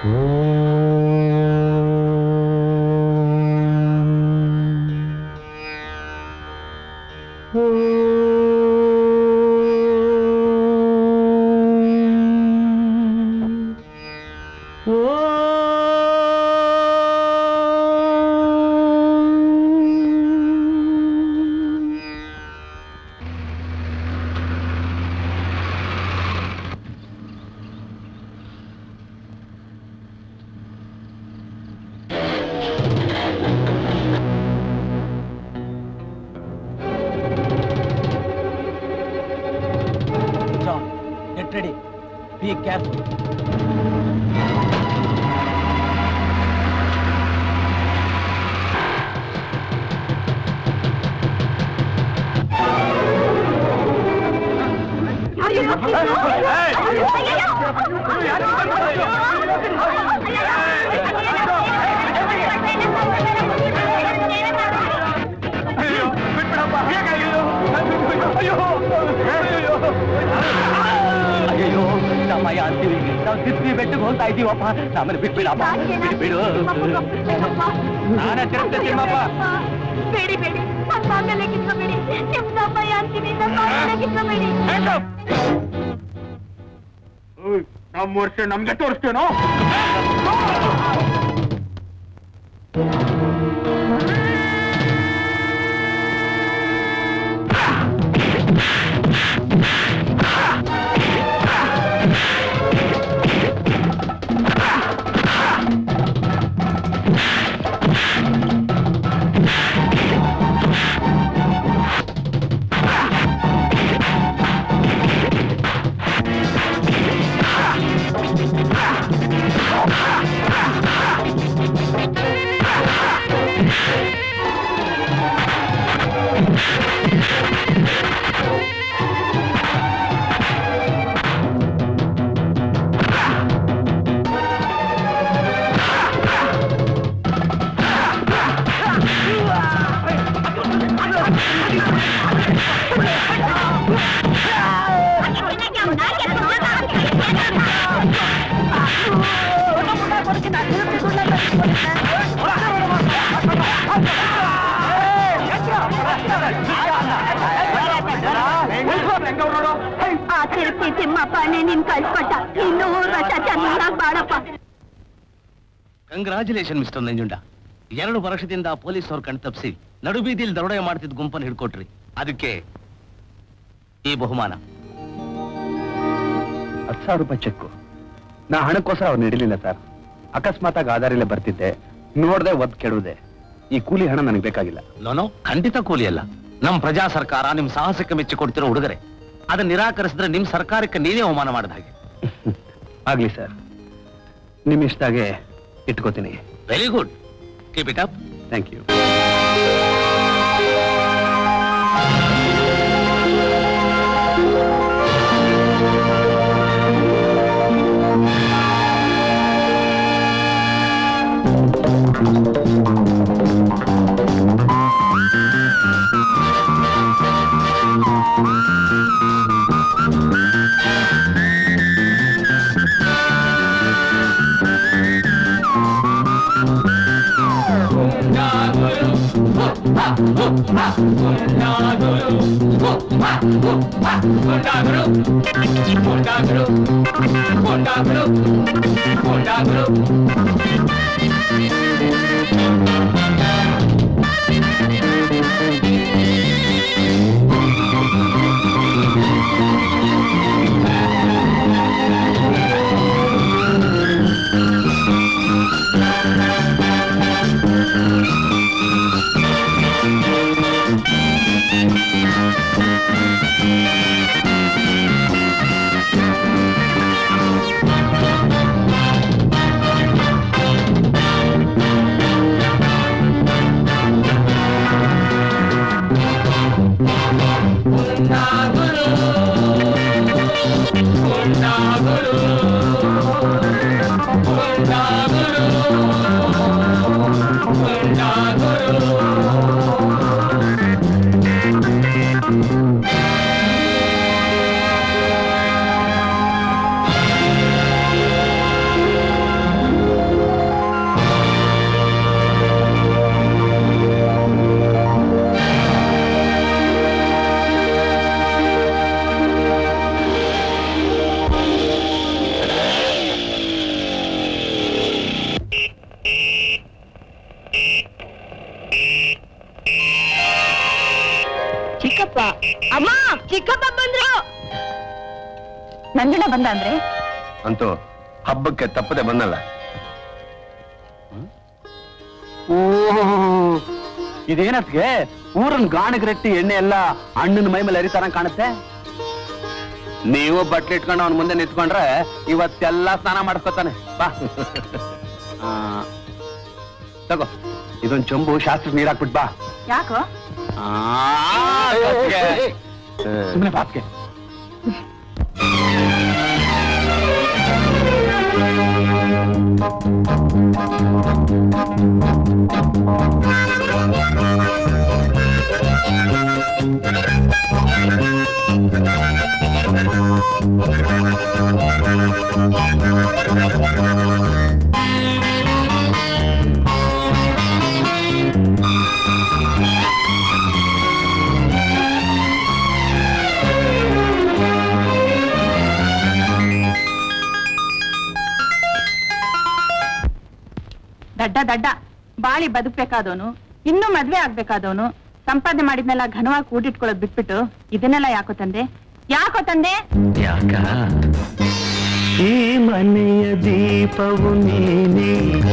John, get ready. Be careful. ಅಯ್ಯೋ ಸಮಯ ಅಂತೀವಿ ನಾವು ತಿರ್ಗಿ ಬೆಟ್ಟಕ್ಕೆ ಹೋಗ್ತಾ ಇದೀವಪ್ಪ ನಮ್ಮನ್ನು ಬಿಟ್ಬಿಡಪ್ಪ ಬಿಟ್ಬಿಡು ನಾನೇ ತಿರುಗ್ತೆ ತಿಮ್ಮಪ್ಪ ಬೇಡಿ ಬೇಡಿ ನಮ್ಮ ಮೇಲೆ ಕಿತ್ಕೋಬೇಡಿ ನಿಮ್ ಸಮಯ ಅಂತೀನಿ ನಮ್ಮ ಮೇಲೆ ಕಿತ್ಕೋಬೇಡಿ ನಮ್ಮ ವರ್ಷ ನಮ್ಗೆ ತೋರಿಸ್ತೇನೋ ಆ ತಿರುಪತಿ ತಿಮ್ಮಪ್ಪನೇ ನಿನ್ ಕಳ್ಸ್ಕೊಟ್ಟ ಇನ್ನು ವರ್ಷ ಚೆನ್ನಾಗ್ ಬಾಳಪ್ಪ ಕಂಗ್ರಾಚುಲೇಷನ್ ಮಿಸ್ಟರ್ ನಂಜುಂಡ ಎರಡು ವರ್ಷದಿಂದ ಪೊಲೀಸ್ ಅವ್ರು ಕಣ್ತಪ್ಪಿಸಿ ನಡುಬೀದಿಯಲ್ಲಿ ದರೋಡೆ ಮಾಡ್ತಿದ್ದ ಗುಂಪನ್ನು ಹಿಡ್ಕೊಟ್ರಿ ಅದಕ್ಕೆ ಈ ಬಹುಮಾನ ಹತ್ತು ಸಾವಿರ ರೂಪಾಯಿ ಚೆಕ್ಕು ನಾ ಹಣಕ್ಕೋಸ್ಕರ ಅವ್ರು ನೀಡಲಿಲ್ಲ ಸರ್ ಅಕಸ್ಮಾತಾಗಿ ಆಧಾರಿಲ್ಲ ಬರ್ತಿದ್ದೆ ನೋಡ್ದೆ ಒದ್ ಕೆಡುವುದೆ ಈ ಕೂಲಿ ಹಣ ನನಗೆ ಬೇಕಾಗಿಲ್ಲ ನೋನೋ ಖಂಡಿತ ಕೂಲಿ ಅಲ್ಲ ನಮ್ ಪ್ರಜಾ ಸರ್ಕಾರ ನಿಮ್ ಸಾಹಸಕ್ಕೆ ಮೆಚ್ಚಿ ಕೊಡ್ತಿರೋ ಹುಡುಗರೆ ಅದನ್ನ ನಿರಾಕರಿಸಿದ್ರೆ ನಿಮ್ ಸರ್ಕಾರಕ್ಕೆ ನೀವೇ ಅವಮಾನ ಮಾಡಿದ ಹಾಗೆ ಆಗ್ಲಿ ಸರ್ ನಿಮ್ ಇಷ್ಟಾಗೆ ಇಟ್ಕೋತೀನಿ very good keep it up thank you Nanjanna ಬಂದ ಅಂದ್ರೆ ಅಂತೂ ಹಬ್ಬಕ್ಕೆ ತಪ್ಪದೆ ಬಂದಲ್ಲ ಓ ಇದೇನತ್ಗೆ ಊರನ್ ಗಾಣಗರೆಟ್ಟಿ ಎಣ್ಣೆ ಎಲ್ಲ ಹಣ್ಣಿನ ಮೈ ಮೇಲೆ ಹರಿತಾರ ಕಾಣುತ್ತೆ ನೀವು ಬಟ್ಲೆ ಇಟ್ಕೊಂಡು ಅವನ ಮುಂದೆ ನಿಂತ್ಕೊಂಡ್ರೆ ಇವತ್ತೆಲ್ಲ ಸ್ನಾನ ಮಾಡಿಸ್ಕೊತಾನೆ ಬಾ ಆ, ತಗೋ ಇದೊಂದ್ ಚೊಂಬು ಶಾಸ್ತ್ರ ನೀರ್ ಹಾಕ್ಬಿಟ್ ಬಾ ಯಾಕೋ ಸುಮ್ಮನೆ ಬಾತ್ಗೆ ದಡ್ಡ ದಡ್ಡ ಬಾಳಿ ಬದುಕ್ಬೇಕಾದವನು ಇನ್ನೂ ಮದ್ವೆ ಆಗ್ಬೇಕಾದವನು ಸಂಪಾದನೆ ಮಾಡಿದ್ನೆಲ್ಲ ಘನವಾಗಿ ಕೂಡಿಟ್ಕೊಳ್ಳೋದ್ ಬಿಟ್ಬಿಟ್ಟು ಇದನ್ನೆಲ್ಲ ಯಾಕೋ ತಂದೆ ಯಾಕೋ ತಂದೆ ಯಾಕ ಈ ಮನೆಯ ದೀಪವು ನೀನೇ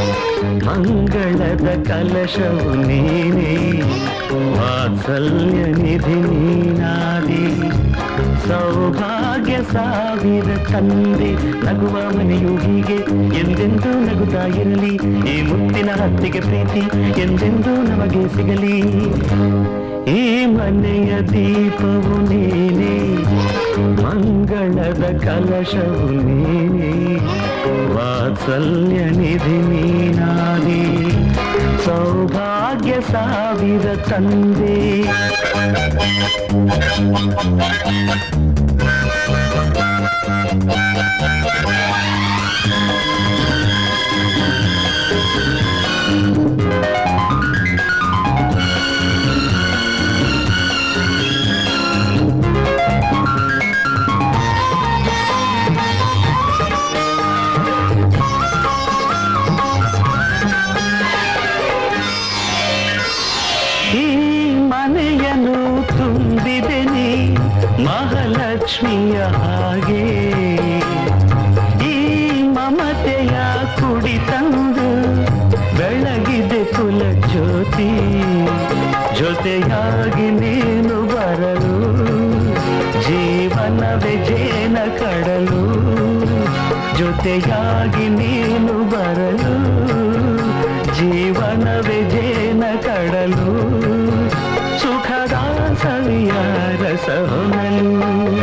ಮಂಗಳದ ಕಲಶವು ನೀನೇ ವಾತ್ಸಲ್ಯ ನಿಧಿ ನೀನಾದಿ ಸೌಭಾಗ್ಯ ಸಾವಿರ ತಂದೆ ನಗುವ ಮನೆಯು ಹೀಗೆ ಎಂದೆಂದೂ ನಗುತ್ತಾ ಇರಲಿ ಈ ಮುತ್ತಿನ ಹತ್ತಿಗೆ ಪ್ರೀತಿ ಎಂದೆಂದೂ ನಮಗೆ ಸಿಗಲಿ ಈ ಮನೆಯ ದೀಪವು ನೀನೇ ಮಂಗಳದ ಕಲಶವು ನೀನೇ ವಾತ್ಸಲ್ಯ ನಿಧಿ ನೀನಾದಿ ಸೌಭಾಗ್ಯ ಸಾವಿರ ತಂದೆ ಈ ಮನೆಯನ್ನು ತುಂಬಿದೆ ನೀ ಮಹಾಲಕ್ಷ್ಮಿಯ ಹಾಗೆ ಈ ಮಮತೆಯ ಕುಡಿ ತಂದು ಬೆಳಗಿದೆ ಕುಲ ಜ್ಯೋತಿ ಜೊತೆಯಾಗಿ ನೀನು ಬರಲು ಜೀವನವೇ ಜೇನ ಕಡಲು ಜೊತೆಯಾಗಿ ನೀನು ಬರಲು ಜೀವನವೇ ಜೇನ ಕಡಲು ಸುಖದ ಸವಿಯ ರಸವನಲು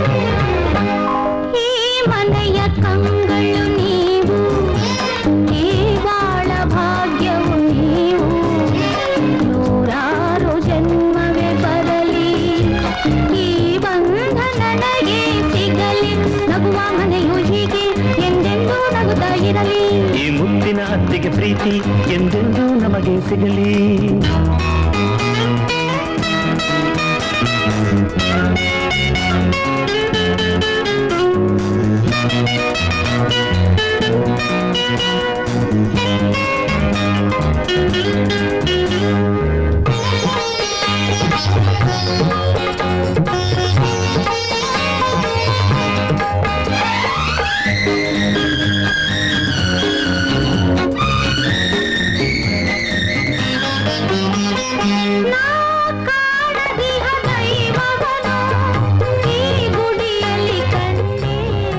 ಈ ಮನೆಯ ಕಂಗಳು ನೀವು ಈ ಬಾಳ ಭಾಗ್ಯವು ನೀವು ನೂರಾರು ಜನ್ಮವೇ ಬರಲಿ ಈ ಬಂಧ ನನಗೆ ಸಿಗಲಿ ನಗುವ ಮನೆಯು ಹೀಗೆ ಎಂದೆಂದೂ ನಗುತ್ತಾ ಇರಲಿ ಈ ಮುತ್ತಿನ ಹತ್ತಿಗೆ ಪ್ರೀತಿ ಎಂದೆಂದೂ ನಮಗೆ ಸಿಗಲಿ ನಾ ಕಾಣದಿಹ ದೈವವನು ಈ ಗುಡಿಯಲ್ಲಿ ಕಂಡೆ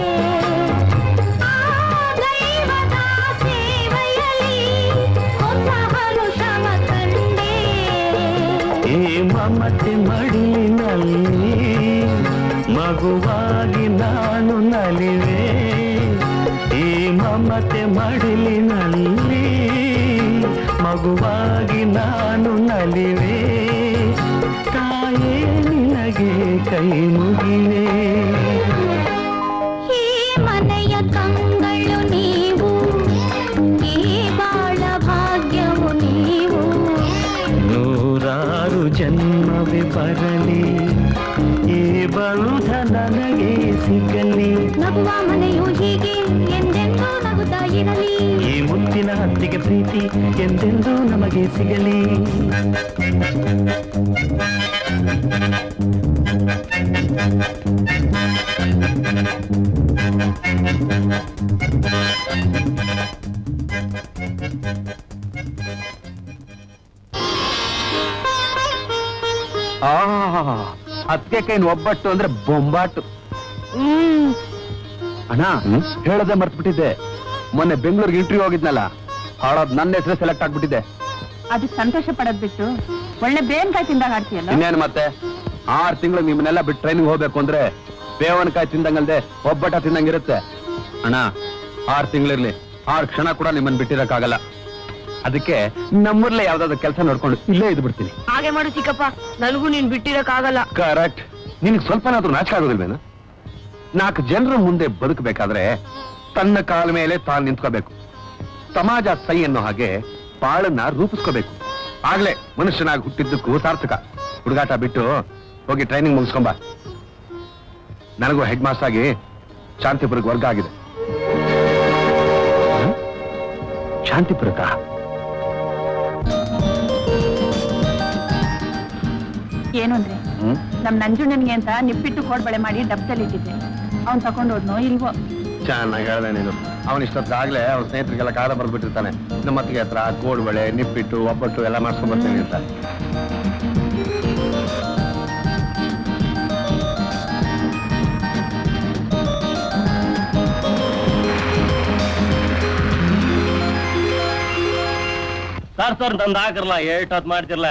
ಆ ದೈವದ ಸೇವೆಯಲ್ಲಿ ಹೊಸ ಹರುಷವ ಕಂಡೆ ಈ ಮಮತೆ ಮಡಿಲಿನಲ್ಲಿ ಮಗುವಾಗಿ ನಾನು ನಲಿವೆ ಈ ಮಮತೆ ಮಡಿಲಿನಲ್ಲಿ ಮಗುವಾಗಿ ನಾನು ನಲಿವೆ ತಾಯೇ ನಿನಗೆ ಕೈ ಮುಗಿವೆ ಈ ಮನೆಯ ಕಂಗಳು ನೀವು ಈ ಬಾಳ ಭಾಗ್ಯವು ನೀವು ನೂರಾರು ಜನ್ಮವೇ ಬರಲಿ ಈ ಬಂಧ ನನಗೆ ಸಿಗಲಿ ನಗುವ ಮನೆಯು ಹೀಗೆ ಎಂದೆಂದೂ ನಗುತ್ತಾ ಇರಲಿ ಈ ಮುತ್ತಿನ ಹತ್ತಿಗೆ ಪ್ರೀತಿ ಎಂದೆಂದೂ ನಮಗೆ ಸಿಗಲಿ ಅದಕ್ಕೆ ಕೈನ್ ಒಬ್ಬಟ್ಟು ಅಂದ್ರೆ ಬೊಂಬಾಟು ಅಣ್ಣ ಹೇಳದೆ ಮರ್ತ್ಬಿಟ್ಟಿದ್ದೆ ಮೊನ್ನೆ ಬೆಂಗಳೂರಿಗೆ ಇಂಟರ್ವ್ಯೂ ಹೋಗಿದ್ನಲ್ಲ ಹಾಳೋದ್ ನನ್ನ ಹೆಸರು ಸೆಲೆಕ್ಟ್ ಆಗ್ಬಿಟ್ಟಿದೆ ಅದು ಸಂತೋಷ ಪಡೋದ್ ಬಿಟ್ಟು ಒಳ್ಳೆ ಬೇನ್ಕಾಯಿ ತಿಂದಾಗ ಆಡ್ತೀಯಲ್ಲ ಇನ್ನೇನು ಮತ್ತೆ ಆರ್ ತಿಂಗಳು ನಿಮ್ಮನ್ನೆಲ್ಲ ಬಿಟ್ಟು ಟ್ರೈನಿಂಗ್ ಹೋಗ್ಬೇಕು ಅಂದ್ರೆ ಬೇವನಕಾಯಿ ತಿಂದಂಗಲ್ದೆ ಒಬ್ಬಟ ತಿಂದಂಗಿರುತ್ತೆ ಅಣ್ಣ ಆರ್ ತಿಂಗಳಿರ್ಲಿ ಆರ್ ಕ್ಷಣ ಕೂಡ ನಿಮ್ಮನ್ನ ಬಿಟ್ಟಿರಕ್ಕಾಗಲ್ಲ ಅದಕ್ಕೆ ನಮ್ಮೂರ್ಲೆ ಯಾವ್ದಾದ್ರು ಕೆಲಸ ನೋಡ್ಕೊಂಡು ಇಲ್ಲೇ ಇದ್ದು ಬಿಡ್ತೀನಿ ಹಾಗೆ ಮಾಡು ಚಿಕ್ಕಪ್ಪ ನನಗೂ ನೀನ್ ಬಿಟ್ಟಿರಕ್ಕಾಗಲ್ಲ ಕರೆಕ್ಟ್ ನಿನಗೆ ಸ್ವಲ್ಪನಾದ್ರೂ ನಾಚಿಕೆ ಆಗೋದಿಲ್ವೇನು ನಾಲ್ಕು ಜನರ ಮುಂದೆ ಬದುಕಬೇಕಾದ್ರೆ ತನ್ನ ಕಾಲ ಮೇಲೆ ತಾನು ನಿಂತ್ಕೋಬೇಕು ಸಮಾಜ ಸೈ ಅನ್ನೋ ಹಾಗೆ ಬಾಳನ್ನ ರೂಪಿಸ್ಕೋಬೇಕು ಆಗ್ಲೇ ಮನುಷ್ಯನಾಗಿ ಹುಟ್ಟಿದ್ದಕ್ಕೂ ಸಾರ್ಥಕ ಹುಡುಗಾಟ ಬಿಟ್ಟು ಹೋಗಿ ಟ್ರೈನಿಂಗ್ ಮುಗಿಸ್ಕೊಂಬ ನನಗೂ ಹೆಡ್ ಮಾಸ್ಟರ್ ಆಗಿ ಶಾಂತಿಪುರಕ್ಕೆ ವರ್ಗ ಆಗಿದೆ ಹ್ಮ್? ಶಾಂತಿಪುರಕ್ಕ ಏನು ಅಂದ್ರೆ ಹ್ಮ್ ನಮ್ ನಂಜುಂಡನ್ಗೆ ಅಂತ ನಿಪ್ಪಿಟ್ಟು ಕೋಡ್ಬಳೆ ಮಾಡಿ ಡಬ್ದಲ್ಲಿ ಇಟ್ಟಿದ್ದೆ ಅವ್ನ್ ತಗೊಂಡು ಹೋದ್ನೋ ಇಲ್ವೋ ಚೆನ್ನಾಗಿ ಹೇಳ್ದೆ ನೀನು ಅವನ ಇಷ್ಟೊತ್ತಾಗ್ಲೇ ಅವ್ನ ಸ್ನೇಹಿತರಿಗೆಲ್ಲ ಕಾಲ ಬರ್ಬಿಟ್ಟಿರ್ತಾನೆ ನಮ್ಮ ಅತ್ತಿಗೆ ಹತ್ರ ಕೋಡ್ಬಳೆ ನಿಪ್ಪಿಟ್ಟು ಒಬ್ಬಟ್ಟು ಎಲ್ಲ ಮಾಡ್ಸ್ಕೊಂಡ್ ಬರ್ತೀನಿ ಅಂತ ಸರ್ ಸರ್ ತಂದು ಹಾಕರ್ಲ ಏಟ್ ಹೊತ್ತು ಮಾಡ್ತಿರ್ಲ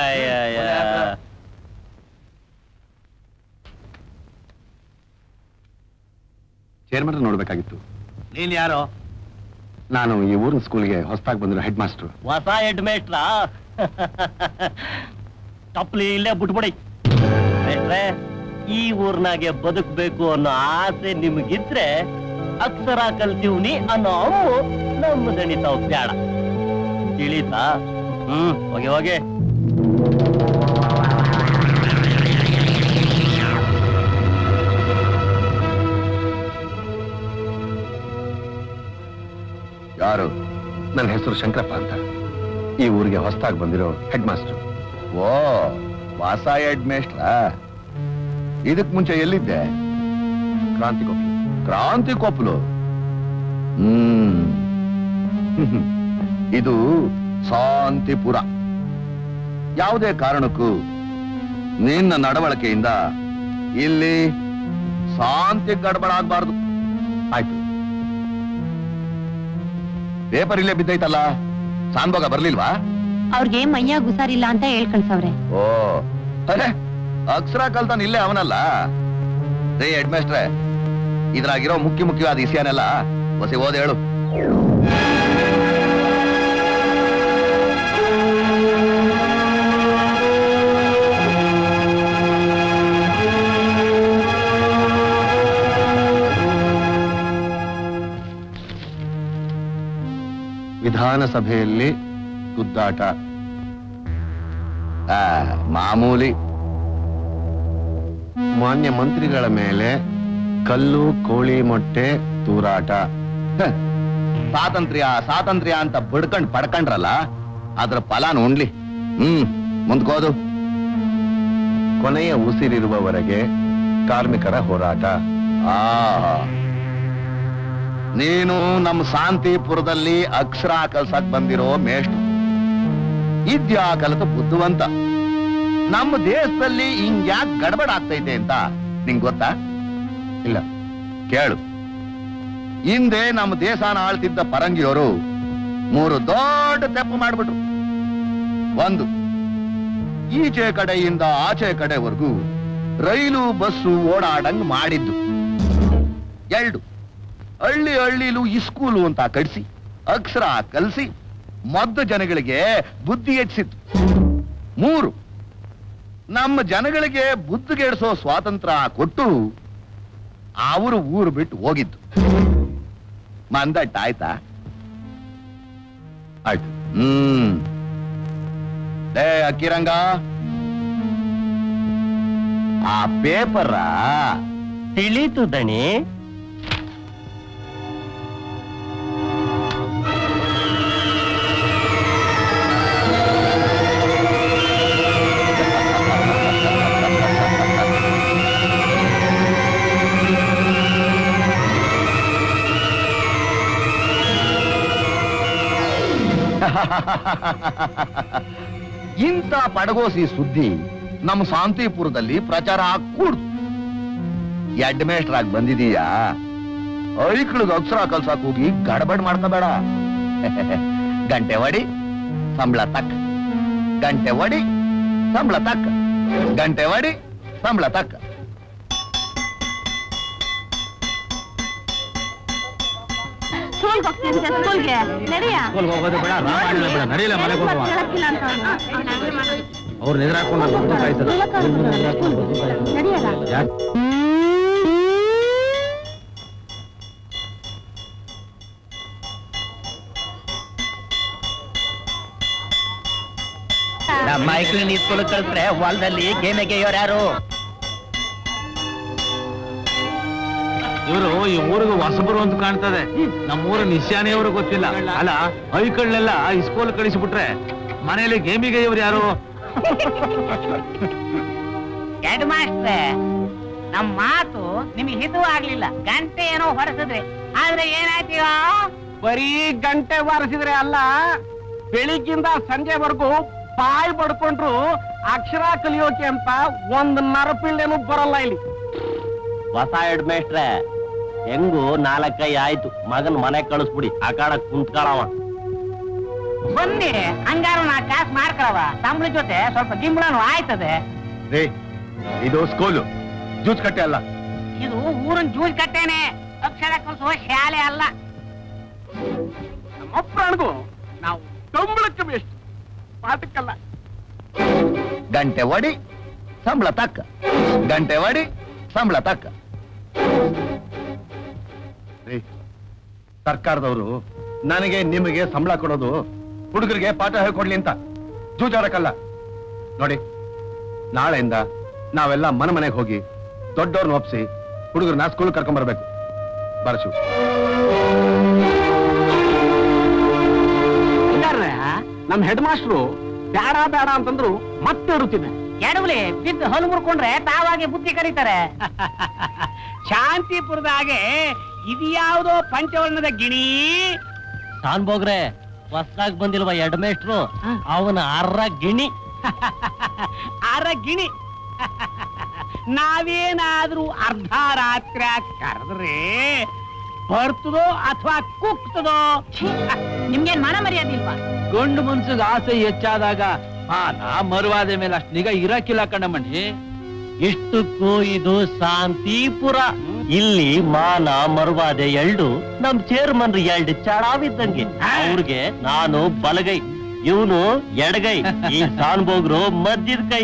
ಚೇರ್ಮನ್ ನೋಡ್ಬೇಕಾಗಿತ್ತು ನೀನ್ ಯಾರು ನಾನು ಈ ಊರಿನ ಸ್ಕೂಲ್ಗೆ ಹೊಸದಾಗಿ ಬಂದಿರೋ ಹೆಡ್ ಮಾಸ್ಟರ್ ಹೊಸ ಹೆಡ್ ಮೇಸ್ಟ್ರ ತಪ್ಪಲಿ ಇಲ್ಲೇ ಬಿಟ್ಬಿಡಿ ಮೇಷ್ಟ್ರೆ ಈ ಊರ್ನಾಗೆ ಬದುಕ್ಬೇಕು ಅನ್ನೋ ಆಸೆ ನಿಮಗಿದ್ರೆ ಅಕ್ಷರ ಕಲ್ತೀವ್ನಿ ಅನ್ನೋ ಅಮ್ಮು ನಮ್ಮ ದಣಿತಾವ್ ಬ್ಯಾಡ ತಿಳಿತಾ ಹ್ಮ್ ಹೋಗಿ ಹೋಗಿ ಯಾರು ನನ್ನ ಹೆಸರು ಶಂಕರಪ್ಪ ಅಂತ ಈ ಊರಿಗೆ ಹೊಸದಾಗಿ ಬಂದಿರೋ ಹೆಡ್ ಮಾಸ್ಟರ್ ಓ ವಾಸ ಹೆಡ್ ಮೇಸ್ಟ್ರ ಇದಕ್ ಮುಂಚೆ ಎಲ್ಲಿದ್ದೆ ಕ್ರಾಂತಿ ಕೊಪ್ಪಲು ಕ್ರಾಂತಿ ಕೊಪ್ಪಲು ಹ್ಮ್ ಇದು ಶಾಂತಿಪುರ ಯಾವುದೇ ಕಾರಣಕ್ಕೂ ನಿನ್ನ ನಡವಳಿಕೆಯಿಂದ ಇಲ್ಲಿ ಶಾಂತಿ ಗಡಬಡ ಆಗ್ಬಾರ್ದು ಆಯ್ತು ಪೇಪರ್ ಇಲ್ಲೇ ಬಿದ್ದೈತಲ್ಲ ಸಾನ್ಭೋಗ ಬರ್ಲಿಲ್ವಾ ಅವ್ರಿಗೆ ಮೈಯಾಗ ಹುಷಾರಿಲ್ಲ ಅಂತ ಹೇಳ್ ಕಳ್ಸವ್ರೆ ಓ ಅರೆ ಅಕ್ಷರ ಕಲ್ತಾನ ಇಲ್ಲೇ ಅವನಲ್ಲ ರೇ ಹೆಡ್ ಮಾಸ್ಟ್ರೆ ಇದ್ರಾಗಿರೋ ಮುಖ್ಯ ಮುಖ್ಯವಾದ ವಿಷಯನೆಲ್ಲ ಹೊಸಿ ಓದ್ ಹೇಳು ವಿಧಾನಸಭೆಯಲ್ಲಿ ಗುದ್ದಾಟ ಆ, ಮಾಮೂಲಿ ಮಾನ್ಯ ಮಂತ್ರಿಗಳ ಮೇಲೆ ಕಲ್ಲು ಕೋಳಿ ಮೊಟ್ಟೆ ತೂರಾಟ ಹ, ಸ್ವಾತಂತ್ರ್ಯ ಸ್ವಾತಂತ್ರ್ಯ ಅಂತ ಬಡ್ಕಂಡ್ ಪಡ್ಕಂಡ್ರಲ್ಲ ಅದ್ರ ಫಲಾನ ಉಣ್ಲಿ ಹ್ಮ್ ಮುಂದ್ಕೋದು ಕೊನೆಯ ಉಸಿರಿರುವವರೆಗೆ ಕಾರ್ಮಿಕರ ಹೋರಾಟ ಆ ನೀನು ನಮ್ಮ ಶಾಂತಿಪುರದಲ್ಲಿ ಅಕ್ಷರ ಕಲ್ಸಕ್ ಬಂದಿರೋ ಮೇಷ್ಟ್ರು ಇದ್ಯಾ ಕಲಿತು ಬುದ್ಧಿವಂತ ನಮ್ಮ ದೇಶದಲ್ಲಿ ಹಿಂಗ್ಯಾಕ್ ಗಡಬಡ ಆಗ್ತೈತೆ ಅಂತ ನಿಂಗ್ ಗೊತ್ತಾ ಇಲ್ಲ ಕೇಳು ಹಿಂದೆ ನಮ್ಮ ದೇಶನ ಆಳ್ತಿದ್ದ ಪರಂಗಿಯವರು ಮೂರು ದೊಡ್ಡ ತೆಪ್ಪು ಮಾಡ್ಬಿಟ್ರು ಒಂದು ಈಚೆ ಕಡೆಯಿಂದ ಆಚೆ ಕಡೆವರೆಗೂ ರೈಲು ಬಸ್ಸು ಓಡಾಡಂಗ್ ಮಾಡಿದ್ದು ಎರಡು ಹಳ್ಳಿ ಹಳ್ಳಿಲೂ ಇಸ್ಕೂಲು ಅಂತ ಕಟ್ಸಿ ಅಕ್ಷರ ಕಲಿಸಿ ಮದ್ದ ಜನಗಳಿಗೆ ಬುದ್ಧಿ ಹೆಚ್ಚಿತ್ತು ಮೂರು ನಮ್ಮ ಜನಗಳಿಗೆ ಬುದ್ಧಿಗೆಡಿಸೋ ಸ್ವಾತಂತ್ರ್ಯ ಕೊಟ್ಟು ಅವರು ಊರು ಬಿಟ್ಟು ಹೋಗಿದ್ದು ಮಂದಟ್ಟ ಆಯ್ತಾ ಆಯ್ತು ಹ್ಮ್ ಲೇ ಅಕ್ಕಿರಂಗ ಆ ಪೇಪರ ತಿಳಿತು ದಣಿ ಇಂಥ ಪಡಗೋಸಿ ಸುದ್ದಿ ನಮ್ಮ ಶಾಂತಿಪುರದಲ್ಲಿ ಪ್ರಚಾರ ಕೂಡ್ದು ಹೆಡ್ ಮೇಸ್ಟರ್ ಆಗಿ ಬಂದಿದೀಯಾ ಐಕ್ಳಿಗೆ ಅಕ್ಷರ ಕಲ್ಸಕ್ ಹೋಗಿ ಗಡಬಡ್ ಮಾಡ್ಕೋಬೇಡ ಗಂಟೆ ಹೊಡಿ ಸಂಬಳ ತಕ್ಕ ಗಂಟೆ ಹೊಡಿ ಸಂಬಳ ತಕ್ಕ ಗಂಟೆ ಹೊಡಿ ಸಂಬಳ ತಕ್ಕ ಸ್ಕೂಲ್ಗೆ ಹೋಗ್ತೀನಿ ಸರ್ ಸ್ಕೂಲ್ಗೆ ನಡೆಯ ಹೋಗೋದು ಬೇಡ ರಾಮಾಯಣ ಬೇಡ ನಡೀಲ ಮನೆಗೆ ಹೋಗುವ ಅವ್ರು ಎದುರಾಕೊಂಡು ನಡೆಯಲ್ಲ ನಮ್ಮ ಮೈಕ್ಳು ನಿಂತ್ಕೊಂಡು ಕಳಿಸ್ರೆ ಹೊಲದಲ್ಲಿ ಗೇಮೆ ಗೆಯ್ಯೋರು ಯಾರು ಇವರು ಈ ಊರಿಗೆ ಹೊಸಬರು ಅಂತ ಕಾಣ್ತದೆ ನಮ್ಮ ಊರ ನಿಶ್ಯಾನೆಯವರು ಗೊತ್ತಿಲ್ಲ ಅಲ್ಲ ಐಕಳ್ನೆಲ್ಲ ಇಸ್ಕೋಲ್ ಕಳಿಸ್ಬಿಟ್ರೆ ಮನೆಯಲ್ಲಿ ಗೇಮಿಗೆ ಇವ್ರು ಯಾರು ಹೆಡ್ ಮಾಸ್ಟ್ರೆ ನಮ್ ಮಾತು ನಿಮಗೆ ಹಿತವೂ ಆಗ್ಲಿಲ್ಲ ಗಂಟೆ ಏನೋ ಹೊರಸಿದ್ರಿ ಆದ್ರೆ ಏನಾಯ್ತೀವ ಬರೀ ಗಂಟೆ ಬಾರಿಸಿದ್ರೆ ಅಲ್ಲ ಬೆಳಿಗ್ಗಿಂದ ಸಂಜೆವರೆಗೂ ಬಾಯಿ ಪಡ್ಕೊಂಡ್ರು ಅಕ್ಷರ ಕಲಿಯೋಕೆ ಅಂತ ಒಂದ್ ನರಪಿಳ್ಳೇನು ಬರಲ್ಲ ಇಲ್ಲಿ ಹೊಸ ಹೆಡ್ ಮೇಸ್ಟ್ರೆ ಹೆಂಗು ನಾಲ್ಕೈ ಆಯ್ತು ಮಗನ್ ಮನೆ ಕಳಿಸ್ಬಿಡಿ ಆ ಕಾಡ ಕುಂತ್ಕೊಳವ ಬನ್ನಿ ಹಂಗಾರು ನಾ ಕಾಸ್ ಮಾಡ್ಕೊಳವ ಸಂಬಳ ಜೊತೆ ಸ್ವಲ್ಪ ಗಿಂಬಳನು ಆಯ್ತದೆ ರೇ ಇದು ಸ್ಕೂಲು ಜೂಸ್ ಕಟ್ಟೆ ಅಲ್ಲ ಇದು ಊರಿನ ಜೂಜ್ ಕಟ್ಟೇನೆ ಅಕ್ಷರ ಕಲಿಸುವ ಶಾಲೆ ಅಲ್ಲ ನಮ್ಮ ಪ್ರಾಣಗೂ ನಾವು ಕಂಬಳಕ್ಕೆ ಬೇಸ್ಟ್ ಪಾಠಕ್ಕಲ್ಲ ಗಂಟೆ ಹೊಡಿ ಸಂಬಳ ತಕ್ಕ ಗಂಟೆ ಹೊಡಿ ಸಂಬಳ ತಕ್ಕ ರೀ ಸರ್ಕಾರದವರು ನನಗೆ ನಿಮಗೆ ಸಂಬಳ ಕೊಡೋದು ಹುಡುಗರಿಗೆ ಪಾಠ ಹೇಳ್ಕೊಡ್ಲಿ ಅಂತ ಜೂಜಾಡಕ್ಕಲ್ಲ ನೋಡಿ ನಾಳೆಯಿಂದ ನಾವೆಲ್ಲ ಮನೆ ಮನೆಗೆ ಹೋಗಿ ದೊಡ್ಡವ್ರನ್ನ ಒಪ್ಸಿ ಹುಡುಗರನ್ನ ಸ್ಕೂಲ್ ಕರ್ಕೊಂಡ್ ಬರ್ಬೇಕು ಬರಶು ಇದಾರ್ರೆ ನಮ್ ಹೆಡ್ ಮಾಸ್ಟ್ರು ಬೇಡ ಬೇಡ ಅಂತಂದ್ರು ಮತ್ತೆ ಇರುತ್ತಿದೆ ಎಡವಲಿ ಬಿದ್ದು ಹಲು ಮುರ್ಕೊಂಡ್ರೆ ತಾವಾಗೆ ಬುದ್ಧಿ ಕರೀತಾರೆ ಶಾಂತಿಪುರದಾಗೆ ಇದ್ಯಾವುದೋ ಪಂಚವರ್ಣದ ಗಿಣಿ ಸಾನ್ಬೋಗ್ರೆ ಹೊಸ್ದಾಗ್ ಬಂದಿಲ್ವ ಹೆಡ್ ಮೇಸ್ಟ್ರು ಅವನ ಅರ್ರ ಗಿಣಿ ಅರ ಗಿಣಿ ನಾವೇನಾದ್ರೂ ಅರ್ಧ ರಾತ್ರಿ ಕರೆದ್ರೆ ಬರ್ತದೋ ಅಥವಾ ಕುಕ್ತದೋ ನಿಮ್ಗೇನ್ ಮನ ಮರ್ಯಾದಿಲ್ವಾ ಗಂಡು ಮನ್ಸಿಗೆ ಆಸೆ ಹೆಚ್ಚಾದಾಗ ಮಾನ ಮರುವಾದ ಮೇಲೆ ಅಷ್ಟು ನಿಗ ಇರಕ್ಕಿಲ್ಲ ಕಣ್ಣಮಣಿ ಇಷ್ಟಕ್ಕೂ ಇದು ಶಾಂತಿಪುರ ಇಲ್ಲಿ ಮಾನ ಮರುವಾದೆ ಎಲ್ಡು ನಮ್ ಚೇರ್ಮನ್ ಎರಡು ಚಡಾವಿದ್ದಂಗೆ ಅವ್ರಿಗೆ ನಾನು ಬಲಗೈ ಇವನು ಎಡಗೈ ಈ ಸಾನ್ಬೋಗ್ರು ಮಧ್ಯದ ಕೈ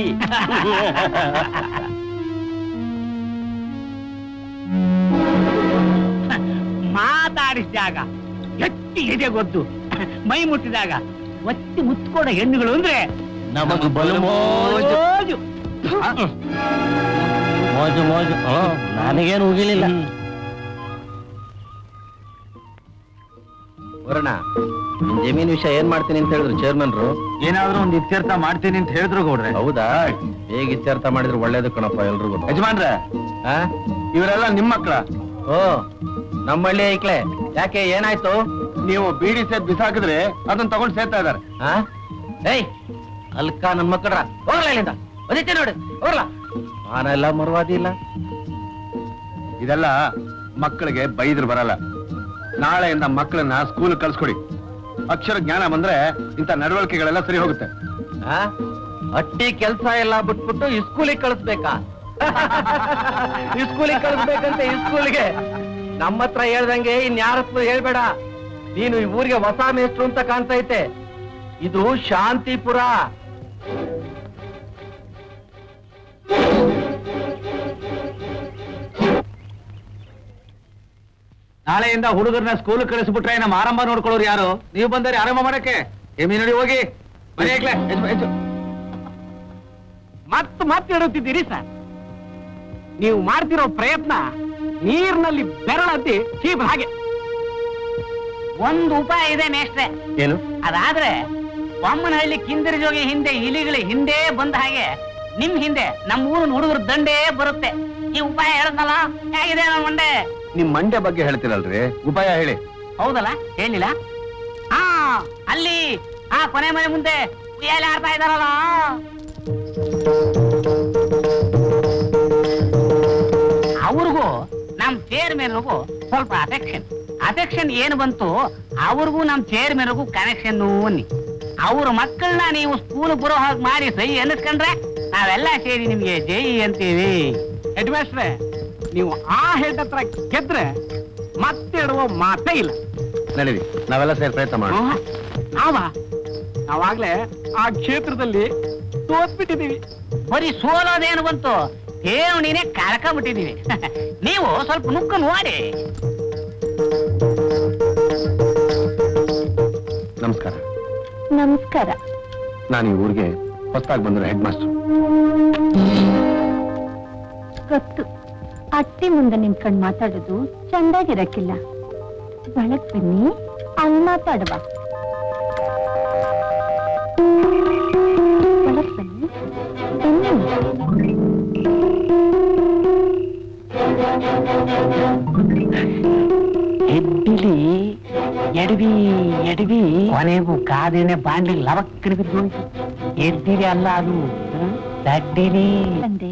ಮಾತಾಡಿಸಿದಾಗ ಎತ್ತಿ ಎದೆ ಗೊತ್ತು ಮೈ ಮುಟ್ಟಿದಾಗ ಒತ್ತಿ ಮುತ್ಕೊಡ ಹೆಣ್ಣುಗಳು ಅಂದ್ರೆ ನಮಗ್ ಬಲು ಮೋಜು ಮೋಜು. ಮೋಜು ಮೋಜು ಹ್ಮ್, ನನಗೇನು ಉಗಿಲಿಲ್ಲ ವರಣ ಜಮೀನ್ ವಿಷಯ ಏನ್ ಮಾಡ್ತೀನಿ ಅಂತ ಹೇಳಿದ್ರು ಚೇರ್ಮನ್ರು ಏನಾದ್ರೂ ಒಂದು ಇತ್ಯರ್ಥ ಮಾಡ್ತೀನಿ ಅಂತ ಹೇಳಿದ್ರು ಗೌಡ್ರೆ ಹೌದಾ ಹೇಗೆ ಇತ್ಯರ್ಥ ಮಾಡಿದ್ರೆ ಒಳ್ಳೇದು ಕಣಪ್ಪ ಎಲ್ರಿಗೂ ಯಜಮಾನ್ರೆ ಆ? ಇವರೆಲ್ಲ ನಿಮ್ಮ ಮಕ್ಕಳ ಓ ನಮ್ಮಳ್ಳಿ ಐಕ್ಲೆ ಯಾಕೆ ಏನಾಯ್ತು ನೀವು ಬೀಡಿ ಸೇತ್ ಬಿಸಾಕಿದ್ರೆ ಅದನ್ನ ತಗೊಂಡು ಸೇರ್ತಾ ಇದಾರೆ ಆ? ಏಯ್ ಅಲ್ಕ ನನ್ ಮಕ್ಕಳ ಹೋಗ್ಲ ಇಲ್ಲಿಂದ ಒದಿತೆ ನೋಡಿ ಹೋಗ್ಲ ಮಾನ ಎಲ್ಲ ಮರುವಾದಿ ಇಲ್ಲ ಇದೆಲ್ಲ ಮಕ್ಕಳಿಗೆ ಬೈದ್ರು ಬರಲ್ಲ ನಾಳೆಯಿಂದ ಮಕ್ಕಳನ್ನ ಸ್ಕೂಲ್ ಕಳ್ಸ್ಕೊಡಿ ಅಕ್ಷರ ಜ್ಞಾನ ಬಂದ್ರೆ ಇಂಥ ನಡವಳಿಕೆಗಳೆಲ್ಲ ಸರಿ ಹೋಗುತ್ತೆ ಆ? ಅಟ್ಟಿ ಕೆಲ್ಸ ಎಲ್ಲ ಬಿಟ್ಬಿಟ್ಟು ಇಸ್ಕೂಲಿಗೆ ಕಳಿಸ್ಬೇಕಾ ಇಸ್ಕೂಲಿಗೆ ಕಳಿಸ್ಬೇಕಂತ ಇಸ್ಕೂಲಿಗೆ ನಮ್ಮ ಹತ್ರ ಹೇಳ್ದಂಗೆ ಇನ್ಯಾರ ಹತ್ರ ಹೇಳ್ಬೇಡ ನೀನು ಈ ಊರಿಗೆ ಹೊಸ ಮೇಷ್ಟ್ರು ಅಂತ ಕಾಣ್ತೈತೆ ಇದು ಶಾಂತಿಪುರ ನಾಳೆಯಿಂದ ಹುಡುಗರನ್ನ ಸ್ಕೂಲ್ ಕಳಿಸ್ಬಿಟ್ರೆ ನಮ್ಮ ಆರಂಭ ನೋಡ್ಕೊಳ್ಳೋರು ಯಾರು ನೀವು ಬಂದರೆ ಆರಂಭ ಮಾಡಕ್ಕೆ ಎಮ್ಮಿ ನೋಡಿ ಹೋಗಿ ಬರೀ ಹಾಕ್ಲೆ, ಹೆಚ್ಚು, ಹೆಚ್ಚು. ಮತ್ ಮತ್ತೆ ಇಡುತ್ತಿದ್ದೀರಿ ಸರ್ ನೀವು ಮಾಡ್ತಿರೋ ಪ್ರಯತ್ನ ನೀರಿನಲ್ಲಿ ಬೆರಳದ್ದಿ ಚೀಪ್ ಹಾಗೆ ಒಂದು ಉಪಾಯ ಇದೆ ಮೇಷ್ಟ್ರೆ ಏನು ಅದಾದ್ರೆ ಬೊಮ್ಮನಹಳ್ಳಿ ಕಿಂದಿರ ಜೋಗಿ ಹಿಂದೆ ಇಲಿಗಳ ಹಿಂದೆ ಬಂದ ಹಾಗೆ ನಿಮ್ ಹಿಂದೆ ನಮ್ಮ ಊರಿನ ಹುಡುಗರ ದಂಡೇ ಬರುತ್ತೆ ಈ ಉಪಾಯ ಹೇಳದ್ನಲ್ಲ ಹೇಗಿದೆ ನನ್ನ ಮಂಡೆ ನಿಮ್ ಮಂಡ್ಯ ಬಗ್ಗೆ ಹೇಳ್ತೀರಲ್ರಿ ಉಪಾಯ ಹೇಳಿ ಹೌದಲ್ಲ ಹೇಳಿಲ್ಲ ಹಾ ಅಲ್ಲಿ ಕೊನೆ ಮನೆ ಮುಂದೆ ಉಯ್ಯಾಲೆ ಆಡ್ತಾ ಇದಾರಲ್ಲ ಅವ್ರಿಗೂ ನಮ್ ಚೇರ್ಮನ್ರಿಗೂ ಸ್ವಲ್ಪ ಅಫೆಕ್ಷನ್ ಅಫೆಕ್ಷನ್ ಏನು ಬಂತು ಅವ್ರಿಗೂ ನಮ್ ಚೇರ್ಮನ್ರಿಗೂ ಕನೆಕ್ಷನ್ ಅನ್ನಿ ಅವ್ರ ಮಕ್ಕಳನ್ನ ನೀವು ಸ್ಕೂಲ್ ಬರೋ ಹಾಗೆ ಮಾಡಿ ಸೈ ಅನ್ನಿಸ್ಕೊಂಡ್ರೆ ನಾವೆಲ್ಲ ಸೇರಿ ನಿಮ್ಗೆ ಜೈ ಅಂತೀವಿ ಹೆಡ್ ಮಾಸ್ಟ್ರೆ ನೀವು ಆ ಹೆಡ್ ಹತ್ರ ಗೆದ್ರೆ ಮತ್ತೆ ಇಡುವ ಮಾತೇ ಇಲ್ಲ ನಡೀರಿ ನಾವೆಲ್ಲ ಸೇರಿ ಪ್ರಯತ್ನ ಮಾಡೋಣ ಹ್ಮ್. ನಾವ ನಾವಾಗ್ಲೇ ಆ ಕ್ಷೇತ್ರದಲ್ಲಿ ತೋತ್ಬಿಟ್ಟಿದೀವಿ ಬರೀ ಸೋಲೋದೇನು ಬಂತು ಠೇವಣಿನೇ ಕಳ್ಕೊಂಡ್ಬಿಟ್ಟಿದೀವಿ ನೀವು ಸ್ವಲ್ಪ ನುಗ್ಗು ನೋಡಿ ನಮಸ್ಕಾರ ನಮಸ್ಕಾರ ನಾನು ಈ ಊರಿಗೆ ಹೊಸದಾಗಿ ಬಂದಿರೋ ಹೆಡ್ ಮಾಸ್ಟರ್ ಗೊತ್ತು ಅಟ್ಟಿ ಮುಂದೆ ನಿಂತ್ಕೊಂಡು ಮಾತಾಡೋದು ಚಂದಾಗಿರಕ್ಕಿಲ್ಲ ಒಳಗ್ ಬನ್ನಿ ಅಲ್ಲಿ ಮಾತಾಡುವ ಒಳಗ್ ಬನ್ನಿ ಬನ್ನಿ ಎಡ್ಡಿಲಿ ಎಡವಿ ಎಡವಿ ಕೊನೆಗೂ ಕಾದಿನೇ ಬಾಂಡ್ಲಿ ಲವಕ್ಕನ ಬಿದ್ದು ಎದ್ದಿರಿ ಅಲ್ಲ ಅದು ಹ್ಮ್? ದಡ್ಡಿರಿ ಬಂದೆ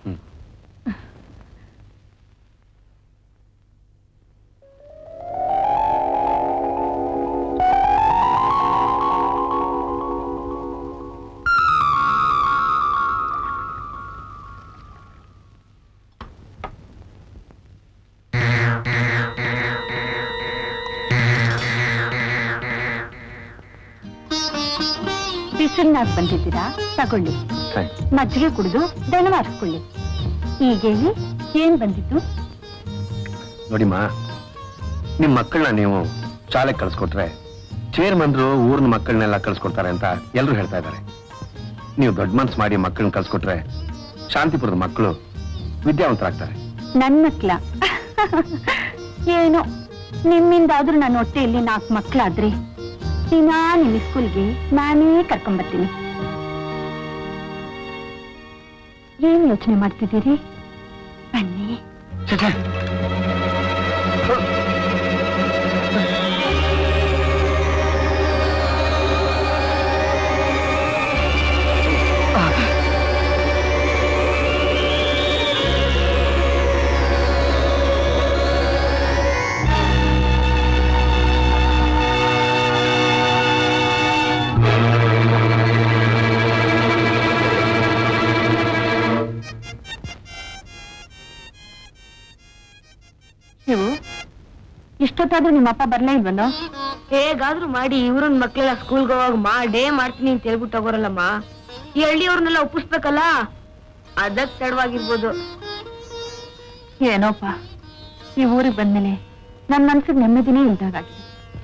ಬಿಸಿಲ್ನಾಗ್ ಬಂದಿದ್ದೀರಾ ತಗೊಳ್ಳಿ ಮಜ್ಜಿಗೆ ಕುಡಿದು ದಣವಾರಿಸ್ಕೊಳ್ಳಿ ಈಗ ಹೇಳಿ ಏನ್ ಬಂದಿತ್ತು ನೋಡಿಮ್ಮ ನಿಮ್ ಮಕ್ಕಳನ್ನ ನೀವು ಶಾಲೆಗೆ ಕಳ್ಸ್ಕೊಟ್ರೆ ಚೇರ್ಮನ್ರು ಊರಿನ ಮಕ್ಕಳನ್ನೆಲ್ಲ ಕಳ್ಸ್ಕೊಡ್ತಾರೆ ಅಂತ ಎಲ್ರು ಹೇಳ್ತಾ ಇದ್ದಾರೆ ನೀವು ದೊಡ್ಡ ಮನ್ಸ್ ಮಾಡಿ ಮಕ್ಕಳನ್ನ ಕಳ್ಸ್ಕೊಟ್ರೆ ಶಾಂತಿಪುರದ ಮಕ್ಕಳು ವಿದ್ಯಾವಂತರಾಗ್ತಾರೆ ನನ್ ಮಕ್ಳ ಏನೋ ನಿಮ್ಮಿಂದಾದ್ರೂ ನನ್ನ ಹೊಟ್ಟೆಯಲ್ಲಿ ನಾಲ್ಕು ಮಕ್ಳಾದ್ರಿ ದಿನಾ ನಿಮ್ ಸ್ಕೂಲ್ಗೆ ನಾನೇ ಕರ್ಕೊಂಬರ್ತೀನಿ ಏನ್ ಯೋಚನೆ ಮಾಡ್ತಿದ್ದೀರಿ ಬನ್ನಿ ನೀವು ಇಷ್ಟೊತ್ತಾದ್ರೂ ನಿಮ್ಮಪ್ಪ ಬರ್ಲೇ ಇಲ್ವಲ್ಲೋ ಹೇಗಾದ್ರೂ ಮಾಡಿ ಇವ್ರನ್ ಮಕ್ಳೆಲ್ಲ ಸ್ಕೂಲ್ಗೆ ಹೋಗಿ ಮಾಡೇ ಮಾಡ್ತೀನಿ ಅಂತ ಹೇಳ್ಬಿಟ್ಟು ಹೋಗೋರಲ್ಲಮ್ಮ ಈ ಹಳ್ಳಿಯವ್ರನ್ನೆಲ್ಲ ಒಪ್ಪಿಸ್ಬೇಕಲ್ಲ ಅದಕ್ ತಡವಾಗಿರ್ಬೋದು ಏನೋಪ್ಪ ಈ ಊರಿಗೆ ಬಂದ್ಮೇಲೆ ನನ್ನ ಮನ್ಸಿಗೆ ನೆಮ್ಮದಿನೇ ಇಲ್ದಾಗಾಗಿದೆ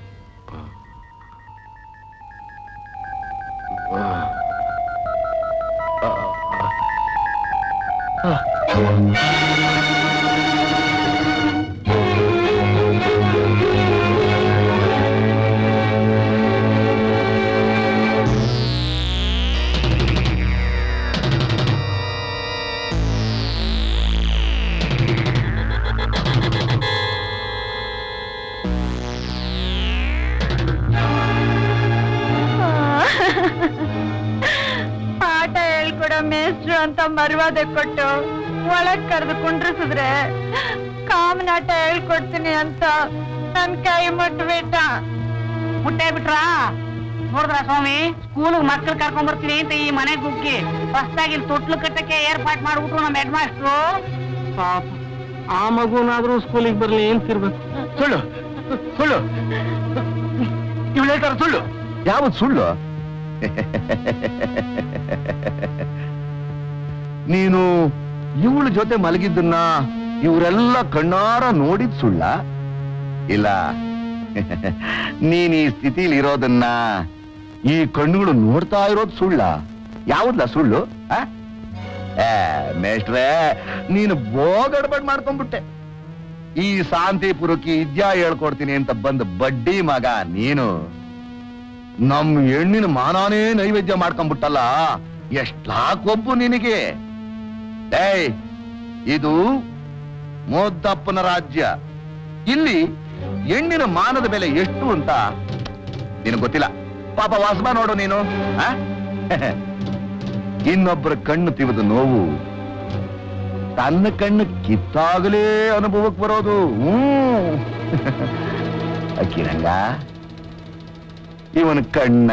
ಪಾಠ ಹೇಳ್ಕೊಡೋ ಮೇಷ್ಟ್ರು ಅಂತ ಮರ್ವಾದೆ ಕೊಟ್ಟು ಒಳಗ್ ಕರೆದು ಕುಂಡ್ರಿಸಿದ್ರೆ ಕಾಮನಾಟ ಹೇಳ್ಕೊಡ್ತೀನಿ ಅಂತ ನನ್ ಕೈ ಮುಟ್ಬಿಟ್ಟ ಮುಟ್ಟೆ ಬಿಟ್ರಾ ನೋಡಿದ್ರ ಸ್ವಾಮಿ ಸ್ಕೂಲ್ ಮಕ್ಕಳು ಕರ್ಕೊಂಡ್ ಬರ್ತೀನಿ ಅಂತ ಈ ಮನೆ ಗುಗ್ಗಿ ಹೊಸ್ದಾಗಿ ಇಲ್ಲಿ ತೊಟ್ಲು ಕಟ್ಟಕ್ಕೆ ಏರ್ಪಾಟ್ ಮಾಡ್ಬಿಟ್ರು ನಮ್ಮ ಹೆಡ್ ಮಾಸ್ಟ್ರು ಪಾಪ ಆ ಮಗುನಾದ್ರೂ ಸ್ಕೂಲಿಗೆ ಬರ್ಲಿ ಅಂತಿರ್ಬೇಕು ಸುಳ್ಳು ಸುಳ್ಳು ಇವಳು ಹೇಳ್ತಾರ ಸುಳ್ಳು ಯಾವತ್ ಸುಳ್ಳು ನೀನು ಇವಳ ಜೊತೆ ಮಲಗಿದ್ದನ್ನ ಇವರೆಲ್ಲ ಕಣ್ಣಾರ ನೋಡಿದ್ ಸುಳ್ಳ ಇಲ್ಲ ನೀನ್ ಈ ಸ್ಥಿತಿಲಿ ಇರೋದನ್ನ ಈ ಕಣ್ಣುಗಳು ನೋಡ್ತಾ ಇರೋದು ಸುಳ್ಳ ಯಾವ್ದಲ್ಲ ಸುಳ್ಳು ಆ? ಏ ಮೇಷ್ಟ್ರೇ ನೀನು ಬೋಗಡ್ಬಡ್ ಮಾಡ್ಕೊಂಡ್ಬಿಟ್ಟೆ ಈ ಶಾಂತಿಪುರಕ್ಕೆ ಇದ್ಯಾ ಹೇಳ್ಕೊಡ್ತೀನಿ ಅಂತ ಬಂದ ಬಡ್ಡಿ ಮಗ ನೀನು ನಮ್ ಹೆಣ್ಣಿನ ಮಾನಾನೇ ನೈವೇದ್ಯ ಮಾಡ್ಕೊಂಡ್ಬಿಟ್ಟಲ್ಲ ಎಷ್ಟ್ಲಾ ಕೊಬ್ಬು ನಿನಗೆ ಏಯ್ ಇದು ಮೋದ್ದಪ್ಪನ ರಾಜ್ಯ ಇಲ್ಲಿ ಹೆಣ್ಣಿನ ಮಾನದ ಬೆಲೆ ಎಷ್ಟು ಅಂತ ನಿನಗೆ ಗೊತ್ತಿಲ್ಲ ಪಾಪ ವಾಸಬ ನೋಡು ನೀನು ಆ? ಇನ್ನೊಬ್ಬರ ಕಣ್ಣು ತಿವಿದ ನೋವು ತನ್ನ ಕಣ್ಣು ಕಿತ್ತಾಗಲೇ ಅನುಭವಕ್ಕೆ ಬರೋದು ಹ್ಮ್ ಅಕ್ಕಿರಂಗ ಇವನ ಕಣ್ಣ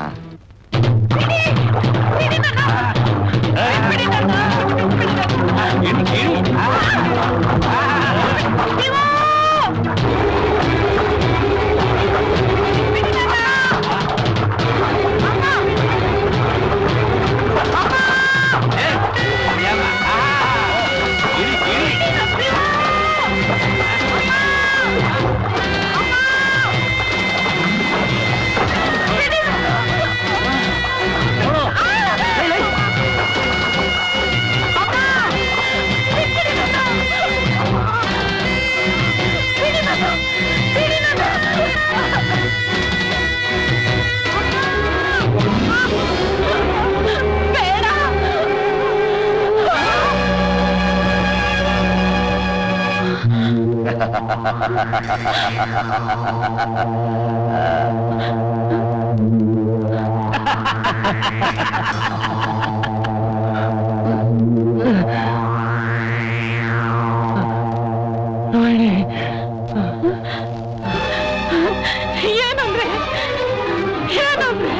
ಏನಂದ್ರೆ ಏನಂದ್ರೆ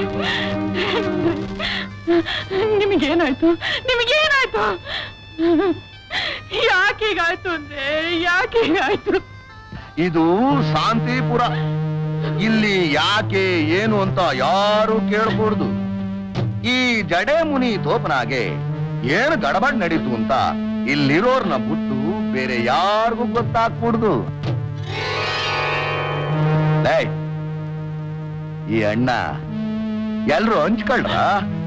ನಿಮಗೇನಾಯ್ತು ನಿಮಗೇನಾಯ್ತು ಯಾಕೀಗಾಯ್ತು ಅಂದ್ರೆ ಯಾಕೀಗಾಯ್ತು ಇದು ಶಾಂತಿಪುರ ಇಲ್ಲಿ ಯಾಕೆ ಏನು ಅಂತ ಯಾರು ಕೇಳಕೂಡ್ದು ಈ ಜಡೆ ಮುನಿ ತೋಪನಾಗೆ ಏನು ಗಡಬಡ್ ನಡೀತು ಅಂತ ಇಲ್ಲಿರೋರ್ನ ಬಿಟ್ಟು ಬೇರೆ ಯಾರಿಗೂ ಗೊತ್ತಾಗ್ಕೂಡ್ದು ಏಯ್, ಈ ಅಣ್ಣ ಎಲ್ರು ಹಂಚ್ಕೊಳ್ರ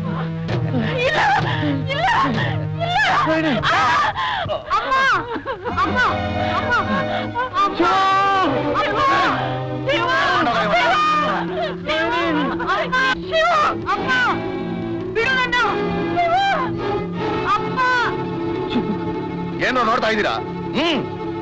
ಏನೋ ನೋಡ್ತಾ ಇದ್ದೀರಾ ಹ್ಮ್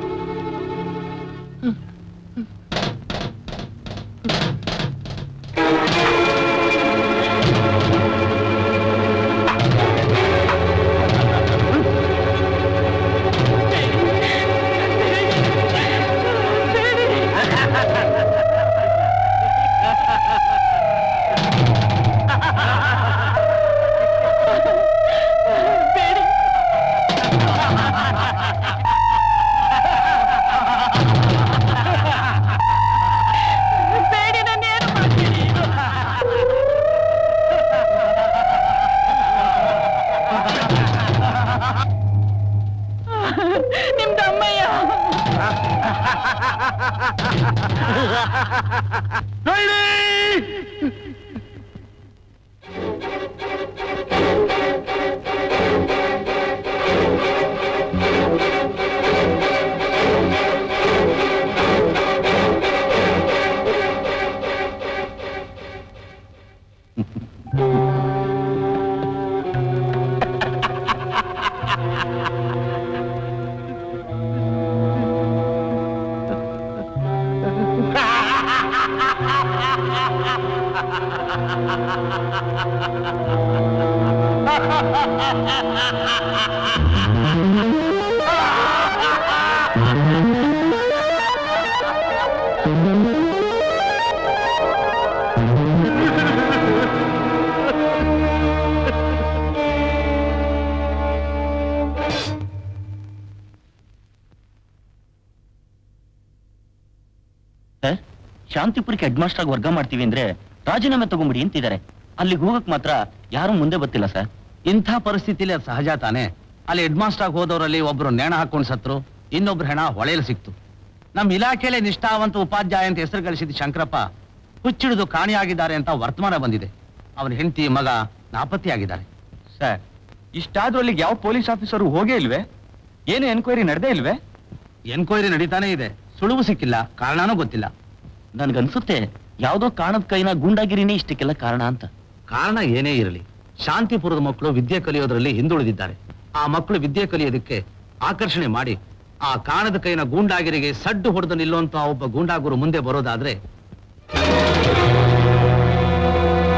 ಬೇಡಿ ನಾನೇನು ಮಾಡ್ತೀನಿ ನಿಮ್ದು ಅಮ್ಮಯ್ಯ ಸರ್ ಶಾಂತಿಪುರಕ್ಕೆ ಹೆಡ್ ಮಾಸ್ಟರ್ ಆಗಿ ವರ್ಗ ಮಾಡ್ತೀವಿ ಅಂದ್ರೆ ರಾಜೀನಾಮೆ ತಗೊಂಬಿಡಿ ಅಂತಿದ್ದಾರೆ ಅಲ್ಲಿಗೆ ಹೋಗಕ್ ಮಾತ್ರ ಯಾರು ಮುಂದೆ ಬರ್ತಿಲ್ಲ ಸರ್ ಇಂಥ ಪರಿಸ್ಥಿತಿಲಿ ಅದು ಸಹಜ ತಾನೆ ಅಲ್ಲಿ ಹೆಡ್ ಮಾಸ್ಟರ್ ಆಗಿ ಹೋದವರಲ್ಲಿ ಒಬ್ರು ನೇಣ ಹಾಕೊಂಡು ಸತ್ರು ಇನ್ನೊಬ್ರು ಹೆಣ ಹೊಳೆಯಲ್ಲಿ ಸಿಕ್ತು ನಮ್ಮ ಇಲಾಖೆಯಲ್ಲಿ ನಿಷ್ಠಾವಂತ ಉಪಾಧ್ಯಾಯ ಅಂತ ಹೆಸರು ಗಳಿಸಿದ ಶಂಕರಪ್ಪ ಹುಚ್ಚಿಡಿದು ಕಾಣಿಯಾಗಿದ್ದಾರೆ ಅಂತ ವರ್ತಮಾನ ಬಂದಿದೆ ಅವನ ಹೆಂಡತಿ ಮಗ ನಾಪತ್ತೆಯಾಗಿದ್ದಾರೆ ಸರ್ ಇಷ್ಟಾದ್ರೂ ಅಲ್ಲಿಗೆ ಯಾವ ಪೊಲೀಸ್ ಆಫೀಸರು ಹೋಗೇ ಇಲ್ವೇ ಏನು ಎನ್ಕ್ವೈರಿ ನಡೆದೇ ಇಲ್ವೇ ಎನ್ಕ್ವೈರಿ ನಡೀತಾನೆ ಇದೆ ಸುಳುವು ಸಿಕ್ಕಿಲ್ಲ ಕಾರಣನೂ ಗೊತ್ತಿಲ್ಲ ನನ್ಗನ್ಸುತ್ತೆ ಯಾವ್ದೋ ಕಾರಣದ ಕೈನ ಗೂಂಡಾಗಿರಿನೇ ಇಷ್ಟಕ್ಕೆಲ್ಲ ಕಾರಣ ಅಂತ ಕಾರಣ ಏನೇ ಇರಲಿ ಶಾಂತಿಪುರದ ಮಕ್ಕಳು ವಿದ್ಯೆ ಕಲಿಯೋದ್ರಲ್ಲಿ ಹಿಂದುಳಿದಿದ್ದಾರೆ ಆ ಮಕ್ಕಳು ವಿದ್ಯೆ ಕಲಿಯೋದಕ್ಕೆ ಆಕರ್ಷಣೆ ಮಾಡಿ ಆ ಕಾಣದ ಕೈನ ಗೂಂಡಾಗಿರಿಗೆ ಸಡ್ಡು ಹೊಡೆದು ನಿಲ್ಲುವಂತ ಒಬ್ಬ ಗೂಂಡಾಗುರು ಮುಂದೆ ಬರೋದಾದ್ರೆ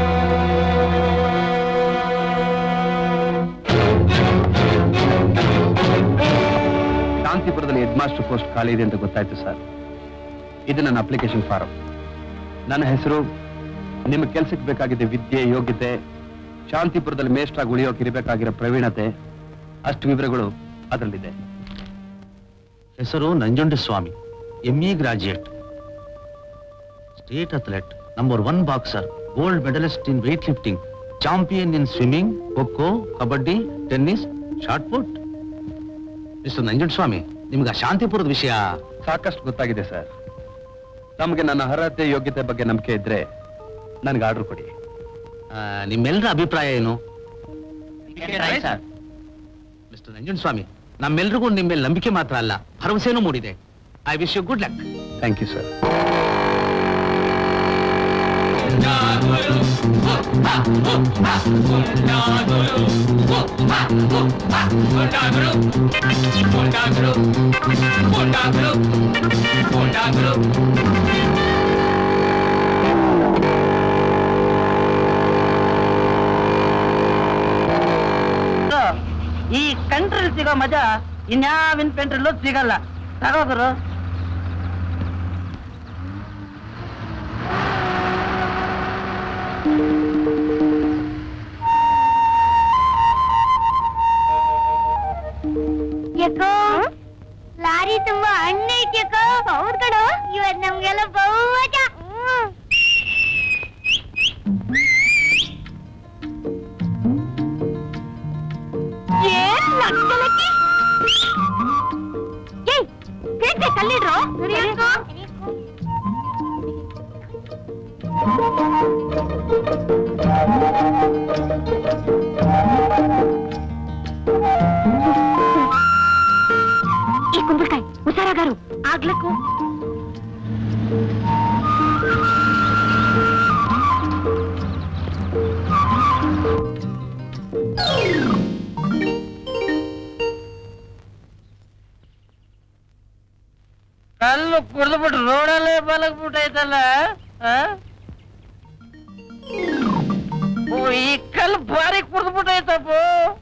ಶಾಂತಿಪುರದಲ್ಲಿ ಹೆಡ್ ಮಾಸ್ಟರ್ ಪೋಸ್ಟ್ ಖಾಲಿ ಇದೆ ಅಂತ ಗೊತ್ತಾಯ್ತು ಸರ್ ಇದು ನನ್ನ ಅಪ್ಲಿಕೇಶನ್ ಫಾರಂ ನನ್ನ ಹೆಸರು ನಿಮ್ಮ ಕೆಲಸಕ್ಕೆ ಬೇಕಾಗಿದ್ದ ವಿದ್ಯೆ ಯೋಗ್ಯತೆ ಶಾಂತಿಪುರದಲ್ಲಿ ಮೇಷ್ಟ್ರಾಗಿ ಉಳಿಯೋಕೆ ಇರಬೇಕಾಗಿರೋ ಪ್ರವೀಣತೆ ಅಷ್ಟು ವಿವರಗಳು ಅದರಲ್ಲಿದೆ ಹೆಸರು Nanjundaswamy M E graduate state athlete number one boxer gold medallist in weightlifting champion in swimming kho kho kabaddi tennis shot put mister Nanjundaswamy ನಿಮ್ಗೆ ಆ ಶಾಂತಿಪುರದ ವಿಷಯ ಸಾಕಷ್ಟು ಗೊತ್ತಾಗಿದೆ ಸರ್ ತಮಗೆ ನನ್ನ ಅರ್ಹತೆ ಯೋಗ್ಯತೆ ಬಗ್ಗೆ ನಂಬಿಕೆ ಇದ್ರೆ ನನಗೆ ಆರ್ಡರ್ ಕೊಡಿ ಆ, ನಿಮ್ಮೆಲ್ಲರ ಅಭಿಪ್ರಾಯ ಏನು ಮಿಸ್ಟರ್ ನಂಜುಂಡಸ್ವಾಮಿ ನಮ್ಮೆಲ್ರಿಗೂ ನಿಮ್ಮ ಮೇಲೆ ನಂಬಿಕೆ ಮಾತ್ರ ಅಲ್ಲ ಭರವಸೆನೂ ಮೂಡಿದೆ I wish you good luck thank you sir ಈ ಕಂಟ್ರಿ ಸಿಗೋ ಮಜಾ ಇನ್ಯಾವಿನ ಪೆಂಟ್ರಲ್ಲೂ ಸಿಗಲ್ಲ ತಗೋಗುರು ಯಾಕೋ ಲಾರಿ ತುಂಬಾ ಹಣ್ಣು ಐತ್ಯಾಕೋ ಹೌದ್ ಕಣೋ ಇವತ್ ನಮ್ಗೆಲ್ಲ ಬಹು ಮಜಾ ಏನ್ ಲಕ್ಕಲಕ್ಕಿ ಏಯ್ ಕೇಳ್ತೆ ಕಲ್ಲಿಡ್ರು ಈ ಕುಂಬಳಕಾಯಿ ಹುಷಾರಾಗಾರು ಆಗ್ಲಕ್ಕು ಕಲ್ಲು ಕುಡಿದ್ಬಿಟ್ಟು ರೋಡಲ್ಲೇ ಬಲಗ್ಬಿಟ್ಟೈತಲ್ಲ ಆ? ಓ ಈ ಕಲ್ಲು ಭಾರಿ ಕುಡಿದ್ಬಿಟ್ಟೈತಪ್ಪ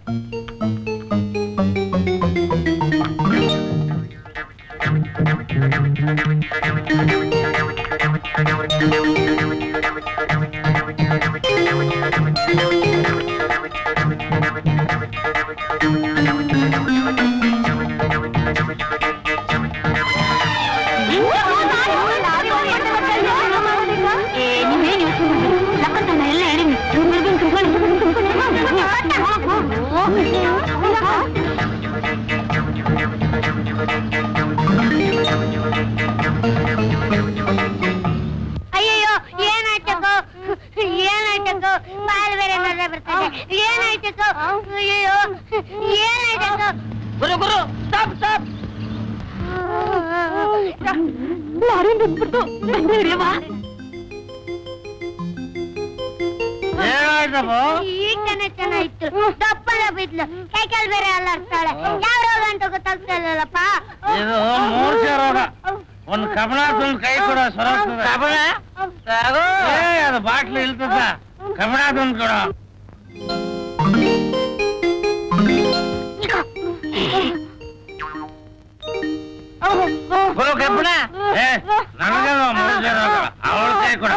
ನೀವೇನು ಯೋಚನೆ ಮಾಡಿ ಲಕ್ಕಂತನ ಎಲ್ಲ ಹೇಳಿನಿ ಅಯ್ಯಯ್ಯೋ ಏನಾಯ್ತಕ್ಕೋ ಏನಾಯ್ತಕ್ಕೋ ಬಾಲ್ ಬೇರೆ ನರ ಬರ್ತದೆ ಏನಾಯ್ತಕ್ಕೋ ಅಯ್ಯಯ್ಯೋ ಏನಾಯ್ತಕ್ಕೋ ಗುರು ಗುರು ಸ್ಟಾಪ್ ಸ್ಟಾಪ್ ಲಾರಿ ಬಂದ್ಬಿಟ್ಟು ಬಂದಿರಿಯವಾ ಏನಾಯ್ತಪ್ಪ ಈಟನ ಚೆನ್ನಾಗಿತ್ತು ದಪ್ಪನ ಬಿದ್ಲು ಕೈಕಾಲ್ ಬೇರೆ ಅಲ್ಲಾಡ್ತಾಳೆ ಯಾವ ರೋಗ ಅಂತ ಗೊತ್ತಾಗ್ತಾ ಇಲ್ಲಲ್ಲಪ್ಪ ಇದು ಮೂರ್ಛೆ ರೋಗ ಒಂದ್ ಕಮಲ ತಂದ್ ಕೈ ಕೊಡ ಸೊರಗ್ತದೆ ಕಮಲ ಏ ಅದು ಬಾಟ್ಲಿ ಇಲ್ತದ ಕಮಲ ತಂದ್ ಕೊಡ ಗುರು ಕಬ್ಬಣ ಏ ನನಗದು ಮೂರ್ಛೆ ರೋಗ ಅವಳ ಕೈ ಕೊಡ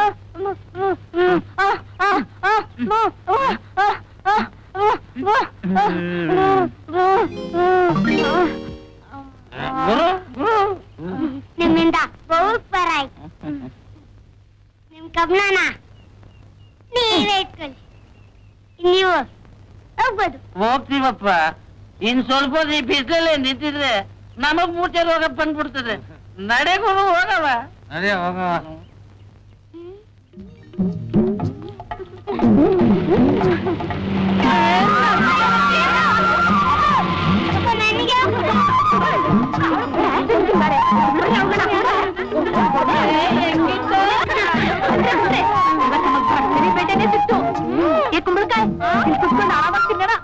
ಗುರು ಗುರು ನಿಮ್ಮಿಂದ ಬಹುತ್ ಪರ ಆಯ್ತು ನಿಮ್ ಕಬ್ಣನ ನೀವೇ ಇಟ್ಕೊಳ್ಳಿ ನೀವು ಹೋಗ್ಬೋದು ಹೋಗ್ತೀವಪ್ಪ ಇನ್ ಸ್ವಲ್ಪ ಹೊತ್ತು ಈ ಬಿಸಿಲಲ್ಲೇ ನಿಂತಿದ್ರೆ ನಮಗ್ ಮೂಟೆ ರೋಗ ಬಂದ್ಬಿಡ್ತದೆ ನಡೆಗೂ ಹೋಗವ ಅದೇ ಹೋಗವ ನನಗೆ ಸಿಕ್ತು ಏ ಕುಂಬಳಕಾಯಿ ಇಲ್ಲಿ ಕುತ್ಕೊಂಡು ಆವಾಗ ತಿನ್ನೋಣ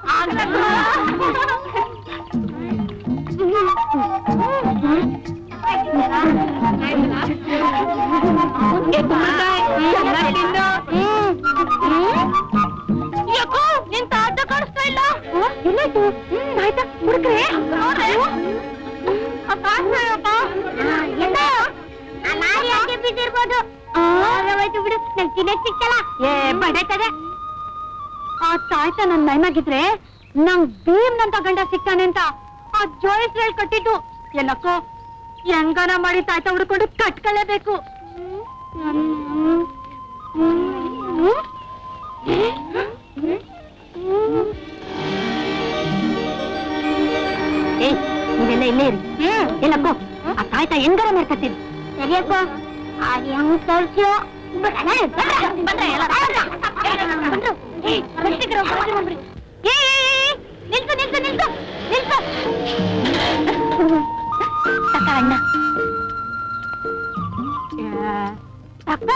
ಯಾಕೋ ನಿನ್ ತಾತ ಕಾಣಿಸ್ತಾ ಇಲ್ಲ ಎಲ್ಲಾಯ್ತು ಆಯ್ತಾ ಹುಡುಕ್ರೆ ಏನಾಯ್ತದೆ ಆ ತಾಯ್ತ ನನ್ ಮೈಮಾಗಿದ್ರೆ ನಂಗ್ ಭೀಮ್ನಂತ ಗಂಡ ಸಿಗ್ತಾನೆ ಅಂತ ಆ ಜೋಯಿಸ್ ರೇಲ್ ಕಟ್ಟಿದ್ದು ಎಲ್ಲಕ್ಕೋ ಹೆಂಗನ ಮಾಡಿ ತಾಯ್ತ ಹುಡ್ಕೊಂಡು ಕಟ್ಕೊಳ್ಳೇಬೇಕು ಏ ನೀವೆಲ್ಲ ಇಲ್ಲೇ ಇರಿ ಎಲ್ಲಕ್ಕೋ ಆ ತಾಯ್ತ ಹೆಂಗಾರ ಮಾಡ್ಕತ್ತೀರಿ ಸರಿಯಕ್ಕೋ ಆ ಹೆಂಗ್ ತೋರ್ಸ್ಯೋ ಬಂದ್ರೆ ಎಲ್ಲ ಬಂದ್ರು ಏ ಬರ್ತಿದ್ರು, ಬರ್ತಿದ್ರು, ಬರ್ತಿದ್ರು. ಏ, ಏ, ಏ, ನಿಲ್ಸು ನಿಲ್ಸು ನಿಲ್ಸು ನಿಲ್ಸು ತಕ್ಕ ಅಣ್ಣ ತಕ್ಕ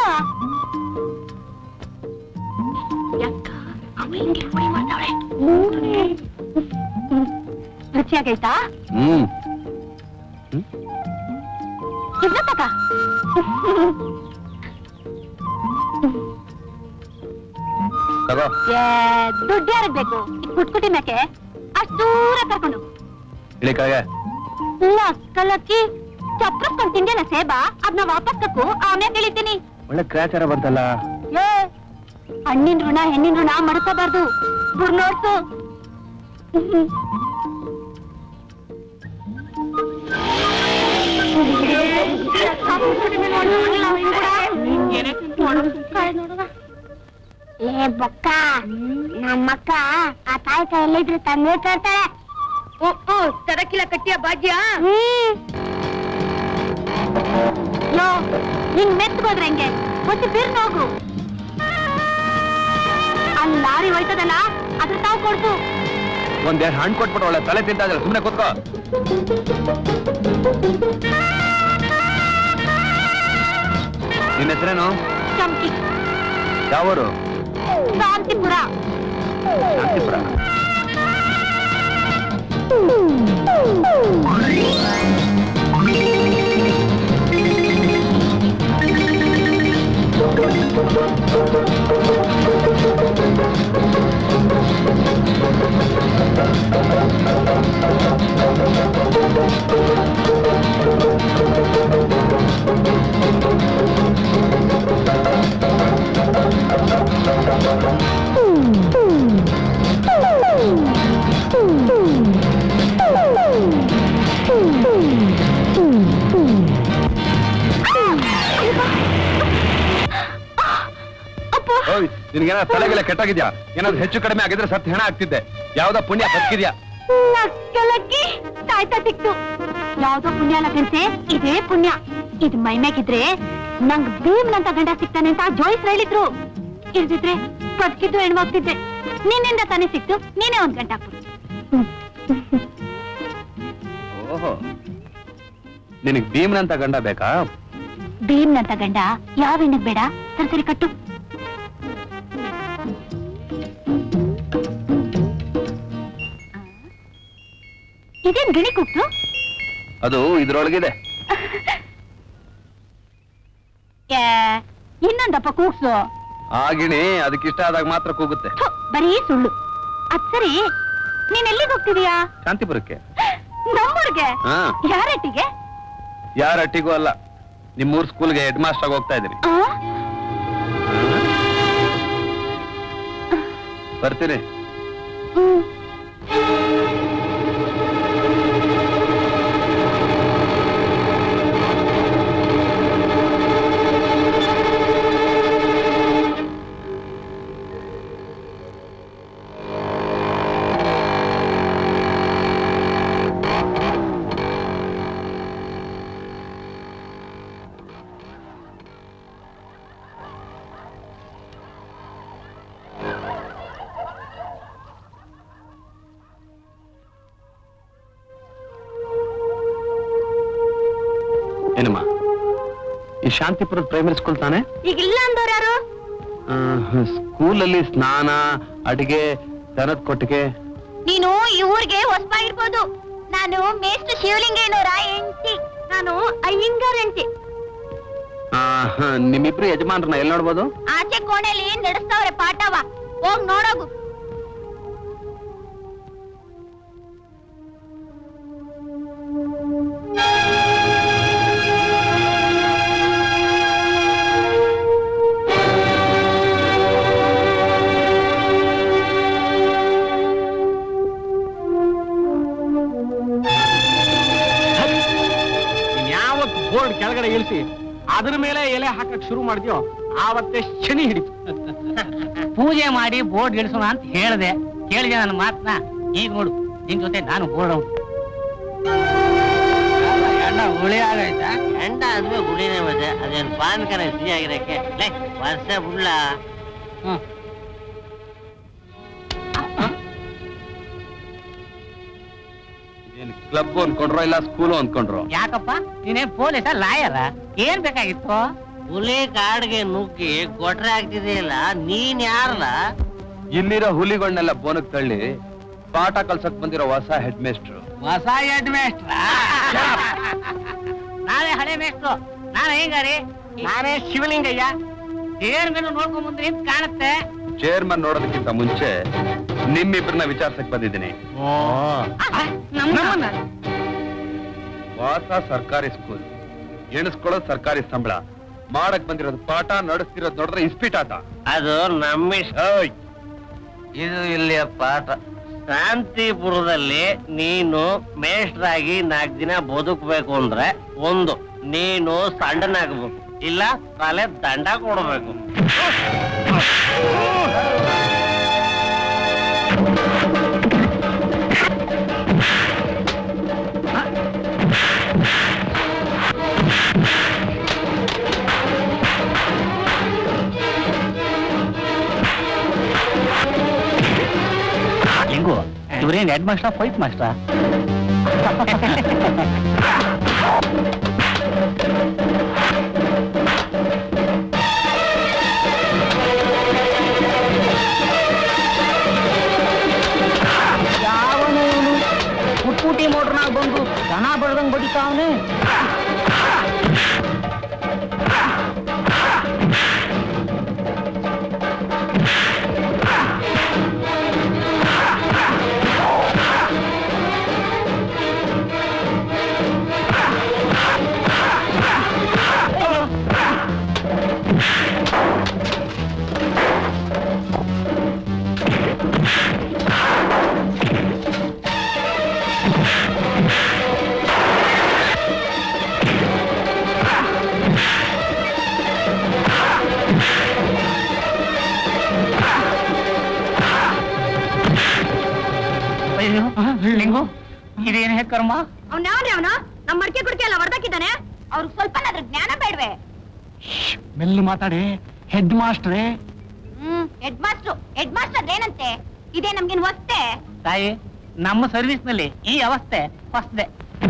ಯಕ್ಕ ಅವ ಹಿಂಗೆ ಪುಡಿ ಮಾಡ್ತಾವಳೆ ರುಚಿಯಾಗೈತಾ ಹ್ಮ್ ಇದ್ನ ತಕ ತಗೋ ಏ, ದುಡ್ಡು ಯಾರಿಗ್ ಬೇಕು ಕುಟ್ಕುಟಿ ಮೇಕೆ ಅಷ್ಟು ದೂರ ಕರ್ಕೊಂಡು ಇಳಿ ಕೆಳಗೆ ಕಲಕ್ಕಿ ಚಪ್ರಸ್ಕೊಂಡ್ ತಿಂದೇನ ಸೇಬಾ ಅದನ್ನ ವಾಪಸ್ ಕಕ್ಕು ಆಮೇಲೆ ಇಳಿತೀನಿ ಒಳ್ಳೆ ಕ್ರಾಚಾರ ಬಂತಲ್ಲ ಏ ಹಣ್ಣಿನ ಋಣ ಹೆಣ್ಣಿನ ಋಣ ಮಡ್ಕೋಬಾರ್ದು ಬುರ್ ನೋಡ್ಸು ಏ ಬೊಕ್ಕ ನಮ್ಮಕ್ಕ ಆ ತಾಯಿ ಕೈಯಲ್ಲಿದ್ರೆ ತಂದೆ ತರ್ತಾಳೆ ತರಕಿಲ್ಲ ಕಟ್ಟಿಯ ಬಾಜ್ಯ ಯೋ ನಿನ್ ಮೆತ್ಕೋದ್ರೆ ಹೆಂಗೆ ಮತ್ತೆ ಬಿರ್ನ್ ಹೋಗು ಅಲ್ಲಿ ಲಾರಿ ಹೋಯ್ತದಲ್ಲ ಅದ್ರ ತಾವು ಕೊಡ್ತು ಒಂದೆರಡು ಹಣ್ಣು ಕೊಟ್ಬಿಟ್ಟು ಒಳ್ಳೆ ತಲೆ ತಿಂತಾ ಇದ್ರೆ ಸುಮ್ಮನೆ ಕೂತ್ಕೋ ನಿನ್ನ ಹೆಸರೇನು ಚಮ್ಕಿ ಯಾವೂರು ಶಾಂತಿಪುರ ಶಾಂತಿಪುರ ಓಯ್ ನಿನ್ಗೇನಾದ್ರು ತಲೆಗೆಲ್ಲ ಕೆಟ್ಟಾಗಿದ್ಯಾ ಏನಾದ್ರು ಹೆಚ್ಚು ಕಡಿಮೆ ಆಗಿದ್ರೆ ಸತ್ ಹೆಣ ಆಗ್ತಿದ್ದೆ ಯಾವ್ದೋ ಪುಣ್ಯ ಬದುಕಿದ್ಯಾ ನಕ್ಕಲಕ್ಕಿ ತಾಯ್ತಾ ಸಿಕ್ತು ಯಾವ್ದೋ ಪುಣ್ಯ ಅಲ್ಲ ಕನ್ಸೆ ಇದೇ ಪುಣ್ಯ ಇದ್ ಮೈಮ್ಯಾಗಿದ್ರೆ ನಂಗ್ ಭೀಮ್ನಂತ ಗಂಡ ಸಿಗ್ತಾನೆ ಅಂತ ಜೋಯಿಸ್ ಹೇಳಿದ್ರು ಇಲ್ದಿದ್ರೆ ಬದುಕಿದ್ದು ಹೆಣ್ಮಾಗ್ತಿದ್ದೆ ನಿನ್ನಿಂದ ತಾನೇ ಸಿಕ್ತು ನೀನೇ ಒಂದ್ ಗಂಟೆ ಹಾಕ್ಬಿಡು ಓಹೋ ನಿನಗ್ ಭೀಮ್ನಂತ ಗಂಡ ಬೇಕಾ ಭೀಮ್ನಂತ ಗಂಡ ಯಾವ ಹೆಣ್ಣಿಗ್ ಬೇಡ ಸರಿ ಸರಿ ಕಟ್ಟು ಇದೇನ್ ಗಿಣಿ ಕೂಗ್ತು ಅದು ಇದ್ರೊಳಗಿದೆ ಏ, ಇನ್ನೊಂದಪ್ಪ ಕೂಗ್ಸು ಆ ಗಿಣಿ ಅದಕ್ಕಿಷ್ಟ ಆದಾಗ ಮಾತ್ರ ಕೂಗುತ್ತೆ ಥು, ಬರೀ ಸುಳ್ಳು ಅದ್ ಸರಿ ನೀನ್ ಎಲ್ಲಿಗೆ ಹೋಗ್ತಿದೀಯಾ ಶಾಂತಿಪುರಕ್ಕೆ ನಮ್ಮೂರ್ಗೆ ಹಾ ಯಾರಟ್ಟಿಗೆ ಯಾರ ಅಟ್ಟಿಗೂ ಅಲ್ಲ ನಿಮ್ಮೂರ್ ಸ್ಕೂಲ್ಗೆ ಹೆಡ್ ಮಾಸ್ಟರ್ ಆಗಿ ಹೋಗ್ತಾ ಇದ್ದೀನಿ ಆ? ಬರ್ತೀನಿ ಹ್ಮ್. ಏನಮ್ಮ ಈ ಶಾಂತಿಪುರದ ಪ್ರೈಮರಿ ಸ್ಕೂಲ್ ತಾನೆ ಈಗ ಇಲ್ಲ ಅಂದವ್ರು ಯಾರು ಸ್ಕೂಲಲ್ಲಿ ಸ್ನಾನ ಅಡಿಗೆ ದನದ ಕೊಟ್ಟಿಗೆ ನೀನು ಈ ಊರಿಗೆ ಹೊಸಬಾಗಿರ್ಬೋದು ನಾನು ಮೇಸ್ಟ್ ಶಿವಲಿಂಗೇನವರ ಹೆಂಡತಿ ನಾನು ಅಯ್ಯಂಗಾರ್ ಹೆಂಡತಿ ನಿಮ್ಮಿಬ್ರು ಯಜಮಾನ್ರನ್ನ ಎಲ್ಲಿ ನೋಡ್ಬೋದು ಆಚೆ ಕೋಣೆಯಲ್ಲಿ ನಡೆಸ್ತಾವ್ರೆ ಪಾಠವ ಹೋಗ್ ನೋಡೋಗು ಕೂರಿಸಿ ಅದ್ರ ಮೇಲೆ ಎಲೆ ಹಾಕಕ್ ಶುರು ಮಾಡಿದ್ಯೋ ಆವತ್ತೇ ಶನಿ ಹಿಡಿತು ಪೂಜೆ ಮಾಡಿ ಬೋರ್ಡ್ ಇಳಿಸೋಣ ಅಂತ ಹೇಳ್ದೆ ಕೇಳಿದೆ ನನ್ನ ಮಾತನ್ನ ಈಗ ನೋಡು ನಿನ್ ಜೊತೆ ನಾನು ಬೋರ್ಡ್ ಹುಳಿ ಆಗೈತಾ ಎಂಡ ಆದ್ಮೇಲೆ ಗುಡಿನೇ ಮತ್ತೆ ಅದೇನ್ ಪಾನ್ಕರ ಸಿಹಿ ಆಗಿರಕ್ಕೆ ಲೇ ವರ್ಷ ಬುಳ್ಳ ಏನ್ ಕ್ಲಬ್ ಅನ್ಕೊಂಡ್ರೋ ಇಲ್ಲ ಸ್ಕೂಲು ಅನ್ಕೊಂಡ್ರೋ ಯಾಕಪ್ಪ ನೀನೇ ಪೊಲೀಸ ಲಾಯರ ಏನ್ ಬೇಕಾಗಿತ್ತು ಹುಲಿ ಕಾಡ್ಗೆ ನುಗ್ಗಿ ಕೊಟ್ರೆ ಆಗ್ತಿದೆಯಲ್ಲ ನೀನ್ ಯಾರಲ್ಲ ಇಲ್ಲಿರೋ ಹುಲಿಗಳನ್ನೆಲ್ಲ ಬೋನಕ್ ತಳ್ಳಿ ಪಾಠ ಕಲ್ಸಕ್ ಬಂದಿರೋ ಹೊಸ ಹೆಡ್ ಮೇಸ್ಟ್ರು ಹೊಸ ಹೆಡ್ ಮೇಸ್ಟ್ರ ನಾನೇ ಹಳೆ ಮೇಸ್ಟ್ರು ನಾನು ಹೆಂಗಾರಿ ನಾನೇ ಶಿವಲಿಂಗಯ್ಯ ದೇರ್ ಮೇಲೆ ನೋಡ್ಕೊಂಡ್ ಬಂದ್ರಿ ಅಂತ ಕಾಣುತ್ತೆ ಚೇರ್ಮನ್ ನೋಡೋದಕ್ಕಿಂತ ಮುಂಚೆ ನಿಮ್ಮಿಬ್ರನ್ನ ವಿಚಾರಿಸಕ್ ಬಂದಿದ್ದೀನಿ ನಮ್ಮನ್ನ ವಾಸ ಸರ್ಕಾರಿ ಸ್ಕೂಲ್ ಎಣಿಸ್ಕೊಳ್ಳೋದು ಸರ್ಕಾರಿ ಸಂಬಳ ಮಾಡಕ್ ಬಂದಿರೋದು ಪಾಠ ನಡೆಸ್ತಿರೋದು ನೋಡಿದ್ರೆ ಇಸ್ಪೀಟ್ ಆಟ ಅದು ನಮ್ಮಿಷ್ಟ ಓಯ್ ಇದು ಇಲ್ಲಿಯ ಪಾಠ ಶಾಂತಿಪುರದಲ್ಲಿ ನೀನು ಮೇಷ್ಟ್ರಾಗಿ ನಾಲ್ಕು ದಿನ ಬದುಕಬೇಕು ಅಂದ್ರೆ ಒಂದು ನೀನು ಸಣ್ಣನಾಗ್ಬೇಕು ಇಲ್ಲ ತಲೆ ದಂಡ ಕೊಡ್ಬೇಕು ಹೆಂಗು ಇವ್ರೇನ್ ಹೆಡ್ ಮಾಸ್ಟರ್ ಫೈಟ್ ಮಾಸ್ಟರ್ ಯಾವನು ಇವನು ಪುಟ್ಪುಟಿ ಮೋಟ್ರನಾಗ ಬಂದು ದನ ಬಡ್ದಂಗ್ ಬಡಿತಾವನೆ ಅಯ್ಯೋ ಲಿಂಗು ಇದೇನ್ ಹೇ ಕರ್ಮ ಅವ್ನ ಯಾವ್ರಿ ಅವನು ನಮ್ಮ ಮಡಿಕೆ ಕುಡಿಕೆ ಎಲ್ಲ ಹೊಡೆದಾಕಿದ್ದಾನೆ ಅವ್ರಿಗೆ ಸ್ವಲ್ಪ ಜ್ಞಾನ ಬೇಡ್ವೆ ಮೆಲ್ಲು ಮಾತಾಡಿ ಹೆಡ್ ಮಾಸ್ಟ್ರೇ ಹ್ಮ್ ಹೆಡ್ ಮಾಸ್ಟ್ರು ಹೆಡ್ ಮಾಸ್ಟರ್ ಏನಂತೆ ಇದೇ ನಮ್ಗೇನ್ ಹೊಸ್ತೆ ತಾಯಿ ನಮ್ಮ ಸರ್ವಿಸ್ ನಲ್ಲಿ ಈ ಅವಸ್ಥೆ ಹೊಸದೆ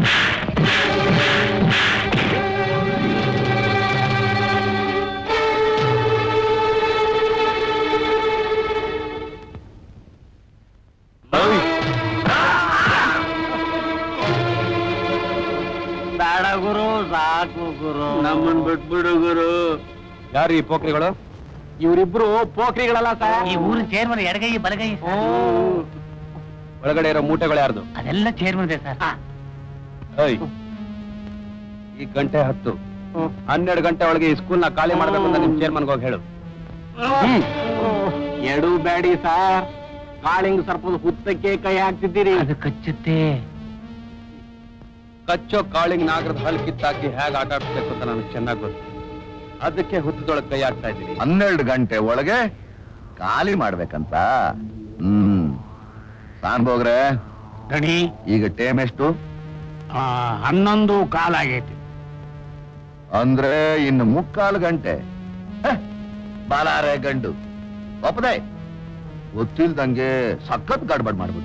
ಬೇಡ ಗುರು ಸಾಕು ಗುರು ನಮ್ಮನ್ ಬಿಟ್ಬಿಡು ಗುರು ಯಾರು ಈ ಪೋಖ್ರಿಗಳು ಇವರಿಬ್ರು ಪೋಖ್ರಿಗಳಲ್ಲ ಸರ್ ಈ ಊರಿನ ಚೇರ್ಮನ್ ಎಡಗೈ ಬಲಗೈ ಸರ್. ಒಳಗಡೆ ಇರೋ ಮೂಟೆಗಳು ಯಾರ್ದು ಅದೆಲ್ಲ ಚೇರ್ಮನ್ ಇದೆ ಸರ್ ಓಯ್ ಈ ಗಂಟೆ ಹತ್ತು ಹನ್ನೆರಡು ಗಂಟೆ ಒಳಗೆ ಈ ಸ್ಕೂಲ್ನ ಖಾಲಿ ಮಾಡ್ಬೇಕು ಅಂತ ನಿಮ್ ಚೇರ್ಮನ್ಗೆ ಹೋಗಿ ಹೇಳು ಎಡು ಬ್ಯಾಡಿ ಸರ್ ಕಾಳಿಂಗ್ ಸರ್ಪದ ಹುತ್ತಕ್ಕೆ ಕೈ ಹಾಕ್ತಿದ್ದೀರಿ ಅದು ಕಚ್ಚುತ್ತೆ ಕಚ್ಚೋ ಕಾಳಿಂಗ್ ನಾಗರದ ಹಲ್ ಕಿತ್ತಾಕಿ ಹೇಗೆ ಆಟ ಆಡ್ಸ್ಬೇಕು ಅಂತ ನನಗೆ ಚೆನ್ನಾಗಿ ಗೊತ್ತು ಅದಕ್ಕೆ ಹುತ್ತದೊಳಗೆ ಕೈ ಹಾಕ್ತಾ ಇದ್ದೀನಿ ಹನ್ನೆರಡು ಗಂಟೆ ಒಳಗೆ ಖಾಲಿ ಮಾಡ್ಬೇಕಂತ ಹ್ಮ್ ಸಾನ್ಬೋಗ್ರೆ ಗಣಿ ಈಗ ಟೇಮ್ ಎಷ್ಟು ಹನ್ನೊಂದು ಕಾಲಾಗೈತಿ ಅಂದ್ರೆ ಇನ್ನು ಮುಕ್ಕಾಲು ಗಂಟೆ ಹ, ಬಾಲಾರೆ ಗಂಡು ಒಪ್ಪದೆ ಗೊತ್ತಿಲ್ದಂಗೆ ಸಖತ್ ಗಡ್ಬಡ್ ಮಾಡ್ಬಿಟ್ಟ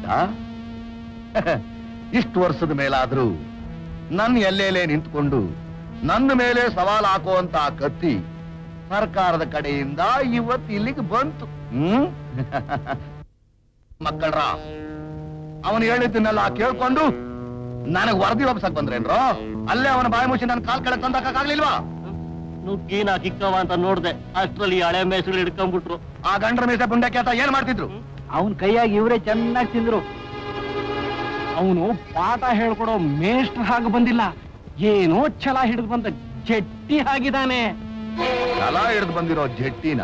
ಇಷ್ಟು ವರ್ಷದ ಮೇಲಾದ್ರೂ ನನ್ನ ಎಲ್ಲೆಲೆ ನಿಂತ್ಕೊಂಡು ನನ್ನ ಮೇಲೆ ಸವಾಲ್ ಹಾಕುವಂತ ಆ ಕತ್ತಿ ಸರ್ಕಾರದ ಕಡೆಯಿಂದ ಇವತ್ತು ಇಲ್ಲಿಗೆ ಬಂತು ಹ್ಮ್ ಮಕ್ಕಳ್ರ ಅವನು ಹೇಳಿದ್ದನ್ನೆಲ್ಲ ಕೇಳ್ಕೊಂಡು ನನಗ್ ವರದಿ ಒಪ್ಸಕ್ ಬಂದ್ರೇನ್ರೋ ಅಲ್ಲೇ ಅವನ ಬಾಯಿ ಮುಚ್ಚಿ ನನ್ನ ಕಾಲ್ ಕೆಳಗೆ ತಂದಾಕಾಗ್ಲಿಲ್ವಾ ನುಗ್ಗಿ ನಾ ಸಿಕ್ಕವ ಅಂತ ನೋಡ್ದೆ ಅಷ್ಟ್ರಲ್ಲಿ ಹಳೆ ಮೇಸುಗಳು ಹಿಡ್ಕೊಂಡ್ಬಿಟ್ರು ಆ ಗಂಡ್ರ ಮೀಸೆ ಪುಂಡಕ್ಕೆ ಅಂತ ಏನ್ ಮಾಡ್ತಿದ್ರು ಅವನ್ ಕೈಯಾಗಿ ಇವರೇ ಚೆನ್ನಾಗಿ ತಿಂದ್ರು ಅವನು ಪಾಠ ಹೇಳ್ಕೊಡೋ ಮೇಷ್ಟ್ರ ಹಾಗೆ ಬಂದಿಲ್ಲ ಏನೋ ಛಲ ಹಿಡಿದು ಬಂದ ಜಟ್ಟಿ ಆಗಿದ್ದಾನೆ ಛಲ ಹಿಡಿದು ಬಂದಿರೋ ಜಟ್ಟಿನ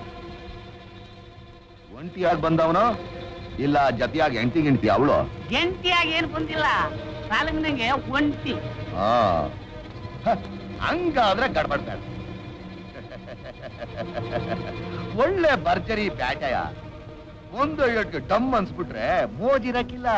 ಒಂಟಿಯಾಗಿ ಬಂದವನು ಇಲ್ಲ ಜತಿಯಾಗಿ ಎಂಟಿ ಗಿಂಟಿ ಅವಳು ಎಂಟಿಯಾಗಿ ಏನು ಬಂದಿಲ್ಲ ಸಾಲಂಗನಂಗೆ ಒಂಟಿ ಆ ಹ, ಹಂಗಾದ್ರೆ ಗಡ್ಬಡ್ ಬೇಡ ಒಳ್ಳೆ ಭರ್ಜರಿ ಬ್ಯಾಟಯ ಒಂದು ಐವತ್ತಿಗೆ ಡಮ್ ಅನ್ಸ್ಬಿಟ್ರೆ ಮೋಜಿರಕ್ಕಿಲ್ಲ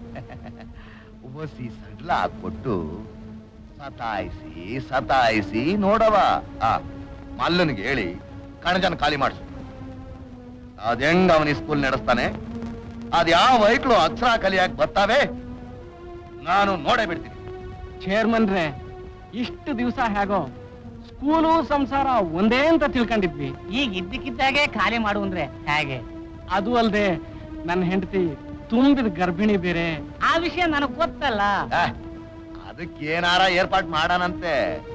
ಒಸಿ ಸಡ್ಲ ಹಾಕ್ಬಿಟ್ಟು ಸತಾಯಿಸಿ ಸತಾಯಿಸಿ ನೋಡವ ಆ ಮಲ್ಲನಿಗೆ ಹೇಳಿ ಕಣಜನ ಖಾಲಿ ಮಾಡಿಸು ಅದ್ ಹೆಂಗ್ ಅವನ ಸ್ಕೂಲ್ ನಡೆಸ್ತಾನೆ ಅದ್ ಯಾವ ವೈಕ್ಳು ಅಕ್ಷರ ಕಲಿಯಾಕ್ ಬರ್ತಾವೆ ನಾನು ನೋಡೇ ಬಿಡ್ತೀನಿ ಚೇರ್ಮನ್ರೆ ಇಷ್ಟು ದಿವಸ ಹೇಗೋ ಸ್ಕೂಲು ಸಂಸಾರ ಒಂದೇ ಅಂತ ತಿಳ್ಕೊಂಡಿದ್ವಿ ಈಗ ಇದ್ದಕ್ಕಿದ್ದಾಗೆ ಖಾಲಿ ಮಾಡು ಅಂದ್ರೆ ಹೇಗೆ ಅದು ಅಲ್ದೆ ನನ್ನ ಹೆಂಡತಿ ತುಂಬಿದ ಗರ್ಭಿಣಿ ಬೇರೆ ಆ ವಿಷಯ ನನಗ್ ಗೊತ್ತಲ್ಲ ಆ, ಅದಕ್ಕೇನಾರ ಏರ್ಪಾಟ್ ಮಾಡಾನಂತೆ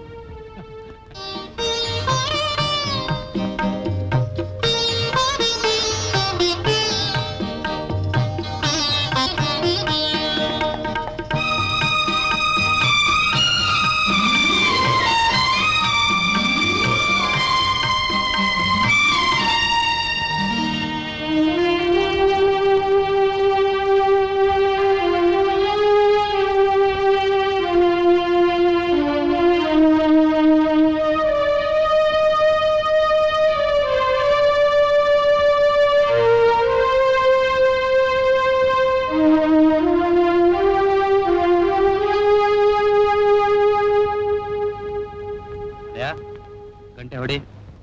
ಗಂಟೆ ಹೊಡಿ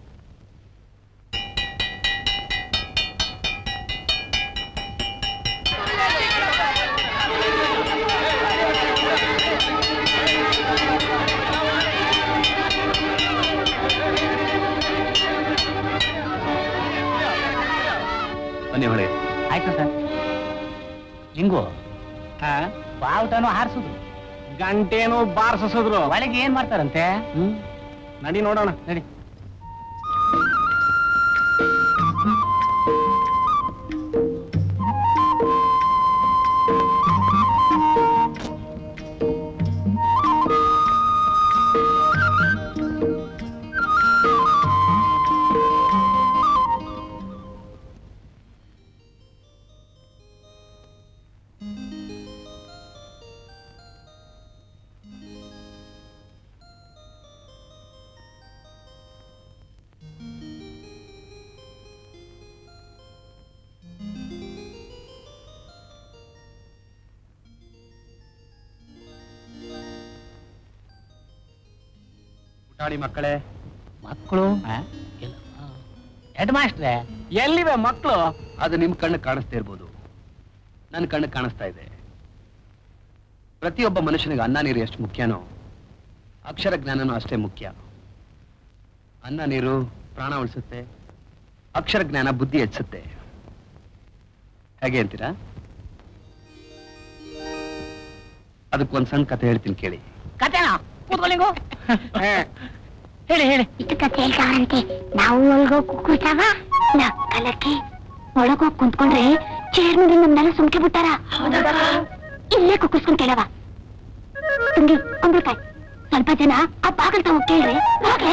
ಬನ್ನಿ ಹೊಳೆ ಆಯ್ತು ಸರ್ ಜಿಂಗು ಬಾವುಟನು ಹಾರಿಸುದು ಗಂಟೇನು ಬಾರ್ಸಿಸಿದ್ರು ಒಳಗೆ ಏನ್ ಮಾಡ್ತಾರಂತೆ ಹ್ಮ್ ನಡಿ ನೋಡೋಣ ನಡಿ ಪುಟಾಣಿ ಮಕ್ಕಳೇ ಮಕ್ಕಳು ಹೆಡ್ ಮಾಸ್ಟ್ರೆ ಎಲ್ಲಿವೆ ಮಕ್ಕಳು ಅದು ನಿಮ್ ಕಣ್ಣು ಕಾಣಿಸ್ತಾ ಇರ್ಬೋದು ನನ್ನ ಕಣ್ಣು ಕಾಣಿಸ್ತಾ ಇದೆ ಪ್ರತಿಯೊಬ್ಬ ಮನುಷ್ಯನಿಗೆ ಅನ್ನ ನೀರು ಎಷ್ಟು ಮುಖ್ಯನೋ ಅಕ್ಷರ ಜ್ಞಾನನೂ ಅಷ್ಟೇ ಮುಖ್ಯ ಅನ್ನ ನೀರು ಪ್ರಾಣ ಉಳಿಸುತ್ತೆ ಅಕ್ಷರ ಜ್ಞಾನ ಬುದ್ಧಿ ಹೆಚ್ಚುತ್ತೆ ಹೇಗೆ ಅಂತೀರಾ ಅದಕ್ಕೊಂದ್ ಸಣ್ಣ ಕಥೆ ಹೇಳ್ತೀನಿ ಕೇಳಿ ಕತೆನಾ ಕೂತ್ಕೊಳ್ಳಿಂಗು ಹೇಳಿ ಹೇಳಿ ಇಷ್ಟು ಕತೆ ಹೇಳ್ತಾವ್ರಂತೆ ನಾವು ಒಳಗೋಗ್ ಕೂತಾವ ನಕ್ಕಲಕ್ಕೆ ಒಳಗೋಗ್ ಕುಂತ್ಕೊಂಡ್ರೆ ಚೇರ್ಮನ್ ನಮ್ನೆಲ್ಲ ಸುಮ್ಕೆ ಬಿಟ್ಟಾರ ಇಲ್ಲೇ ಕುಕ್ಕರ್ಸ್ಕೊಂಡ್ ಕೇಳವ ತುಂಗಿ ಕುಂಬಳಕಾಯ್ ಸ್ವಲ್ಪ ಜನ ಆ ಬಾಗಲ್ ತಾವು ಕೇಳ್ರಿ ಹೋಗ್ರೆ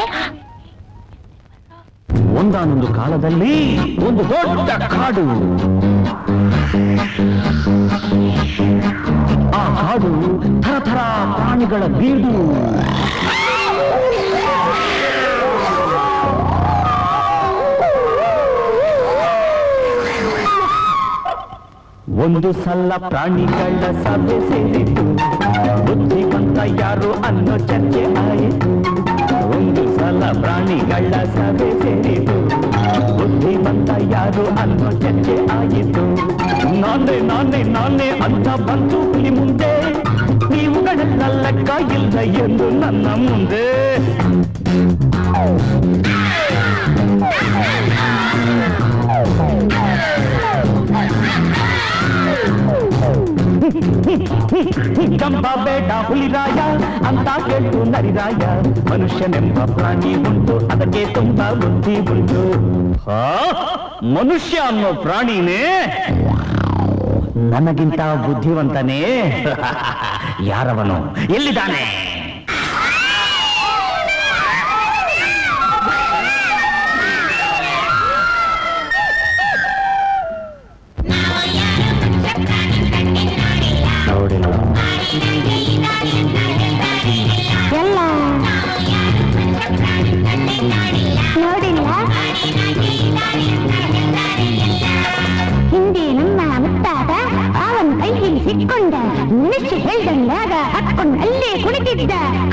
ಒಂದಾನೊಂದು ಕಾಲದಲ್ಲಿ ಒಂದು ದೊಡ್ಡ ಕಾಡು ಆ ಕಾಡು ಥರಥರ ಪ್ರಾಣಿಗಳ ಬೀಡು ಒಂದು ಸಲ ಪ್ರಾಣಿಗಳ ಸಭೆ ಸೇರಿತು ಬುದ್ಧಿವಂತ ಯಾರು ಅನ್ನೋ ಚರ್ಚೆ ಆಯಿತು ಒಂದು ಸಲ ಪ್ರಾಣಿಗಳ ಸಭೆ ಸೇರಿತು ಬುದ್ಧಿವಂತ ಯಾರು ಅನ್ನೋ ಚರ್ಚೆ ಆಯಿತು ನಾನೇ ನಾನೇ ನಾನೇ ಅಂತ ಬಂತು ಹುಲಿ ಮುಂದೆ ನೀವುಗಳೆಲ್ಲ ಲೆಕ್ಕ ಇಲ್ಲ ಎಂದು ನನ್ನ ಮುಂದೆ ಜಂಬ ಬೇಡ ಹುಲಿರಾಯ ಅಂತ ಕೇಳು ನರಿರಾಯ ಮನುಷ್ಯನೆಂಬ ಪ್ರಾಣಿ ಉಂಟು ಅದಕ್ಕೆ ತುಂಬಾ ಬುದ್ಧಿ ಉಂಟು ಹಾ? ಮನುಷ್ಯ ಅನ್ನೋ ಪ್ರಾಣಿನೇ ನನಗಿಂತ ಬುದ್ಧಿವಂತನೇ ಯಾರವನು ಎಲ್ಲಿದ್ದಾನೆ ನೋಡಿಲ್ಲ ಎಲ್ಲ ಹಿಂದೆ ನಮ್ಮ ಮುತ್ತಾದ ಅವನ ಕೈಯಲ್ಲಿ ಸಿಕ್ಕೊಂಡ ಮನುಷ್ಯ ಹೇಳ್ದಂಗಾಗ ಹತ್ಕೊಂಡು ಅಲ್ಲೇ ಕುಳಿತಿದ್ದ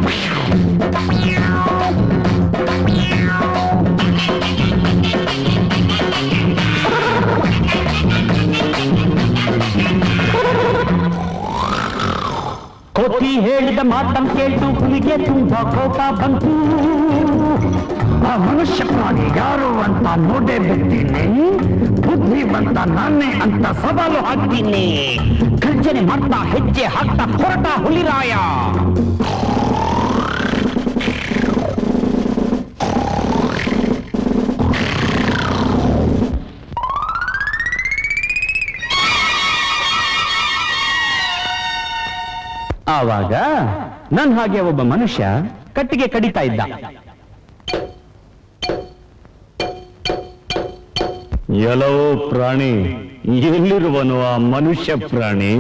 ಕೋತಿ ಹೇಳಿದ ಮಾತನ್ನು ಕೇಳ್ತು ಹುಲಿಗೆ ತುಂಬಾ ಕೋಪ ಬಂತು ಆ ಮನುಷ್ಯ ಪ್ರಾಣಿ ಯಾರು ಅಂತ ನೋಡೇ ಬಿಡ್ತೀನಿ ಬುದ್ಧಿವಂತ ನಾನೇ ಅಂತ ಸವಾಲು ಹಾಕ್ತೀನಿ ಗರ್ಜನೆ ಮಾಡ್ತಾ ಹೆಜ್ಜೆ ಹಾಕ್ತಾ ಹೊರಟ ಹುಲಿರಾಯ ಆವಾಗ ನನ್ ಹಾಗೆ ಒಬ್ಬ ಮನುಷ್ಯ ಕಟ್ಟಿಗೆ ಕಡಿತಾ ಇದ್ದ ಎಲ್ಲವೋ ಪ್ರಾಣಿ ಎಲ್ಲಿರುವನು ಆ ಮನುಷ್ಯ ಪ್ರಾಣಿ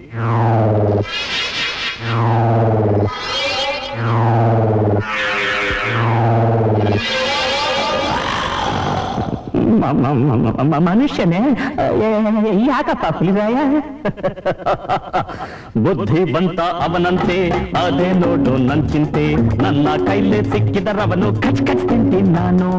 ಮ- ಮ- ಮ- ಮ- ಮನುಷ್ಯನೇ ಏ- ಯಾಕಪ್ಪ ಹುಲಿರಾಯ ಬುದ್ಧಿ ಬಂತ ಅವನಂತೆ ಅದೇ ನೋಡು ನನ್ ಚಿಂತೆ ನನ್ನ ಕೈಲೇ ಸಿಕ್ಕಿದರವನು ಕಚ್ ಕಚ್ ತಿಂತೀನಿ ನಾನು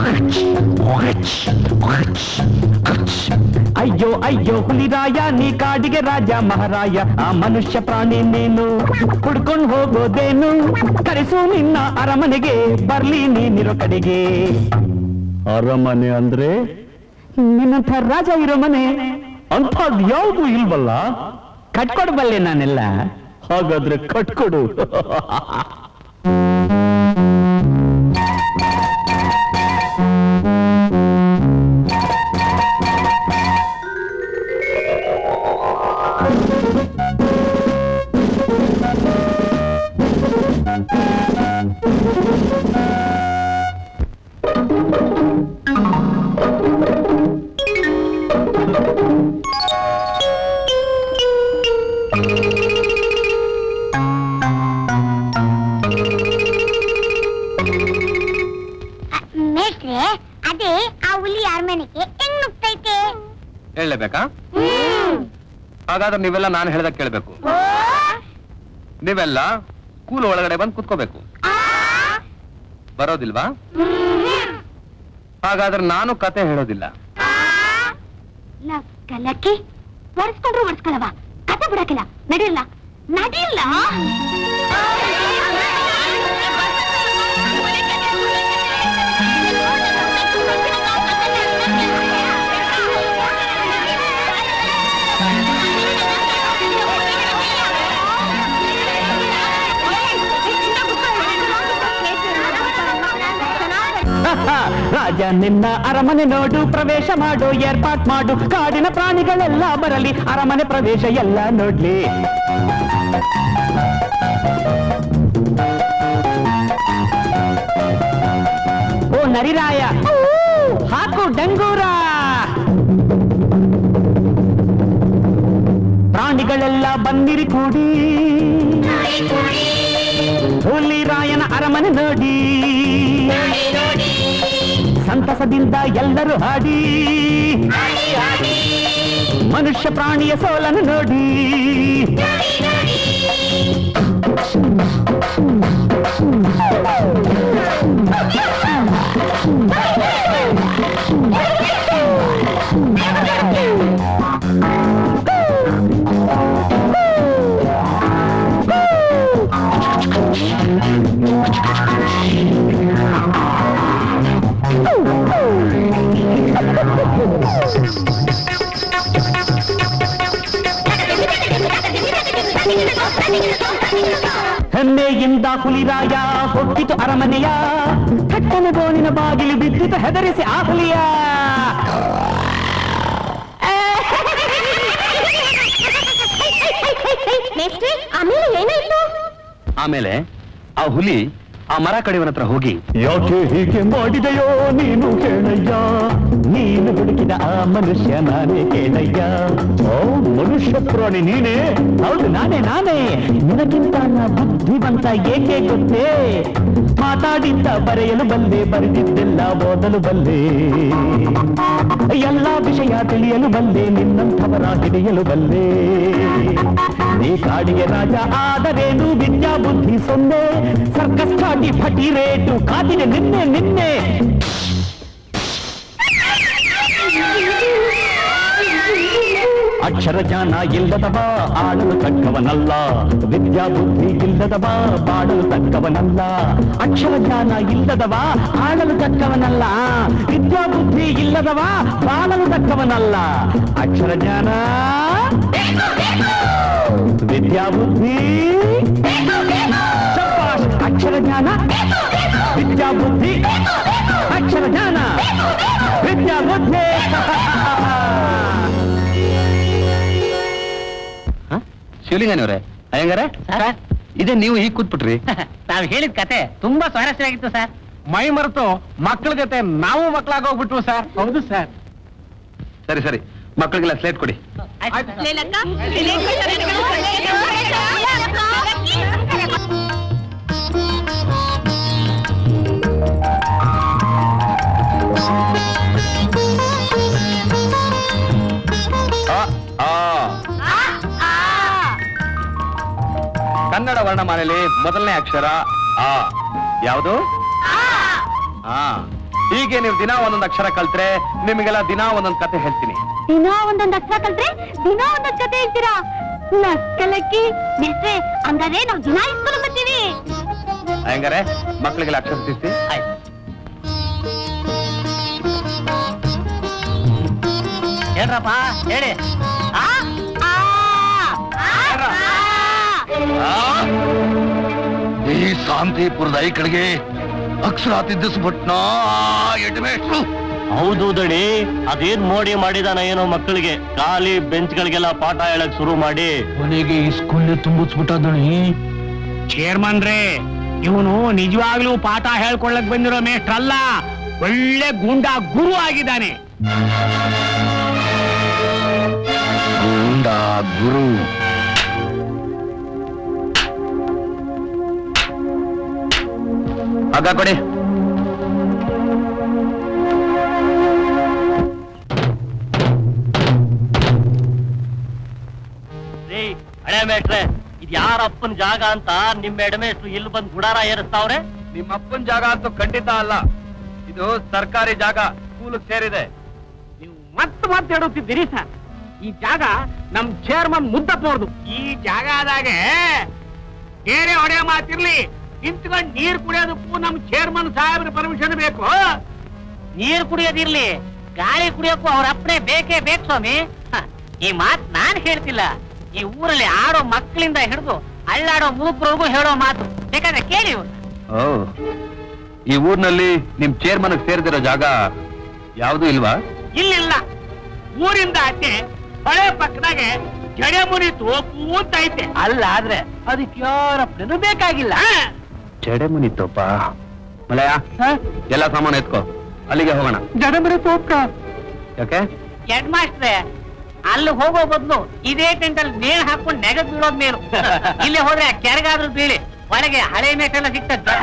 ಅಯ್ಯೋ ಅಯ್ಯೋ ಹುಲಿರಾಯ ನೀ ಕಾಡಿಗೆ ರಾಜ ಮಹಾರಾಯ ಆ ಮನುಷ್ಯ ಪ್ರಾಣಿ ನೀನು ಕುಡ್ಕೊಂಡು ಹೋಗೋದೇನು ಕರೆಸು ನಿನ್ನ ಅರಮನೆಗೆ ಬರ್ಲಿ ನೀನಿರೋ ಕಡೆಗೆ ಅರಮನೆ ಅಂದ್ರೆ ನಿನ್ನಂಥ ರಾಜ ಇರೋ ಮನೆ ಅಂಥದ್ದು ಯಾವುದು ಇಲ್ವಲ್ಲ ಕಟ್ಕೊಡ್ಬಲ್ಲೆ ನಾನೆಲ್ಲ ಹಾಗಾದ್ರೆ ಕಟ್ಕೊಡು ಮೇಷ್ಟ್ರೆ ಅದೇ ಆ ಹುಲಿ ಅರಮನೆಗೆ ಹೆಂಗ್ ನುಗ್ತೈತೆ ಹೇಳಬೇಕಾ ಹಾಗಾದ್ರೆ ನೀವೆಲ್ಲ ನಾನು ಹೇಳ್ದಾಗ ಕೇಳ್ಬೇಕು ನೀವೆಲ್ಲ ಸ್ಕೂಲ್ ಒಳಗಡೆ ಬಂದು ಕುತ್ಕೋಬೇಕು ಬರೋದಿಲ್ವಾ ಹಾಗಾದ್ರೆ ನಾನು ಕತೆ ಹೇಳೋದಿಲ್ಲ ಕಲಕ್ಕೆ ಒರೆಸ್ಕೊಂಡ್ರು ಒರೆಸ್ಕೊಳವ ಕತೆ ಬಿಡಕಿಲ್ಲ ನಡಿಲ್ಲ ನಡಿಲ್ಲ ರಾಜ ನಿನ್ನ ಅರಮನೆ ನೋಡು ಪ್ರವೇಶ ಮಾಡು ಏರ್ಪಾಟ್ ಮಾಡು ಕಾಡಿನ ಪ್ರಾಣಿಗಳೆಲ್ಲ ಬರಲಿ ಅರಮನೆ ಪ್ರವೇಶ ಎಲ್ಲ ನೋಡ್ಲಿ ಓ ನರಿರಾಯ ಹಾಕು ಡಂಗೂರ ಪ್ರಾಣಿಗಳೆಲ್ಲ ಬಂದಿರಿ ಕೂಡಿ ಹುಲಿರಾಯನ ಅರಮನೆ ನೋಡಿ ಸಂತಸದಿಂದ ಎಲ್ಲರೂ ಹಾಡಿ ಮನುಷ್ಯ ಪ್ರಾಣಿಯ ಸೋಲನ್ನು ನೋಡಿ ಹೆಮ್ಮೆಯಿಂದ ಹುಲಿರಾಯ ಹೊಕ್ಕಿತು ಅರಮನೆಯ ಥಟ್ಟನೆ ಗೋಣಿನ ಬಾಗಿಲು ಬಿದ್ದಿತು ಹೆದರಿಸಿ ಆ ಹುಲಿಯ ಮೇಷ್ಟ್ರೆ ಆಮೇಲೆ ಏನಾಯ್ತು ಆಮೇಲೆ ಆ ಹುಲಿ ಆ ಮರ ಕಡಿವನ ಹತ್ರ ಹೋಗಿ ಯಾಕೆ ಹೀಗೆ ಮಾಡಿದೆಯೋ ನೀನು ಕೇಳಯ್ಯ ನೀನು ಹುಡುಕಿದ ಆ ಮನುಷ್ಯ ನಾನೇ ಕೇಳಯ್ಯ ಓ ಮನುಷ್ಯ ಪ್ರಾಣಿ ನೀನೇ ಹೌದು ನಾನೇ ನಾನೇ ನಿನಗಿಂತ ನಾ ಬುದ್ಧಿವಂತ ಏಕೆ ಗೊತ್ತೇ ಮಾತಾಡಿದ್ದ ಬರೆಯಲು ಬಲ್ಲೆ ಬರೆದಿದ್ದೆಲ್ಲ ಓದಲು ಬಲ್ಲೆ ಎಲ್ಲ ವಿಷಯ ತಿಳಿಯಲು ಬಲ್ಲೆ ನಿನ್ನಂಥವರ ಹಿಡಿಯಲು ಬಲ್ಲೆ ನೀ ಕಾಡಿಗೆ ರಾಜ ಆದರೇನು ವಿದ್ಯಾ ಬುದ್ಧಿ ಸೊನ್ನೆ ಸರ್ಕಸ್ ಚಾಟಿ ಫಟಿ ರೇಟು ಕಾದಿದೆ ನಿನ್ನೆ ನಿನ್ನೆ ಅಕ್ಷರ ಜ್ಞಾನ ಇಲ್ಲದವ ಆಡಲು ತಕ್ಕವನಲ್ಲ ವಿದ್ಯಾ ಬುದ್ಧಿ ಇಲ್ಲದವ ಬಾಡಲು ತಕ್ಕವನಲ್ಲ ಅಕ್ಷರ ಜ್ಞಾನ ಇಲ್ಲದವ ಆಡಲು ತಕ್ಕವನಲ್ಲ ವಿದ್ಯಾ ಬುದ್ಧಿ ಇಲ್ಲದವ ಬಾಳಲು ತಕ್ಕವನಲ್ಲ ಅಕ್ಷರ ಜ್ಞಾನ ವಿದ್ಯಾ ಬುದ್ಧಿ ಶಬ್ಬಾಷ್. ಅಕ್ಷರ ಜ್ಞಾನ ವಿದ್ಯಾ ಬುದ್ಧಿ ಅಕ್ಷರ ಜ್ಞಾನ ವಿದ್ಯಾ ಬುದ್ಧಿ ಶಿವಲಿಂಗನವ್ರೆ ಅಯ್ಯಂಗಾರೆ ಸರ್ ಇದೇ ನೀವು ಈಗ ಕೂತ್ಬಿಟ್ರಿ ನಾವ್ ಹೇಳಿದ ಕತೆ ತುಂಬಾ ಸ್ವಾರಸ್ಯವಾಗಿತ್ತು ಸರ್ ಮೈ ಮರೆತು ಮಕ್ಕಳ ಜೊತೆ ನಾವು ಮಕ್ಕಳಾಗೋಗ್ಬಿಟ್ವು ಸರ್ ಹೌದು ಸರ್ ಸರಿ ಸರಿ ಮಕ್ಕಳಿಗೆಲ್ಲ ಸ್ಲೇಟ್ ಕೊಡಿ ಅ, ಆ. ಕನ್ನಡ ವರ್ಣಮಾಲೆಯಲ್ಲಿ ಮೊದಲನೇ ಅಕ್ಷರ ಆ ಯಾವುದು ಆ ಹೀಗೆ ನೀವು ದಿನ ಒಂದೊಂದು ಅಕ್ಷರ ಕಲ್ತ್ರೆ ನಿಮಗೆಲ್ಲ ದಿನ ಒಂದೊಂದು ಕತೆ ಹೇಳ್ತೀನಿ ದಿನ ಒಂದೊಂದ್ ಅಕ್ಷರ ಕಲ್ತ್ರೆ ದಿನ ಒಂದೊಂದ್ ಕತೆ ಹೇಳ್ತೀರಾ ನಕ್ಕಲಕ್ಕಿ ಮೆಸ್ರೆ ಹಂಗಾದ್ರೆ ನಾವ್ ದಿನ ಇಸ್ಕೊಂಡು ಬರ್ತೀವಿ ಹೆಂಗಾರೆ ಮಕ್ಕಳಿಗೆಲ್ಲ ಅಕ್ಷರ ತಿಳಿಸಿ ಹೇಳ್ರಪ್ಪ ಹೇಳಿ ಆ, ಆ, ಆ, ಆ. ಈ ಶಾಂತಿಪುರದ ಐಕಳಿಗೆ ಅಕ್ಷರ ತಿದ್ದಿಸ್ಬಿಟ್ನಾ ಎಡ್ಮೇಷ್ಟ್ರು ಹೌದು ದಣಿ ಅದೇನ್ ಮೋಡಿ ಮಾಡಿದಾನ ಏನೋ ಮಕ್ಕಳಿಗೆ ಖಾಲಿ ಬೆಂಚ್ಗಳಿಗೆಲ್ಲ ಪಾಠ ಹೇಳಕ್ ಶುರು ಮಾಡಿ ಕೊನೆಗೆ ಈ ಸ್ಕೂಲ್ ತುಂಬಿಸ್ಬಿಟ್ಟದಣಿ ಚೇರ್ಮನ್ ರೇ ಇವನು ನಿಜವಾಗ್ಲೂ ಪಾಠ ಹೇಳ್ಕೊಳ್ಳಕ್ ಬಂದಿರೋ ಮೇಷ್ಟ್ರ್ ಅಲ್ಲ ಒಳ್ಳೆ ಗುಂಡ ಗುರು ಆಗಿದ್ದಾನೆ ಗೂಂಡ ಗುರು ಹಗ್ಗ ಕೊಡಿ ರೀ ಹಳೆ ಮೇಟ್ರೆ ಇದ್ ಯಾರ ಅಪ್ಪನ ಜಾಗ ಅಂತ ನಿಮ್ ಎಡಮೇಷ್ಟ್ರು ಇಲ್ಲಿ ಬಂದ್ ಗುಡಾರ ಏರಿಸ್ತಾವ್ರೆ ನಿಮ್ಮ ಅಪ್ಪನ ಜಾಗ ಅಂತೂ ಖಂಡಿತ ಅಲ್ಲ ಇದು ಸರ್ಕಾರಿ ಜಾಗ ಸ್ಕೂಲ್ ಸೇರಿದೆ ನೀವು ಮತ್ತೆ ಮತ್ತೆ ಹೇಳುತ್ತಿದ್ದೀರಿ ಸರ್ ಈ ಜಾಗ ನಮ್ ಚೇರ್ಮನ್ ಮುದ್ದಪ್ಪನವ್ರದು ಈ ಜಾಗದಾಗೆ ಬೇರೆ ಹೊಡೆಯ ಮಾತಿರ್ಲಿ ನಿಂತ್ಕೊಂಡು ನೀರ್ ಕುಡಿಯೋದಕ್ಕೂ ನಮ್ ಚೇರ್ಮನ್ ಸಾಹೇಬ್ರ ಪರ್ಮಿಷನ್ ಬೇಕು ನೀರ್ ಕುಡಿಯೋದಿರ್ಲಿ ಗಾಳಿ ಕುಡಿಯೋಕ್ಕೂ ಅವ್ರ ಅಪ್ಪನೇ ಬೇಕೇ ಬೇಕು ಸ್ವಾಮಿ ಹ, ಈ ಮಾತ್ ನಾನ್ ಹೇಳ್ತಿಲ್ಲ ಈ ಊರಲ್ಲಿ ಆಡೋ ಮಕ್ಕಳಿಂದ ಹಿಡಿದು ಅಳ್ಳಾಡೋ ಮೂಕ್ರವ್ರಿಗೂ ಹೇಳೋ ಮಾತು ಬೇಕಾದ್ರೆ ಕೇಳಿ ಇವ್ರ್ನ. ಓ ಈ ಊರ್ನಲ್ಲಿ ನಿಮ್ ಚೇರ್ಮನ್ ಸೇರಿದಿರೋ ಜಾಗ ಯಾವ್ದು ಇಲ್ವಾ ಇಲ್ಲಿಲ್ಲ ಊರಿಂದ ಆಚೆ ಹೊಳೆ ಪಕ್ಕದಾಗೆ ಜಡೆಮುನಿ ತೋಪು ಅಂತ ಐತೆ ಅಲ್ಲ ಆದ್ರೆ ಅದಕ್ಕೆ ಯಾರಪ್ಪನೂ ಬೇಕಾಗಿಲ್ಲ ಜಡೆಮುನಿ ತೋಪ ಮಲಯ ಎಲ್ಲ ಸಾಮಾನು ಎತ್ಕೋ ಅಲ್ಲಿಗೆ ಹೋಗೋಣ ಜಡೆಮುನಿ ತೋಪ ಯಾಕೆ ಹೆಡ್ ಮಾಸ್ಟ್ರೆ ಅಲ್ಲಿ ಹೋಗೋ ಬದಲು ಇದೇ ಟೆಂಟಲ್ಲಿ ನೇಣು ಹಾಕೊಂಡು ನೆಗದ್ ಬೀಳೋದ್ ಮೇಲು ಇಲ್ಲಿ ಹೋದ್ರೆ ಕೆರೆಗಾದ್ರೂ ಬೀಳಿ ಒಳಗೆ ಹಳೆ ಮೇಟೆಲ್ಲ ಸಿಗ್ತದೆ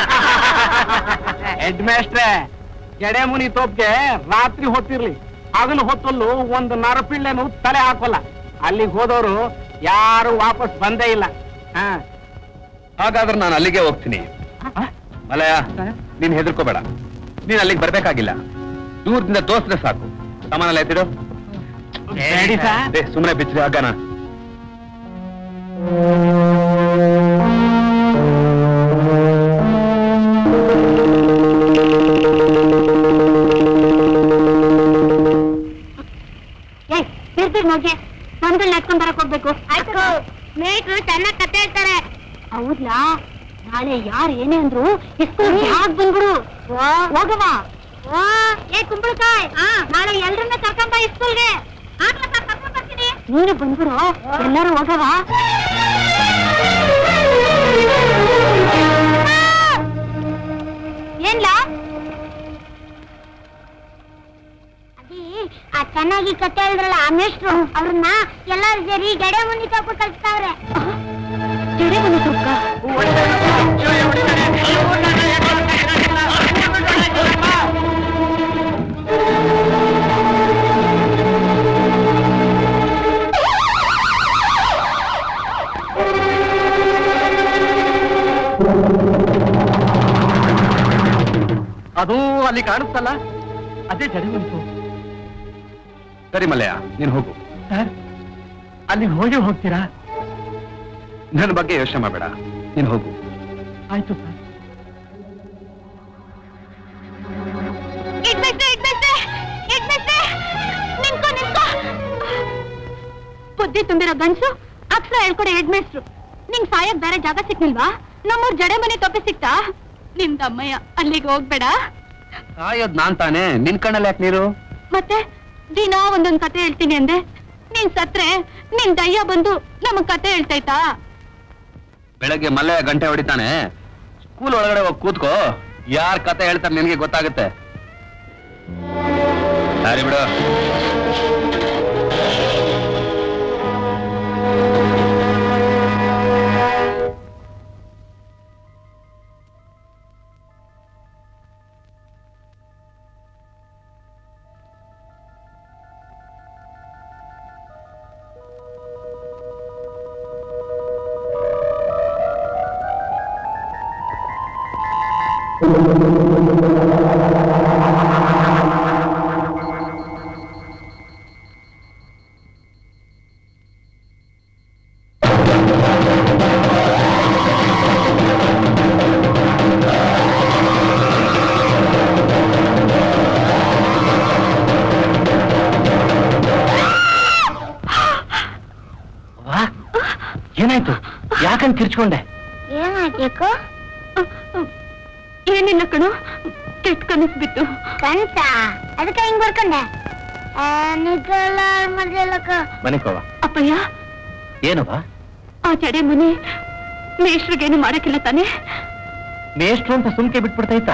ಹೆಡ್ ಮೇಸ್ಟ್ರೆ ಜಡೆಮುನಿ ತೋಪ್ಗೆ ರಾತ್ರಿ ಹೊತ್ತಿರ್ಲಿ ಹಗಲು ಹೊತ್ತಲ್ಲೂ ಒಂದು ನರಪಿಳ್ಳೆನು ತಲೆ ಹಾಕೋಲ್ಲ ಅಲ್ಲಿಗೆ ಹೋದವರು ಯಾರು ವಾಪಸ್ ಬಂದೇ ಇಲ್ಲ ಹಾ ಹಾಗಾದ್ರೆ ನಾನು ಅಲ್ಲಿಗೆ ಹೋಗ್ತೀನಿ ಮಲಯ ನೀನ್ ಹೆದರ್ಕೋಬೇಡ ನೀನ್ ಅಲ್ಲಿಗೆ ಬರ್ಬೇಕಾಗಿಲ್ಲ ದೂರದಿಂದ ತೋರ್ಸಿದ್ರೆ ಸಾಕು ಸಾಮಾನೆಲ್ಲ ಎತ್ತಿಡು ರೆಡಿ ಸರ್ ಏ, ಸುಮ್ನೆ ಬಿಚ್ಚಿದೆ ಹಗ್ಗನ ಏ ಬಿರ್ಬಿರ್ ನೋಡ್ಗೆ ನನ್ಗಳು ನಡ್ಕೊಂಡ್ ಬರಕ್ ಹೋಗ್ಬೇಕು ಆಯ್ತು ಮೇಟ್ರು ಚೆನ್ನಾಗ್ ಕತೆ ಹೇಳ್ತಾರೆ ಹೌದ್ಲಾ ನಾಳೆ ಯಾರು ಏನೇ ಅಂದ್ರು ಸ್ಕೂಲ್ ಯಾಕೆ ಬಂದ್ಬಿಡು ಹೋಗವ ಏ ಕುಂಬಳಕಾಯ್ ನಾಳೆ ಎಲ್ರನ್ನ ಕರ್ಕೊಂಬ ಸ್ಕೂಲ್ಗೆ ನೀನು ಬಂದ್ಬಿಡು ಎಲ್ಲರೂ ಹೋಗವ ಏನ್ಲಾ ಆ ಚೆನ್ನಾಗಿ ಕತೆ ಹೇಳಿದ್ರಲ್ಲ ಆ ಮೇಷ್ಟ್ರು ಅವ್ರನ್ನ ಎಲ್ಲಾರು ಸೇರಿ ಜಡೆ ಮುಂದೆ ತಪ್ಪ ಕಲ್ಸ್ತಾವ್ರೆ ಜಡೆ ಮುಂದೆ ತಪ್ಪ ಅದು ಅಲ್ಲಿ ಕಾಣಿಸ್ತಲ್ಲ ಅದೇ ಜಡಿ ಉಂಟು ಸರಿ ಮಲ್ಲಯ್ಯ ನೀನ್ ಹೋಗು ಸರ್ ಅಲ್ಲಿ ಹೋಗಿ ಹೋಗ್ತೀರಾ ನನ್ನ ಬಗ್ಗೆ ಯೋಚನೆ ಮಾಡಬೇಡ ನೀನ್ ಹೋಗು ಆಯ್ತು ಸರ್ ಇಡ್ಬೇಕು ಇಡ್ಬೇಕು ಇಡ್ಬೇಕು ನಿಂತ್ಕೊ ನಿಂತ್ಕೊ ಬುದ್ಧಿ ತುಂಬಿರೋ ಗನ್ಸು ಅಕ್ಷರ ಹೇಳ್ಕೊಡೋ ಹೆಡ್ಮೇಸ್ಟ್ರು ನಿಂಗ್ ಸಾಯಕ್ ಬೇರೆ ಜಾಗ ಸಿಕ್ನಿಲ್ವಾ ನಮ್ಮೂರ್ ಜಡೆ ಮನೆ ತೊಪ್ಪಿ ಸಿಕ್ತಾ ನಿಮ್ ತಮ್ಮಯ್ಯ ಅಲ್ಲಿಗೆ ಹೋಗ್ಬೇಡ ಸಾಯೋದ್ ನಾನ್ ತಾನೇ ನಿನ್ ಕಣ್ಣಲ್ಲಿ ಯಾಕೆ ನೀರು ಮತ್ತೆ ದಿನ ಒಂದೊಂದ್ ಕತೆ ಹೇಳ್ತೀನಿ ಅಂದೆ ನೀನ್ ಸತ್ರೆ ನಿನ್ ದಯ್ಯ ಬಂದು ನಮಗ್ ಕತೆ ಹೇಳ್ತೈತಾ ಬೆಳಗ್ಗೆ ಮಲ್ಲಯ್ಯ ಗಂಟೆ ಹೊಡಿತಾನೆ ಸ್ಕೂಲ್ ಒಳಗಡೆ ಹೋಗಿ ಕೂತ್ಕೋ ಯಾರ್ ಕತೆ ಹೇಳ್ತಾರೆ ನಿನಗೆ ಗೊತ್ತಾಗುತ್ತೆ ಸರಿ ಬಿಡು ಏನಾಯ್ತು ಯಾಕಂತ ಕಿರ್ಚ್ಕೊಂಡೆ ಏನಾಯ್ತು ಏನಿಲ್ಲ ಕಣು ಕೆಟ್ಟ ಕನಸು ಬಿತ್ತು ಕನ್ಸ ಅದಕ್ಕೆ ಹಿಂಗ್ ಬರ್ಕೊಂಡೆ ನಿಜಲ್ಲ ಮಜಲಕ್ಕ ಮನೆಕೋವ ಅಪ್ಪಯ್ಯ ಏನವ ಆ ಜಡೆ ಮನೆ ಮೇಷ್ರಿಗೇನು ಮಾಡಕ್ಕಿಲ್ಲ ತಾನೆ ಮೇಷ್ಟ್ರು ಅಂತ ಸುಮ್ಕೆ ಬಿಟ್ಬಿಡ್ತೈತ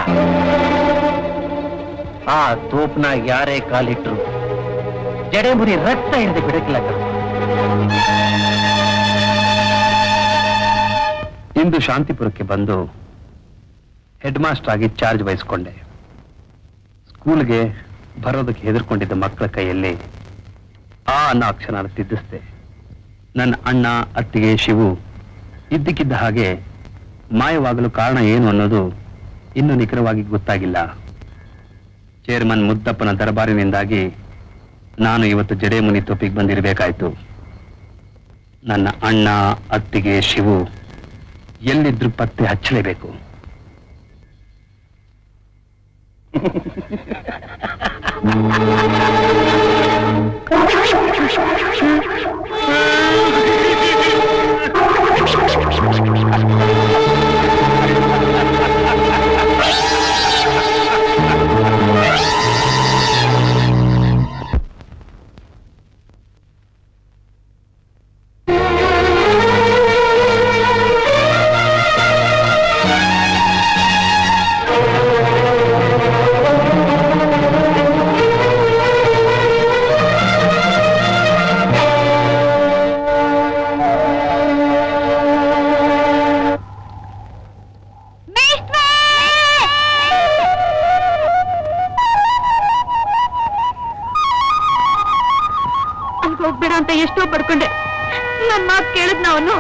ಆ ತೋಪ್ನ ಯಾರೇ ಕಾಲಿಟ್ರು ಜಡೆ ಮುರಿ ರಕ್ತ ಹಿಡಿದು ಬಿಡಕ್ಕಿಲ್ಲ ಕಣವ್ವ. ಇಂದು ಶಾಂತಿಪುರಕ್ಕೆ ಬಂದು ಹೆಡ್ ಮಾಸ್ಟರ್ ಆಗಿ ಚಾರ್ಜ್ ವಹಿಸ್ಕೊಂಡೆ ಸ್ಕೂಲ್ಗೆ ಬರೋದಕ್ಕೆ ಹೆದರ್ಕೊಂಡಿದ್ದ ಮಕ್ಕಳ ಕೈಯಲ್ಲಿ ಆ ಅನ್ನೋ ಅಕ್ಷರ ತಿದ್ದಿಸ್ದೆ ನನ್ನ ಅಣ್ಣ ಅತ್ತಿಗೆ ಶಿವು ಇದ್ದಕ್ಕಿದ್ದ ಹಾಗೆ ಮಾಯವಾಗಲು ಕಾರಣ ಏನು ಅನ್ನೋದು ಇನ್ನೂ ನಿಖರವಾಗಿ ಗೊತ್ತಾಗಿಲ್ಲ ಚೇರ್ಮನ್ ಮುದ್ದಪ್ಪನ ದರಬಾರಿನಿಂದಾಗಿ ನಾನು ಇವತ್ತು ಜಡೆ ಮುನಿ ತೊಪ್ಪಿಗೆ ಬಂದಿರಬೇಕಾಯ್ತು ನನ್ನ ಅಣ್ಣ ಅತ್ತಿಗೆ ಶಿವು ಎಲ್ಲಿದ್ರು ಪತ್ತೆ ಹಚ್ಚಲೇಬೇಕು ಅಲ್ಗೆ ಹೋಗ್ಬೇಡ ಅಂತ ಎಷ್ಟೋ ಪಡ್ಕೊಂಡೆ ನನ್ ಮಾತು ಕೇಳಿದ್ನ ಅವನು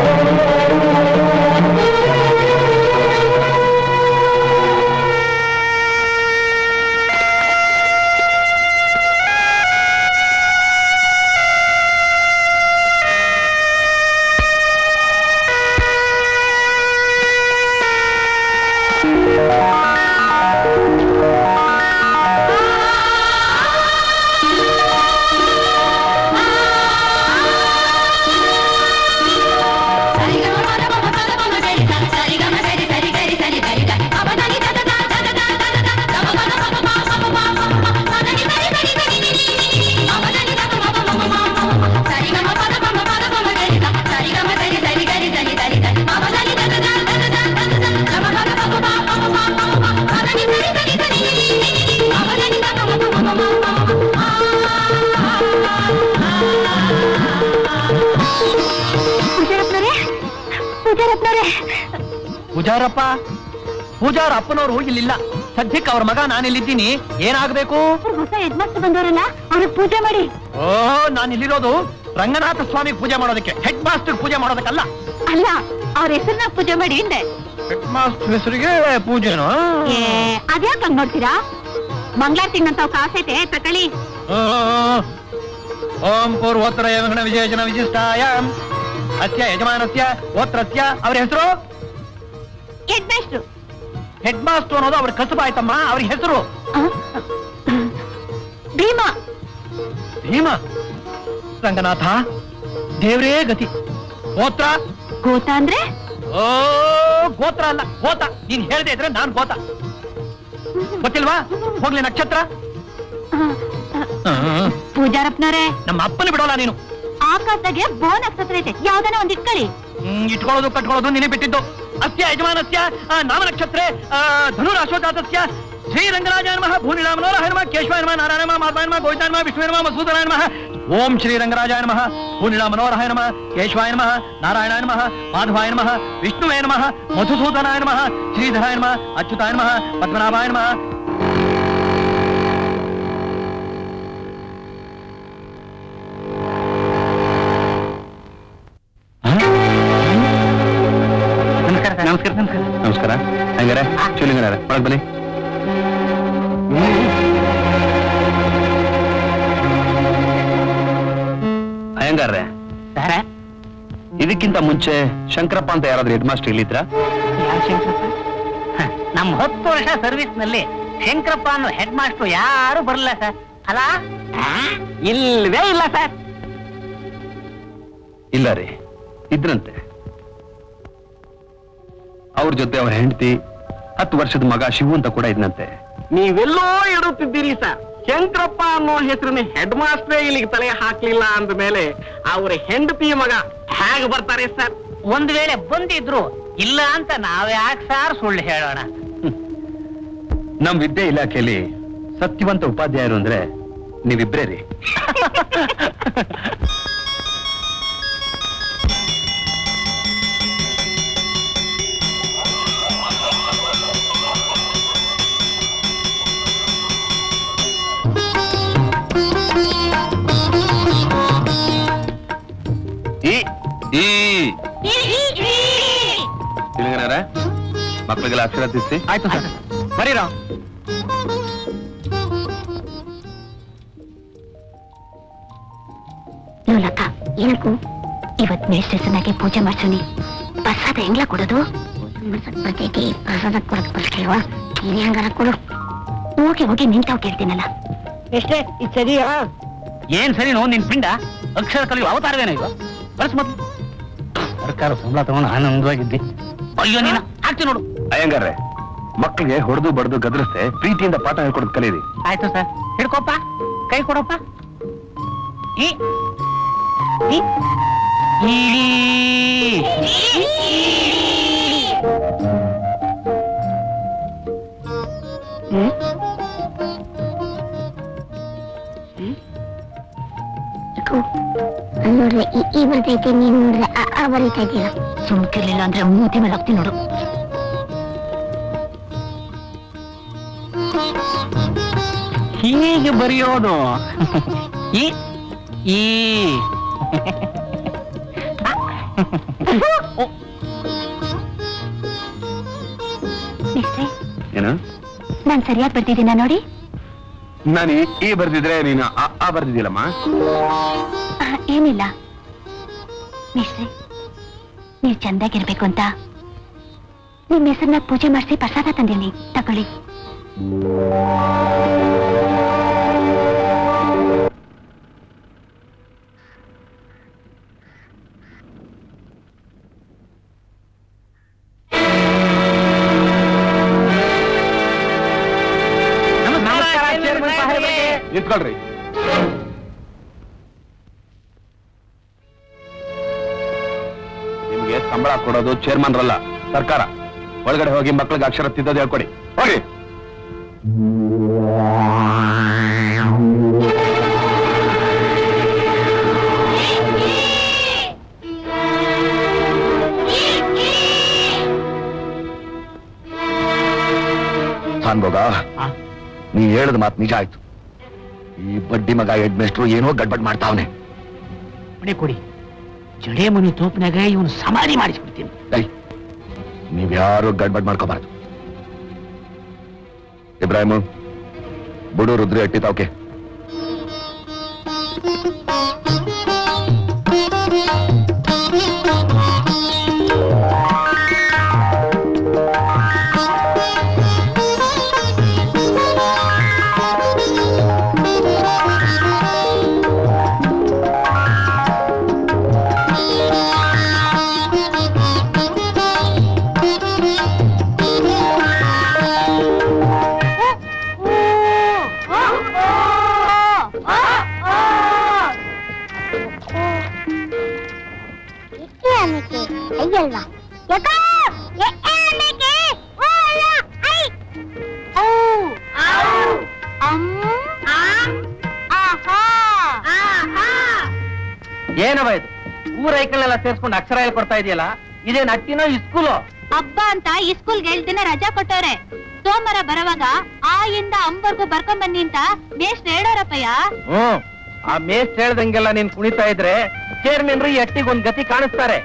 ಆ ಪೂಜಾರಪ್ಪ ಪೂಜಾರ ಅಪ್ಪನವರು ಇಲ್ಲಿಲ್ಲ ಸದ್ಯಕ್ಕೆ ಅವ್ರ ಮಗ ನಾನಿಲ್ಲಿದ್ದೀನಿ ಏನಾಗಬೇಕು ಹೊಸ ಹೆಡ್ ಮಾಸ್ಟರ್ ಬಂದವರಲ್ಲ ಅವ್ರಿಗೆ ಪೂಜೆ ಮಾಡಿ ಓ ನಾನು ಇಲ್ಲಿರೋದು ರಂಗನಾಥ ಸ್ವಾಮಿಗೆ ಪೂಜೆ ಮಾಡೋದಕ್ಕೆ ಹೆಡ್ ಮಾಸ್ಟರ್ ಪೂಜೆ ಮಾಡೋದಕ್ಕಲ್ಲ ಅಲ್ಲ ಅವ್ರ ಹೆಸರನ್ನ ಪೂಜೆ ಮಾಡಿ ಹಿಂದೆ ಹೆಡ್ ಮಾಸ್ಟರ್ ಹೆಸರಿಗೆ ಪೂಜೆನೋ ಏ ಅದ್ಯಾಕ್ ಹಂಗ್ ನೋಡ್ತೀರಾ ಮಂಗ್ಲಾರ್ತಿಂಗ್ ಅಂತ ಕಾಸೈತೆ ತಕೊಳ್ಳಿ ಆ, ಓಂ ಪೂರ್ವೋತ್ತರ ಯಮಗಣ ವಿಜಯಜನ ವಿಶಿಷ್ಟಾಯಾಮ್ ಅಸ್ಯ ಯಜಮಾನಸ್ಯ ಗೋತ್ರಸ್ಯ ಅವ್ರ ಹೆಸರು ಹೆಡ್ ಮಾಸ್ಟ್ರು ಹೆಡ್ ಮಾಸ್ಟರ್ ಅನ್ನೋದು ಅವ್ರ ಕಸುಬಾಯ್ತಮ್ಮ ಅವ್ರ ಹೆಸರು ಭೀಮಾ ಭೀಮ ರಂಗನಾಥ ದೇವ್ರೇ ಗತಿ ಗೋತ್ರ ಗೋತ ಅಂದ್ರೆ ಓ ಗೋತ್ರ ಅಲ್ಲ ಗೋತ ನೀನ್ ಹೇಳ್ದೆ ಇದ್ರೆ ನಾನ್ ಗೋತ ಗೊತ್ತಿಲ್ವಾ ಹೋಗ್ಲಿ ನಕ್ಷತ್ರ ಪೂಜಾರಪ್ಪನವ್ರೆ ನಮ್ಮ ಅಪ್ಪನ ಬಿಡೋಲ್ಲ ನೀನು ಆಕಾಶದಾಗೆ ಬೋ ನಕ್ಷತ್ರ ಐತೆ ಯಾವ್ದಾನ ಒಂದ್ ಇಟ್ಕೊಳ್ಳಿ ಹ್ಮ್, ಇಟ್ಕೊಳ್ಳೋದು ಕಟ್ಕೊಳ್ಳೋದು ನಿನಗೆ ಬಿಟ್ಟಿದ್ದು ಅಸ್ಯ ಯಜಮಾನಸ್ಯ ಆ, ನಾಮ ನಕ್ಷತ್ರೆ ಆ, ಧನುರಾಶ್ವಜಾತಸ್ಯ ಶ್ರೀರಂಗರಾಜ ನಮಃ ಭೂನಿರಾಮನೋರ ಹನುಮ ಕೇಶವ ನಮಃ ನಾರಾಯಣ ನಮಃ ಮಾಧವ ನಮಃ ಗೋವಿಂದ ನಮಃ ವಿಷ್ಣು ನಮಃ ಮಸೂದನ ನಮಃ ಓಂ ಶ್ರೀರಂಗರಾಜಾಯ ನಮಃ ಭೂನಿರಾಮನೋರಹಾಯ ನಮಃ ಕೇಶವಾಯ ನಮಃ ನಾರಾಯಣಾಯ ನಮಃ ಮಾಧವಾಯ ನಮಃ ವಿಷ್ಣುವೇ ನಮಃ ಮಧುಸೂದನಾಯ ನಮಃ ಶ್ರೀಧರಾಯ ನಮಃ ಅಚ್ಯುತಾಯ ನಮಃ ಪದ್ಮನಾಭಾಯ ನಮಃ ನಮಸ್ಕಾರ ಸರ್ ನಮಸ್ಕಾರ ನಮಸ್ಕಾರ ನಮಸ್ಕಾರ ಹೆಂಗಾರೆ ಶಿವಲಿಂಗರ ಒಳಗ್ ಬನ್ನಿ ಅಯ್ಯಂಗಾರ್ರೆ ಸರ ಇದಕ್ಕಿಂತ ಮುಂಚೆ ಶಂಕರಪ್ಪ ಅಂತ ಯಾರಾದ್ರೂ ಹೆಡ್ ಮಾಸ್ಟರ್ ಇಲ್ಲಿದ್ರ ಯಾವ ಶಂಕರಪ್ಪ ಹ, ನಮ್ಮ ಹತ್ತು ವರ್ಷ ಸರ್ವಿಸ್ ನಲ್ಲಿ ಶಂಕರಪ್ಪ ಅನ್ನೋ ಹೆಡ್ ಮಾಸ್ಟರ್ ಯಾರು ಬರಲ್ಲ ಸರ್ ಅಲ್ಲ ಆ? ಇಲ್ವೇ ಇಲ್ಲ ಸರ್ ಇಲ್ಲ ರೀ ಇದ್ರಂತೆ ಅವ್ರ ಜೊತೆ ಅವ್ರ ಹೆಂಡತಿ ಹತ್ತು ವರ್ಷದ ಮಗ ಶಿವು ಅಂತ ಕೂಡ ಇದ್ನಂತೆ ನೀವೆಲ್ಲೋ ಇಡುತ್ತಿದ್ದೀರಿ ಸರ್ ಶಂಕರಪ್ಪ ಅನ್ನೋ ಹೆಸರಿನ ಹೆಡ್ ಮಾಸ್ಟ್ರೇ ಇಲ್ಲಿಗೆ ತಲೆ ಹಾಕ್ಲಿಲ್ಲ ಅಂದ ಮೇಲೆ ಅವ್ರ ಹೆಂಡತಿ ಮಗ ಹೇಗೆ ಬರ್ತಾರೆ ಸರ್ ಒಂದ್ ವೇಳೆ ಬಂದಿದ್ರು ಇಲ್ಲ ಅಂತ ನಾವ್ಯಾಕೆ ಸಾರ್ ಸುಳ್ಳು ಹೇಳೋಣ ನಮ್ ವಿದ್ಯೆ ಇಲಾಖೆಯಲ್ಲಿ ಸತ್ಯವಂತ ಉಪಾಧ್ಯಾಯರು ಅಂದ್ರೆ ನೀವಿಬ್ರೇ ರೀ ಈ ಈ ಶಿವಲಿಂಗನವರೇ, ಮಕ್ಕಳಿಗೆಲ್ಲ ಅಕ್ಷರ ತಿರ್ಸಿ ಆಯ್ತು ಸರ್ ಬರೀರಾ ನೋಲಕ್ಕ ಏನಕ್ಕೂ ಇವತ್ ಮೇಷ್ಟ್ರಸನಾಗೆ ಪೂಜೆ ಮಾಡ್ಸೋನಿ ಪ್ರಸಾದ ಹೆಂಗ್ಲ ಕೊಡೋದು ಬರ್ತೈತಿ ಪ್ರಸಾದ ಕೊಡಕ್ ಬರ್ತೀವ ನೀನ್ ಹೆಂಗಾರ ಕೊಡು ಹೋಗಿ ಹೋಗಿ ನಿಂತಾವ್ ಕೇಳ್ತೀನಲ್ಲ ಎಷ್ಟೇ ಇದು ಸರಿಯಾ ಏನ್ ಸರಿ ನೋ ನಿನ್ ಪಿಂಡ ಅಕ್ಷರ ಕಲಿಯು ಅವತಾರವೇನೋ ಇದು ಕಳ್ಸ್ ಮೊದ್ಲು ಸರ್ಕಾರ ಸಂಬಳ ತಗೊಂಡು ಆನಂದವಾಗಿದ್ದೆ ಅಯ್ಯೋ ನೀನ ಆಗ್ತಿ ನೋಡು ಅಯ್ಯಂಗಾರ್ರೆ ಮಕ್ಕಳಿಗೆ ಹೊಡೆದು ಬಡ್ದು ಗದರಿಸ್ದೆ ಪ್ರೀತಿಯಿಂದ ಪಾಠ ಹೇಳ್ಕೊಡೋದು ಕಲೀರಿ ಆಯ್ತು ಸರ್ ಹಿಡ್ಕೊಪ್ಪ ಕೈ ಕೊಡಪ್ಪ ಈ ಈ ಈ. ನೋಡ್ರೆ ಈ ಬರ್ತೈತಿ ನೀನ್ ನೋಡ್ರೆ ಆ ಬರೀತಾ ಇದೀಯ ಸುಮ್ಕಿರ್ಲಿಲ್ಲ ಅಂದ್ರೆ ಮೂತಿ ಮೇಲೆ ಹೋಗ್ತೀನಿ ನೋಡು ಹೀಗೆ ಬರೆಯೋದು ಈ ಈ ಮಿಸ್ಟ್ರೆ ಏನು ನಾನ್ ಸರಿಯಾಗಿ ಬರ್ತಿದ್ದೀನ ನೋಡಿ ನಾನು ಈ- ಈ ಬರ್ದಿದ್ರೆ ನೀನು ಆ ಆ ಬರ್ದಿದ್ದಿಲ್ಲಮ್ಮ ಆ, ಏನಿಲ್ಲ ಮಿಸ್ಟ್ರೆ ನೀವು ಚಂದಾಗಿರ್ಬೇಕು ಅಂತ ನಿಮ್ ಹೆಸರನ್ನ ಪೂಜೆ ಮಾಡಿಸಿ ಪ್ರಸಾದ ತಂದಿನಿ ತಗೊಳ್ಳಿ ನಮಸ್ಕಾರ ಚೇರ್ಮನ್ ಸಾಹೇಬ್ರಿಗೆ. ನಿಂತ್ಕೊಳ್ರಿ ನಿಮ್ಗೆ ಸಂಬಳ ಕೊಡೋದು ಚೇರ್ಮನ್ ರಲ್ಲ ಸರ್ಕಾರ ಒಳಗಡೆ ಹೋಗಿ ಮಕ್ಕಳಿಗೆ ಅಕ್ಷರ ತಿದ್ದೋದು ಹೇಳ್ಕೊಡಿ ಹೋಗಿ ಶಾನ್ಭೋಗ ಆ? ನೀ ಹೇಳದ ಮಾತು ನಿಜ ಆಯ್ತು ಈ ಬಡ್ಡಿ ಮಗ ಹೆಡ್ ಮೇಸ್ಟ್ರು ಏನೋ ಗಡ್ಬಡ್ ಮಾಡ್ತಾವನೆ ಮನೆ ಕೊಡಿ ಜಡೆ ಮುನಿ ತೋಪಿನಾಗ ಇವನು ಸಮಾಧಿ ಮಾಡಿಸ್ಬಿಡ್ತೀನಿ ಏಯ್ ನೀವ್ಯಾರು ಗಡ್ಬಡ್ ಮಾಡ್ಕೋಬಾರ್ದು ಇಬ್ರಾಹಿಮು ಬುಡು ರುದ್ರಿ ಅಟ್ಟಿ ತಾವ್ಕೆ ಅಯ್ಯಲ್ವಾ ಯಾಕ ಎ ಆನೆಗೆ ಓ ಅಲ್ಲ ಐ ಓ ಔ ಅಮ್ ಆ ಆಹಾ ಆಹಾ ಏನವ ಇದು ಊರ ಐಕಳೆಲ್ಲ ಸೇರ್ಸ್ಕೊಂಡು ಅಕ್ಷರ ಹೇಳ್ಕೊಡ್ತಾ ಇದೆಯಲ್ಲ ಇದೇನ್ ಅಟ್ಟಿನೋ ಇಸ್ಕೂಲು ಹಬ್ಬ ಅಂತ ಈ ಸ್ಕೂಲ್ಗೆ ಏಳ್ ದಿನ ರಜಾ ಕೊಟ್ಟವ್ರೆ ಸೋಮವಾರ ಬರುವಾಗ ಆ ಇಂದ ಅಂಬರ್ಗೂ ಬರ್ಕೊಂಡ್ ಬನ್ನಿ ಅಂತ ಮೇಷ್ಟ್ರು ಹೇಳೋರಪ್ಪಯ್ಯ ಹ್ಮ್ ಆ ಮೇಸ್ಟ್ ಹೇಳ್ದಂಗೆಲ್ಲ ನೀನ್ ಕುಣಿತಾ ಇದ್ರೆ ಚೇರ್ಮನ್ರು ಈ ಅಟ್ಟಿಗೆ ಒಂದ್ ಗತಿ ಕಾಣಿಸ್ತಾರೆ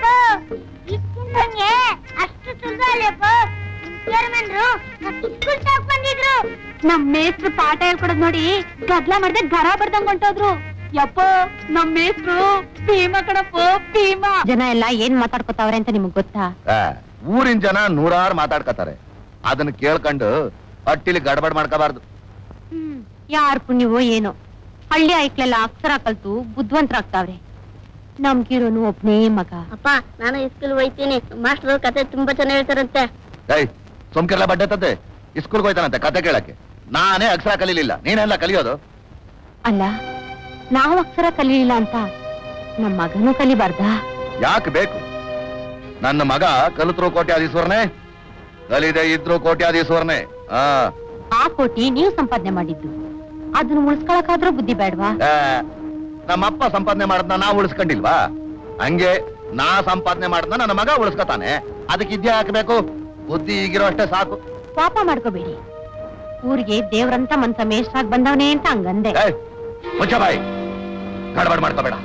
ಅಷ್ಟು ಸುಲ್ದಲ್ಲಪ್ಪ ಚೇರ್ಮನ್ರು ಸ್ಕೂಲ್ ಬಂದಿದ್ರು ನಮ್ ಮೇಷ್ಟ್ರು ಪಾಠ ಹೇಳ್ಕೊಡೋದ್ ನೋಡಿ ಗದ್ಲ ಮಾಡ್ದೆ ಗರ ಬರ್ದಂಗ್ ಹೊಂಟೋದ್ರು ಯಪ್ಪೋ ನಮ್ ಮೇಷ್ಟ್ರು ಭೀಮ ಕಣಪ್ಪ ಭೀಮ ಜನ ಎಲ್ಲ ಏನ್ ಮಾತಾಡ್ಕೊತಾವ್ರೆ ಅಂತ ನಿಮಗ್ ಗೊತ್ತಾ ಆ, ಊರಿನ ಜನ ನೂರಾರು ಮಾತಾಡ್ಕತಾರೆ ಅದನ್ನ ಕೇಳ್ಕೊಂಡು ಅಟ್ಟಿಲಿ ಗಡ್ಬಡ್ ಮಾಡ್ಕೋಬಾರ್ದು ಹ್ಮ್ ಯಾರ್ ಪುಣ್ಯವೋ ಏನೋ ಹಳ್ಳಿ ಐಕ್ಲೆಲ್ಲ ಅಕ್ಷರ ಕಲ್ತು ಬುದ್ಧಿವಂತರಾಗ್ತಾವ್ರೆ ನಮ್ಗಿರೋನು ಒಬ್ನೇ ಮಗ ಅಪ್ಪ ನಾನು ಸ್ಕೂಲ್ ಹೋಯ್ತೀನಿ ಮಾಸ್ಟರ್ ಕತೆ ತುಂಬಾ ಚೆನ್ನಾಗಿ ಹೇಳ್ತಾರಂತೆ ಏಯ್ ಸೋಮ್ಕೆಲ್ಲ ಬಡ್ಡೆ ಇಸ್ಕೂಲ್ಗೆ ಹೋಯ್ತಾನಂತೆ ಕತೆ ಕೇಳಕ್ಕೆ ನಾನೇ ಅಕ್ಷರ ಕಲೀಲಿಲ್ಲ ನೀನೆಲ್ಲ ಕಲಿಯೋದು ಅಲ್ಲ ನಾವು ಅಕ್ಷರ ಕಲೀಲಿಲ್ಲ ಅಂತ ನಮ್ ಮಗನೂ ಕಲಿಬಾರ್ದಾ ಯಾಕೆ ಬೇಕು ನನ್ನ ಮಗ ಕಲಿತರು ಕೋಟ್ಯಾಧೀಶ್ವರನೇ ಕಲಿದೆ ಇದ್ರು ಕೋಟ್ಯಾಧೀಶ್ವರನೇ ಆ ಆ ಕೋಟಿ ನೀವು ಸಂಪಾದನೆ ಮಾಡಿದ್ದು ಅದನ್ನ ಉಳಿಸ್ಕೊಳಕಾದ್ರೂ ಬುದ್ಧಿ ಬೇಡ್ವಾ ಆ, ನಮ್ಮಪ್ಪ ಸಂಪಾದನೆ ಮಾಡದ್ನ ನಾ ಉಳಿಸ್ಕೊಂಡಿಲ್ವಾ ಹಂಗೆ ನಾ ಸಂಪಾದನೆ ಮಾಡದ್ನ ನನ್ನ ಮಗ ಉಳಿಸ್ಕೊತಾನೆ ಅದಕ್ಕೆ ಇದ್ಯಾ ಹಾಕ್ಬೇಕು ಬುದ್ಧಿ ಈಗಿರೋ ಅಷ್ಟೇ ಸಾಕು ಪಾಪ ಮಾಡ್ಕೋಬೇಡಿ ಊರಿಗೆ ದೇವ್ರಂತ ಮನ್ಸ ಮೇಷ್ಟ್ರಾಗ್ ಬಂದವನೇ ಅಂತ ಹಂಗಂದೆ ಏಯ್ ಮುಚ್ಚ ಬಾಯಿ ಗಡಬಡ್ ಮಾಡ್ಕೋಬೇಡ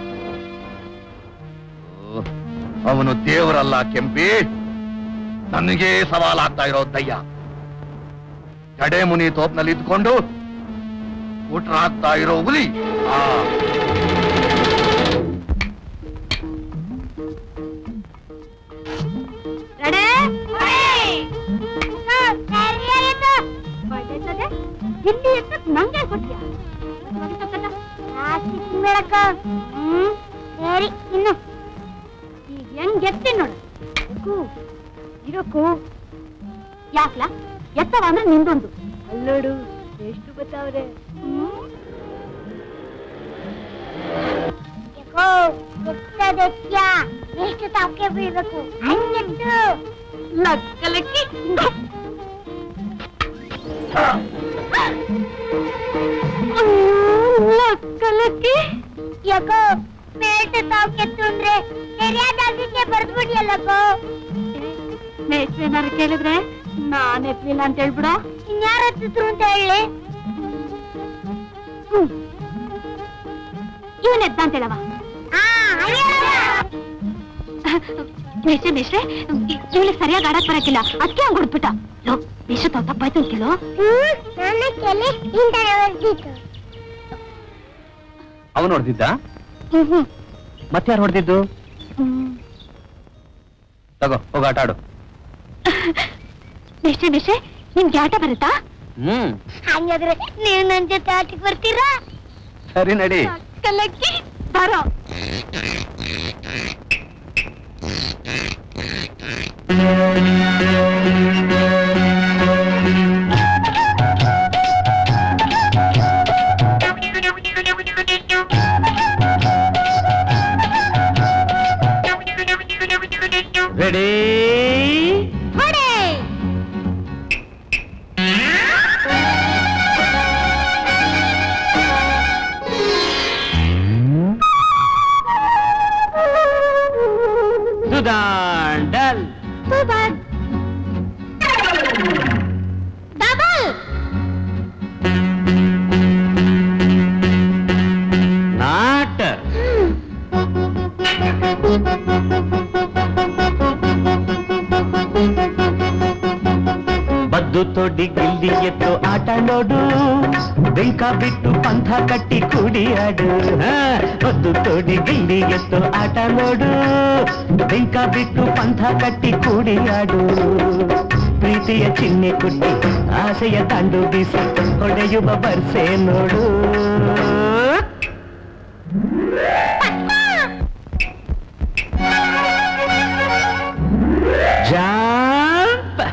ಓ, ಅವನು ದೇವರಲ್ಲ ಕೆಂಪಿ ನನಗೆ ಸವಾಲಾಗ್ತಾ ಇರೋ ದಯ್ಯ ಜಡೆ ಮುನಿ ತೋಪ್ನಲ್ಲಿ ಇದ್ಕೊಂಡು ಊಟರಾಗ್ತಾ ಇರೋ ಹುಲಿ ಆ ಇಲ್ಲಿ ನಂಗೆ ಕೊಟ್ಟಿಯ ಮೇಳಕ್ಕ ಹ್ಮ್ ಸರಿ ಇನ್ನು ಈಗ ಹೆಂಗ್ ಎತ್ತಿ ನೋಡು ಕು, ಇರೋಕು ಯಾಕ್ಲ ಎತ್ತವ ಅಂದ್ರೆ ನಿಂದೊಂದು ಅಲ್ಲೋಡು ಎಷ್ಟು ಗೊತ್ತಾವ್ರೆ ಎಷ್ಟು ತಾಕೆ ಬೀಳ್ಬೇಕು ಹಂಗೆತ್ತು ಲಕ್ಕಲಕ್ಕಿ ಲಕ್ಕಲಕ್ಕಿ ಯಾಕೋ ಮೇಲ್ಟ ತಾವ್ ಕೆತ್ತು ಅಂದ್ರೆ ಸರಿಯಾದಾಗಿಕ್ಕೆ ಬರ್ದ್ಬಿಡಿಯಲ್ಲಕ್ಕೋ ಮೇಷ್ಟ್ರು ಏನಾರು ಕೇಳಿದ್ರೆ ನಾನ್ ಎತ್ಲಿಲ್ಲ ಅಂತ ಹೇಳ್ಬಿಡೋ ಇನ್ಯಾರ ಹತ್ತಿದ್ರು ಅಂತ ಹೇಳಿ ಇವನ್ ಎದ್ದ ಅಂತ ಹೇಳವ ಮೇಷ್ಟ್ರೆ ಮೇಷ್ಟ್ರೆ ಇವಳಿಗೆ ಸರಿಯಾಗಿ ಆಡಕ್ ಬರಕಿಲ್ಲ ಅದಕ್ಕೆ ಹಂಗ್ ಹೊಡ್ಬಿಟ್ಟ ಲೋ ಮೇಷ್ಟ್ರ ತಾವ್ ತಪ್ಪಾಯ್ತು ಅಂತಿಲ್ಲೋ ಅವನು ಹೊಡೆದಿದ್ದ ಮತ್ತೆ ಯಾರು ಹೊಡೆದಿದ್ದು ತಗೋ ಹೋಗ ಆಟ ಆಡು ಮೇಷ್ಟ್ರೆ ಮೇಷ್ಟ್ರೆ ನಿಮ್ಗೆ ಆಟ ಬರುತ್ತಾ ಹ್ಮ್ ಹಂಗಾದ್ರೆ ನೀವು ನನ್ ಜೊತೆ ಆಟಕ್ಕೆ ಬರ್ತೀರಾ ಸರಿ ನಡಿ ಕಲಕ್ಕಿ ಬರೋ ರೆಡಿ ಹೊಡೆ ಸುಧಾಂಡಲ್ ಸೂಪರ್ ಮದ್ದು ತೊಡಿ ಗಿಲ್ಲಿ ಎತ್ತು ಆಟ ನೋಡು ಬೆಂಕ ಬಿಟ್ಟು ಪಂಥ ಕಟ್ಟಿ ಕುಡಿಯಾಡು ಹಾ, ಮದ್ದು ತೊಡಿ ಗಿಲ್ಲಿ ಎತ್ತು ಆಟ ನೋಡು ಬೆಂಕ ಬಿಟ್ಟು ಪಂಥ ಕಟ್ಟಿ ಕುಡಿಯಾಡು ಪ್ರೀತಿಯ ಚಿಹ್ನೆ ಕುಟ್ಟಿ ಆಸೆಯ ತಂಡು ಬೀಸಿ ಹೊಡೆಯುವ ಬರ್ಸೆ ನೋಡು ಜಂಪ್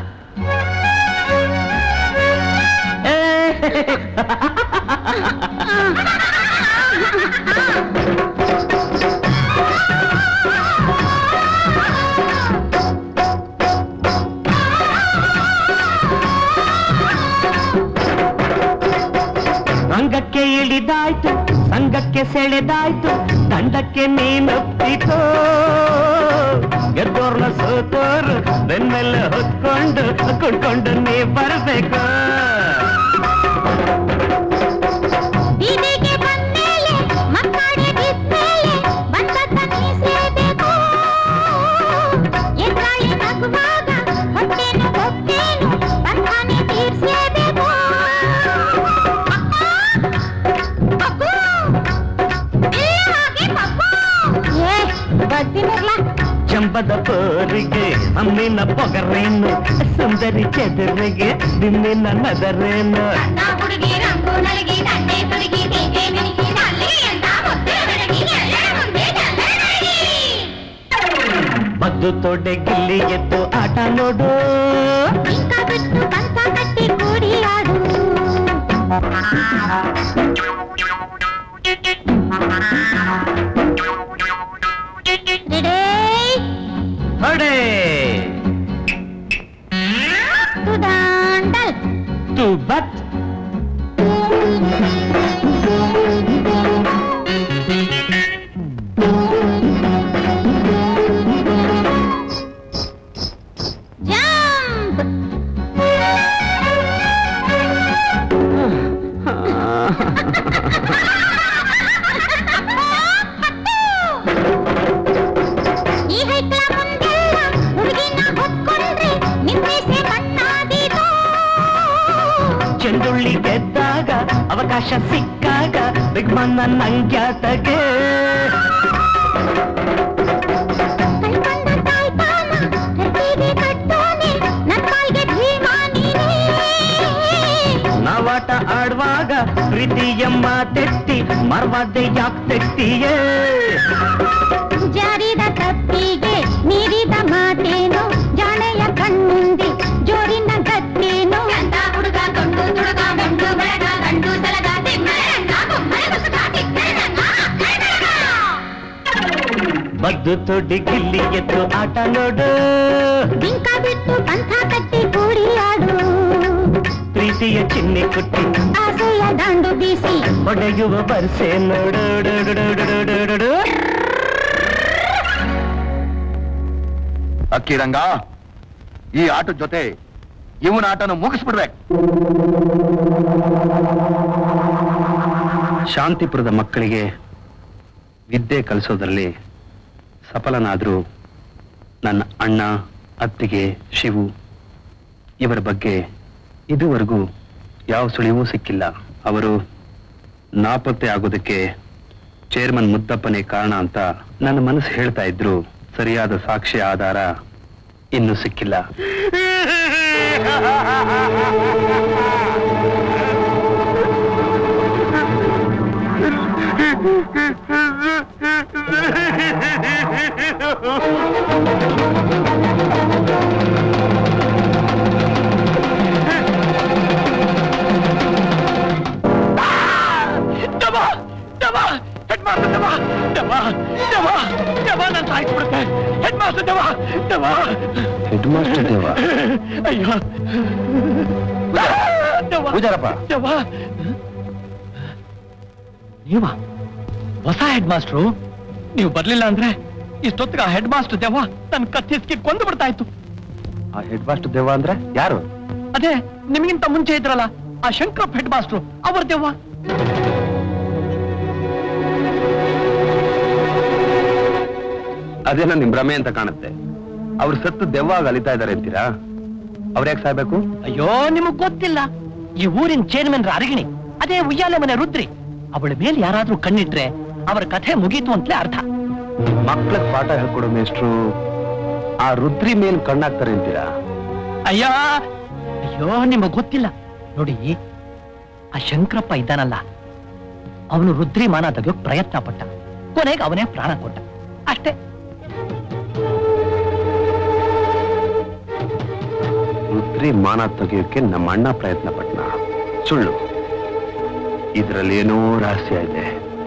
ರಂಗಕ್ಕೆ ಇಳಿದಾಯ್ತು ಸಂಘಕ್ಕೆ ಸೆಳೆದಾಯ್ತು ತಂಡಕ್ಕೆ ನೀನೊಪ್ಪಿತು ಗೆದ್ದೋರ್ನ ಸೋತೋರು ಬೆನ್ನೆಲ್ಲ ಹೊತ್ಕೊಂಡು ಕುಡ್ಕೊಂಡು ನೀ ಬರ್ಬೇಕು ಬೀದಿಗೆ ಬಂದ್ಮೇಲೆ ಮಕ್ಕಳೇ ಬಿದ್ಮೇಲೆ ಬಂದತ್ತ ಮೀಸೇಬೇಕು ಎದುರಾಳಿ ನಗುವಾಗ ಹೊಟ್ಟೆನು ಹೊಟ್ಟೆನು ಬಂಧನೆ ತೀರ್ಸೇಬೇಕು ಬರ್ತೀನಲ್ಲ ಚಂಪದ ಪೋರಿಗೆ ಅಮ್ಮಿನ ಪೊಗರೇನು ಸುಂದರಿ ಚೆದರಿಗೆ ದಿಮ್ಮಿನ ನದರೇನು ನಾ ಹುಡುಗಿ ರಂಗು ನಲಗಿ ತಂದೆ ತುಡುಗಿ ಟೀಕೆ ಮಿಣಿಗಿ ನಲ್ಲಿ ಅಂತ ಮುದ್ದೆ ಬೆಳಗಿ ಎಲ್ಲ ಮುಂದೆ ಚಂದನಾಗಿ ಮದ್ದು ತೊಡೆ ಗಿಲ್ಲಿ ಎತ್ತು ಆಟ ನೋಡು ಇಂಕ ಬಿಟ್ಟು ಕಂತ ಕಟ್ಟಿ ಕೂಡಿ ಆಡು ರೆಡೇ ಹೊಡೆ ತುದಾಂಡಲ್ ತು ಬತ್ ಜಂಪ್ ಈ ಹೈಕ್ಳ ಮುಂದೆಲ್ಲ ಹುಡುಗಿನ ಹೊತ್ಕೊಂಡ್ರೆ ನಿಮ್ಮೇಸೆ ಮಣ್ಣಾದೀತು ಚೆಂಡುಳ್ಳಿ ಗೆದ್ದಾಗ ಅವಕಾಶ ಸಿಕ್ಕಾಗ ಬಿಗ್ಮನ್ನ ನಂಗ್ಯಾತಗೆ ಕಳ್ಕೊಂಡ ತಾಯ್ತಾನ ಹೃದಯಗೆ ಕಟ್ಟೋನೆ ನನ್ ಕಾಲ್ಗೆ ಭೀಮಾ ನೀನೇ ನಾವಾಟ ಆಡುವಾಗ ಪ್ರೀತಿಯ ಮಾತೆತ್ತಿ ಮರ್ವಾದೆ ಯಾಕ್ ತೆಕ್ತಿಯೇ ಜಾರಿದ ತಪ್ಪಿಗೆ ಮೀರಿದ ಮಾತೇನು ಜಾಣೆಯ ಕಣ್ಣುಂದಿ ಜೋರಿನ ಗತ್ತೇನು ಅಂತ ಹುಡುಗ ಕೊಂಡು ತುಡುಗ ಬಂಡು ಬೆಳಗ ಗಂಡು ಸಲಗ ತಿಮ್ಮರಣ್ಣ ಬೊಮ್ಮನೆ ಬಸಗ ಟಿಕ್ಕರಣ್ಣ ಮದ್ದು ತೊಡಿ ಗಿಲ್ಲಿ ಎತ್ತು ಆಟ ನೋಡು ಬಿಂಕ ಬಿಟ್ಟು ಪಂಥ ಕಟ್ಟಿ ಕೂಡಿ ಆಡು ಪ್ರೀತಿಯ ಚಿನ್ನೆ ಕುಟ್ಟಿ ಆಸೆಯ ದಾಂಡು ಬೀಸಿ ಹೊಡೆಯುವ ಬರ್ಸೆ ನೋಡು ಡು ಡು ಡು ಡು ಡು ಡು ಡು ಡು. ಅಕ್ಕಿರಂಗ ಈ ಆಟದ ಜೊತೆ ಇವನ ಆಟನ ಮುಗಿಸ್ಬಿಡ್ಬೇಕು ಶಾಂತಿಪುರದ ಮಕ್ಕಳಿಗೆ ವಿದ್ಯೆ ಕಲಿಸೋದ್ರಲ್ಲಿ ಸಫಲನಾದರೂ ನನ್ನ ಅಣ್ಣ ಅತ್ತಿಗೆ ಶಿವು ಇವರ ಬಗ್ಗೆ ಇದುವರೆಗೂ ಯಾವ ಸುಳಿವೂ ಸಿಕ್ಕಿಲ್ಲ ಅವರು ನಾಪತ್ತೆ ಆಗೋದಕ್ಕೆ ಚೇರ್ಮನ್ ಮುದ್ದಪ್ಪನೇ ಕಾರಣ ಅಂತ ನನ್ನ ಮನಸ್ಸು ಹೇಳ್ತಾ ಇದ್ರು ಸರಿಯಾದ ಸಾಕ್ಷ್ಯ ಆಧಾರ ಇನ್ನೂ ಸಿಕ್ಕಿಲ್ಲ ಹೆಡ್ ಮಾಸ್ಟರ್ ದೇವ ಅಯ್ಯೋ ಪೂಜಾರಪ್ಪ ನೀವ ಹೊಸ ಹೆಡ್ ಮಾಸ್ಟ್ರು ನೀವು ಬರ್ಲಿಲ್ಲ ಅಂದ್ರೆ ಇಷ್ಟೊತ್ತಿಗೆ ಆ ಹೆಡ್ ಮಾಸ್ಟರ್ ದೇವ ನನ್ ಕತ್ತಿಸ್ಕಿ ಕೊಂದು ಬಿಡ್ತಾ ಇತ್ತು ಆ ಹೆಡ್ ಮಾಸ್ಟರ್ ದೇವ ಅಂದ್ರೆ ಯಾರು ಅದೇ ನಿಮಗಿಂತ ಮುಂಚೆ ಇದ್ರಲ್ಲ ಆ ಶಂಕರಪ್ಪ ಹೆಡ್ ಮಾಸ್ಟ್ರು ಅವ್ರ ದೇವ ಅದೇನೋ ನಿಮ್ ಭ್ರಮೆ ಅಂತ ಕಾಣುತ್ತೆ ಅವ್ರು ಸತ್ತು ದೆವ್ವಾಗ ಅಲಿತಾ ಇದಾರೆ ಅಂತೀರಾ ಅವ್ರ್ಯಾಕೆ ಸಾಯ್ಬೇಕು ಅಯ್ಯೋ ನಿಮಗ್ ಗೊತ್ತಿಲ್ಲ ಈ ಊರಿನ ಚೇರ್ಮನ್ ಅರಗಿಣಿ ಅದೇ ಉಯ್ಯಾಲೆ ಮನೆ ರುದ್ರಿ ಅವಳ ಮೇಲೆ ಯಾರಾದ್ರೂ ಕಣ್ಣಿಟ್ರೆ ಅವರ ಕಥೆ ಮುಗೀತು ಅಂತಲೇ ಅರ್ಥ ಮಕ್ಳಿಗೆ ಪಾಠ ಹೇಳ್ಕೊಡೋ ಮೇಷ್ಟ್ರು ಆ ರುದ್ರಿ ಮೇಲ್ ಕಣ್ಣಾಕ್ತಾರೆ ಅಂತೀರಾ ಅಯ್ಯ ಅಯ್ಯೋ ನಿಮಗ್ ಗೊತ್ತಿಲ್ಲ ನೋಡಿ ಆ ಶಂಕರಪ್ಪ ಇದ್ದಾನಲ್ಲ ಅವನು ರುದ್ರಿ ಮಾನ ತೆಗೆಯೋಕ್ ಪ್ರಯತ್ನ ಪಟ್ಟ ಕೊನೆಗೆ ಅವನೇ ಪ್ರಾಣ ಕೊಟ್ಟ ಅಷ್ಟೇ ರುದ್ರಿ ಮಾನ ತೆಗೆಯೋಕೆ ನಮ್ಮ ಅಣ್ಣ ಪ್ರಯತ್ನ ಪಟ್ನ ಸುಳ್ಳು ಇದ್ರಲ್ಲಿ ಏನೋ ರಹಸ್ಯ ಇದೆ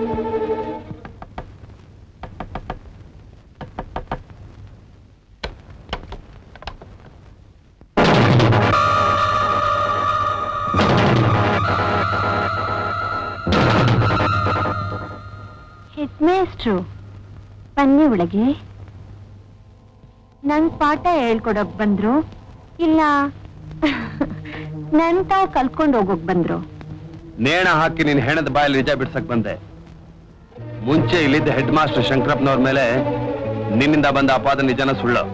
ಹೆಡ್ಮೇಸ್ಟ್ರು ಬನ್ನಿ ಒಳಗೆ ನನ್ ಪಾಠ ಹೇಳ್ಕೊಡಕ್ ಬಂದ್ರು ಇಲ್ಲ ನನ್ ತಾವ್ ಕಲ್ತ್ಕೊಂಡ್ ಹೋಗೋಕ್ ಬಂದ್ರು ನೇಣ ಹಾಕಿ ನಿನ್ ಹೆಣದ ಬಾಯಲ್ಲಿ ನಿಜ ಬಿಡ್ಸಕ್ ಬಂದೆ ಮುಂಚೆ ಇಲ್ಲಿದ್ದ ಹೆಡ್ ಮಾಸ್ಟರ್ ಶಂಕರಪ್ಪನವ್ರ ಮೇಲೆ ನಿನ್ನಿಂದ ಬಂದ ಅಪಾದ ನಿಜನ ಸುಳ್ಳು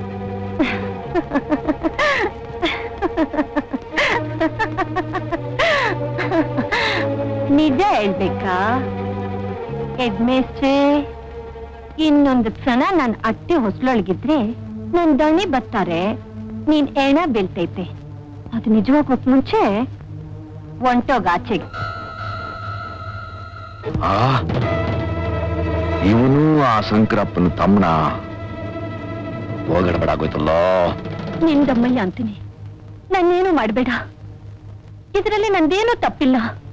ನಿಜ ಹೇಳ್ಬೇಕಾ ಹೆಡ್ಮೇಸ್ಟ್ರೇ ಇನ್ನೊಂದು ಕ್ಷಣ ನನ್ ಅಟ್ಟೆ ಹೊಸ್ಲೊಳಗಿದ್ರೆ ನನ್ ದಣಿ ಬರ್ತಾರೆ ನೀನ್ ಎಣ ಬೀಳ್ತೈತೆ ಅದು ನಿಜವಾಗೋಕ್ ಮುಂಚೆ ಒಂಟೋಗ್ ಆಚೆಗೆ ಆ ಇವನು ಆ ಶಂಕರಪ್ಪನ ತಮ್ಮನ ಹೋಗಡಬೇಡ ಆಗೋಯ್ತಲ್ಲೋ ನಿಂದಮ್ಮಯ್ಯ ಅಂತೀನಿ ನನ್ನೇನು ಮಾಡ್ಬೇಡ ಇದರಲ್ಲಿ ನಂದೇನೂ ತಪ್ಪಿಲ್ಲ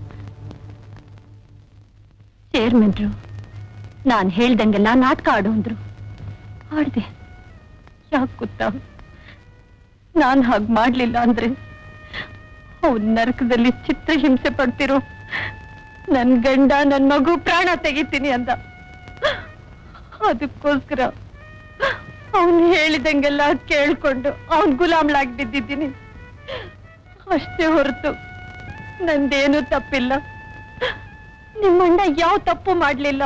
ಚೇರ್ಮನ್ರು ನಾನ್ ಹೇಳ್ದಂಗೆಲ್ಲ ನಾಟಕ ಆಡು ಅಂದ್ರು ಆಡ್ದೆ ಯಾಕೆ ಗೊತ್ತಾ ನಾನ್ ಹಾಗ್ ಮಾಡ್ಲಿಲ್ಲ ಅಂದ್ರೆ ಅವ್ನ್ ನರಕದಲ್ಲಿ ಚಿತ್ರ ಹಿಂಸೆ ಪಡ್ತಿರೋ ನನ್ ಗಂಡ ನನ್ ಮಗು ಪ್ರಾಣ ತೆಗಿತೀನಿ ಅಂದ ಅದಕ್ಕೋಸ್ಕರ ಅವನು ಹೇಳಿದಂಗೆಲ್ಲ ಕೇಳ್ಕೊಂಡು ಅವನ್ ಗುಲಾಮ್ಲಾಗ್ ಬಿದ್ದಿದ್ದೀನಿ ಅಷ್ಟೇ ಹೊರತು ನಂದೇನು ತಪ್ಪಿಲ್ಲ ನಿಮ್ಮಣ್ಣ ಯಾವ ತಪ್ಪು ಮಾಡ್ಲಿಲ್ಲ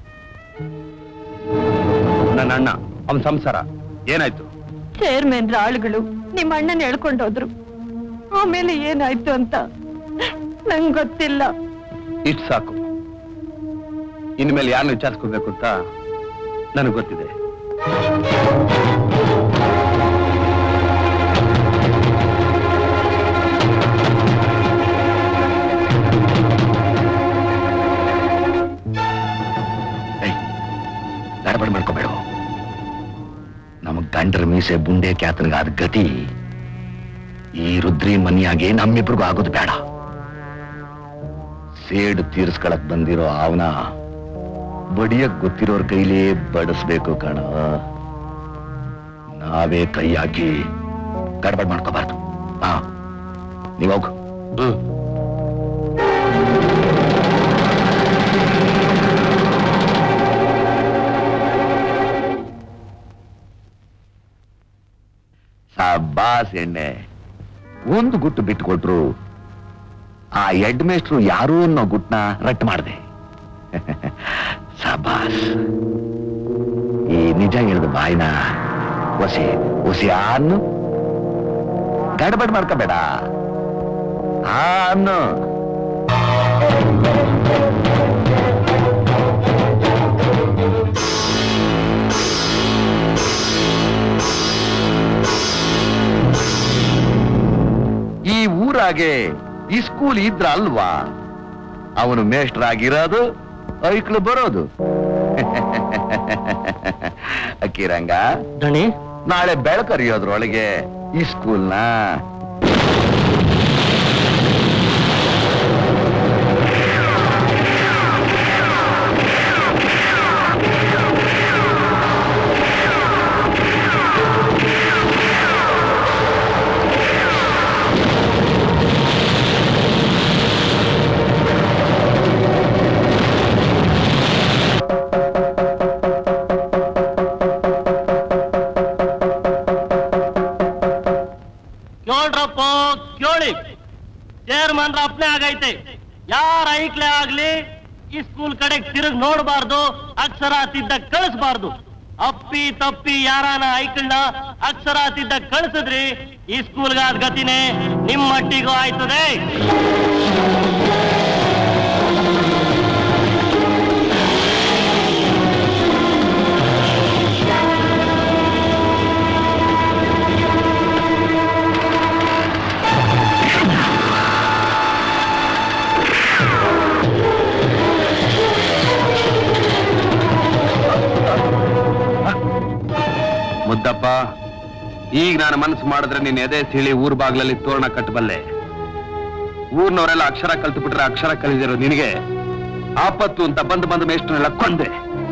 ನನ್ನ ಅಣ್ಣ ಅವನ ಸಂಸಾರ ಏನಾಯ್ತು ಚೇರ್ಮನ್ ಆಳುಗಳು ನಿಮ್ಮ ಅಣ್ಣನ ಹೇಳ್ಕೊಂಡೋದ್ರು ಆಮೇಲೆ ಏನಾಯ್ತು ಅಂತ ನಂಗ್ ಗೊತ್ತಿಲ್ಲ ಇಷ್ಟು ಸಾಕು ಇನ್ಮೇಲೆ ಯಾರನ್ನ ವಿಚಾರಿಸ್ಕೋಬೇಕು ಅಂತ ನನಗೆ ಗೊತ್ತಿದೆ ಗಡಬಡ ಮಾಡ್ಕೋಬೇಡ ನಮಗ್ ಗಂಡರ ಮೀಸೆ ಬುಂಡೆ ಕ್ಯಾತನಿಗಾದ ಗತಿ ಈ ರುದ್ರಿ ಮನಿಯಾಗೆ ನಮ್ಮಿಬ್ರಿಗೂ ಆಗೋದು ಬೇಡ ಸೇಡು ತೀರ್ಸ್ಕೊಳಕ್ ಬಂದಿರೋ ಅವನ ಬಡಿಯಕ್ ಗೊತ್ತಿರೋರ್ ಕೈಲೇ ಬಡಿಸ್ಬೇಕು ಕಣ ನಾವೇ ಕೈ ಹಾಕಿ ಗಡಬಡ್ ಮಾಡ್ಕೋಬಾರ್ದು ಹಾ ನೀವ್ ಹೋಗು ಹ್ಮ್ ಸಬ್ಬಾಸ್ ಎಣ್ಣೆ ಒಂದು ಗುಟ್ಟು ಬಿಟ್ಟುಕೊಟ್ರು ಆ ಹೆಡ್ ಮೇಸ್ಟ್ರು ಯಾರು ಅನ್ನೋ ಗುಟ್ನ ರಟ್ ಮಾಡಿದೆ ಸಬಾಸ್ ಈ ನಿಜ ಹೇಳಿದ ಬಾಯಿನ ಒಸಿ ಒಸಿ ಅನ್ನು ಗಡಬಡ್ ಮಾಡ್ಕೋಬೇಡ ಆ ಅನ್ನು ಈ ಊರಾಗೆ ಈ ಸ್ಕೂಲ್ ಇದ್ರ ಅಲ್ವಾ ಅವನು ಮೇಷ್ಟ್ರಾಗಿರೋದು ಐಕ್ಳು ಬರೋದು ಅಕ್ಕಿರಂಗ ದಣಿ ನಾಳೆ ಬೆಳಕರಿಯೋದ್ರೊಳಗೆ ಈ ಸ್ಕೂಲ್ನ ಕೇಳ್ರಪ್ಪ ಕೇಳಿ ಚೇರ್ಮನ್ರ ಅಪ್ನೆ ಆಗೈತೆ ಯಾರ ಐಕ್ಲೆ ಆಗ್ಲಿ ಈ ಸ್ಕೂಲ್ ಕಡೆಗೆ ತಿರುಗ್ ನೋಡಬಾರ್ದು ಅಕ್ಷರ ತಿದ್ದ ಕಳಿಸ್ಬಾರ್ದು ಅಪ್ಪಿ ತಪ್ಪಿ ಯಾರಾನ ಐಕಳ್ನ ಅಕ್ಷರಾತಿದ್ದ ಕಳಿಸಿದ್ರಿ ಈ ಸ್ಕೂಲ್ಗಾದ ಗತಿನೇ ನಿಮ್ಮ ಮಟ್ಟಿಗೂ ಆಯ್ತದೆ ಮುದ್ದಪ್ಪ ಈಗ ನಾನು ಮನಸ್ಸು ಮಾಡಿದ್ರೆ ನೀನ್ ಎದೆ ಸೀಳಿ ಊರ್ ಬಾಗ್ಲಲ್ಲಿ ತೋರಣ ಕಟ್ಟಬಲ್ಲೆ ಊರ್ನವರೆಲ್ಲ ಅಕ್ಷರ ಕಲ್ತು ಅಕ್ಷರ ಕಲಿದಿರೋ ನಿನಗೆ ಆಪತ್ತು ಅಂತ ಬಂದು ಬಂದ ಮೇಷ್ಟ್ರನ್ನೆಲ್ಲ ಕೊಂದೆ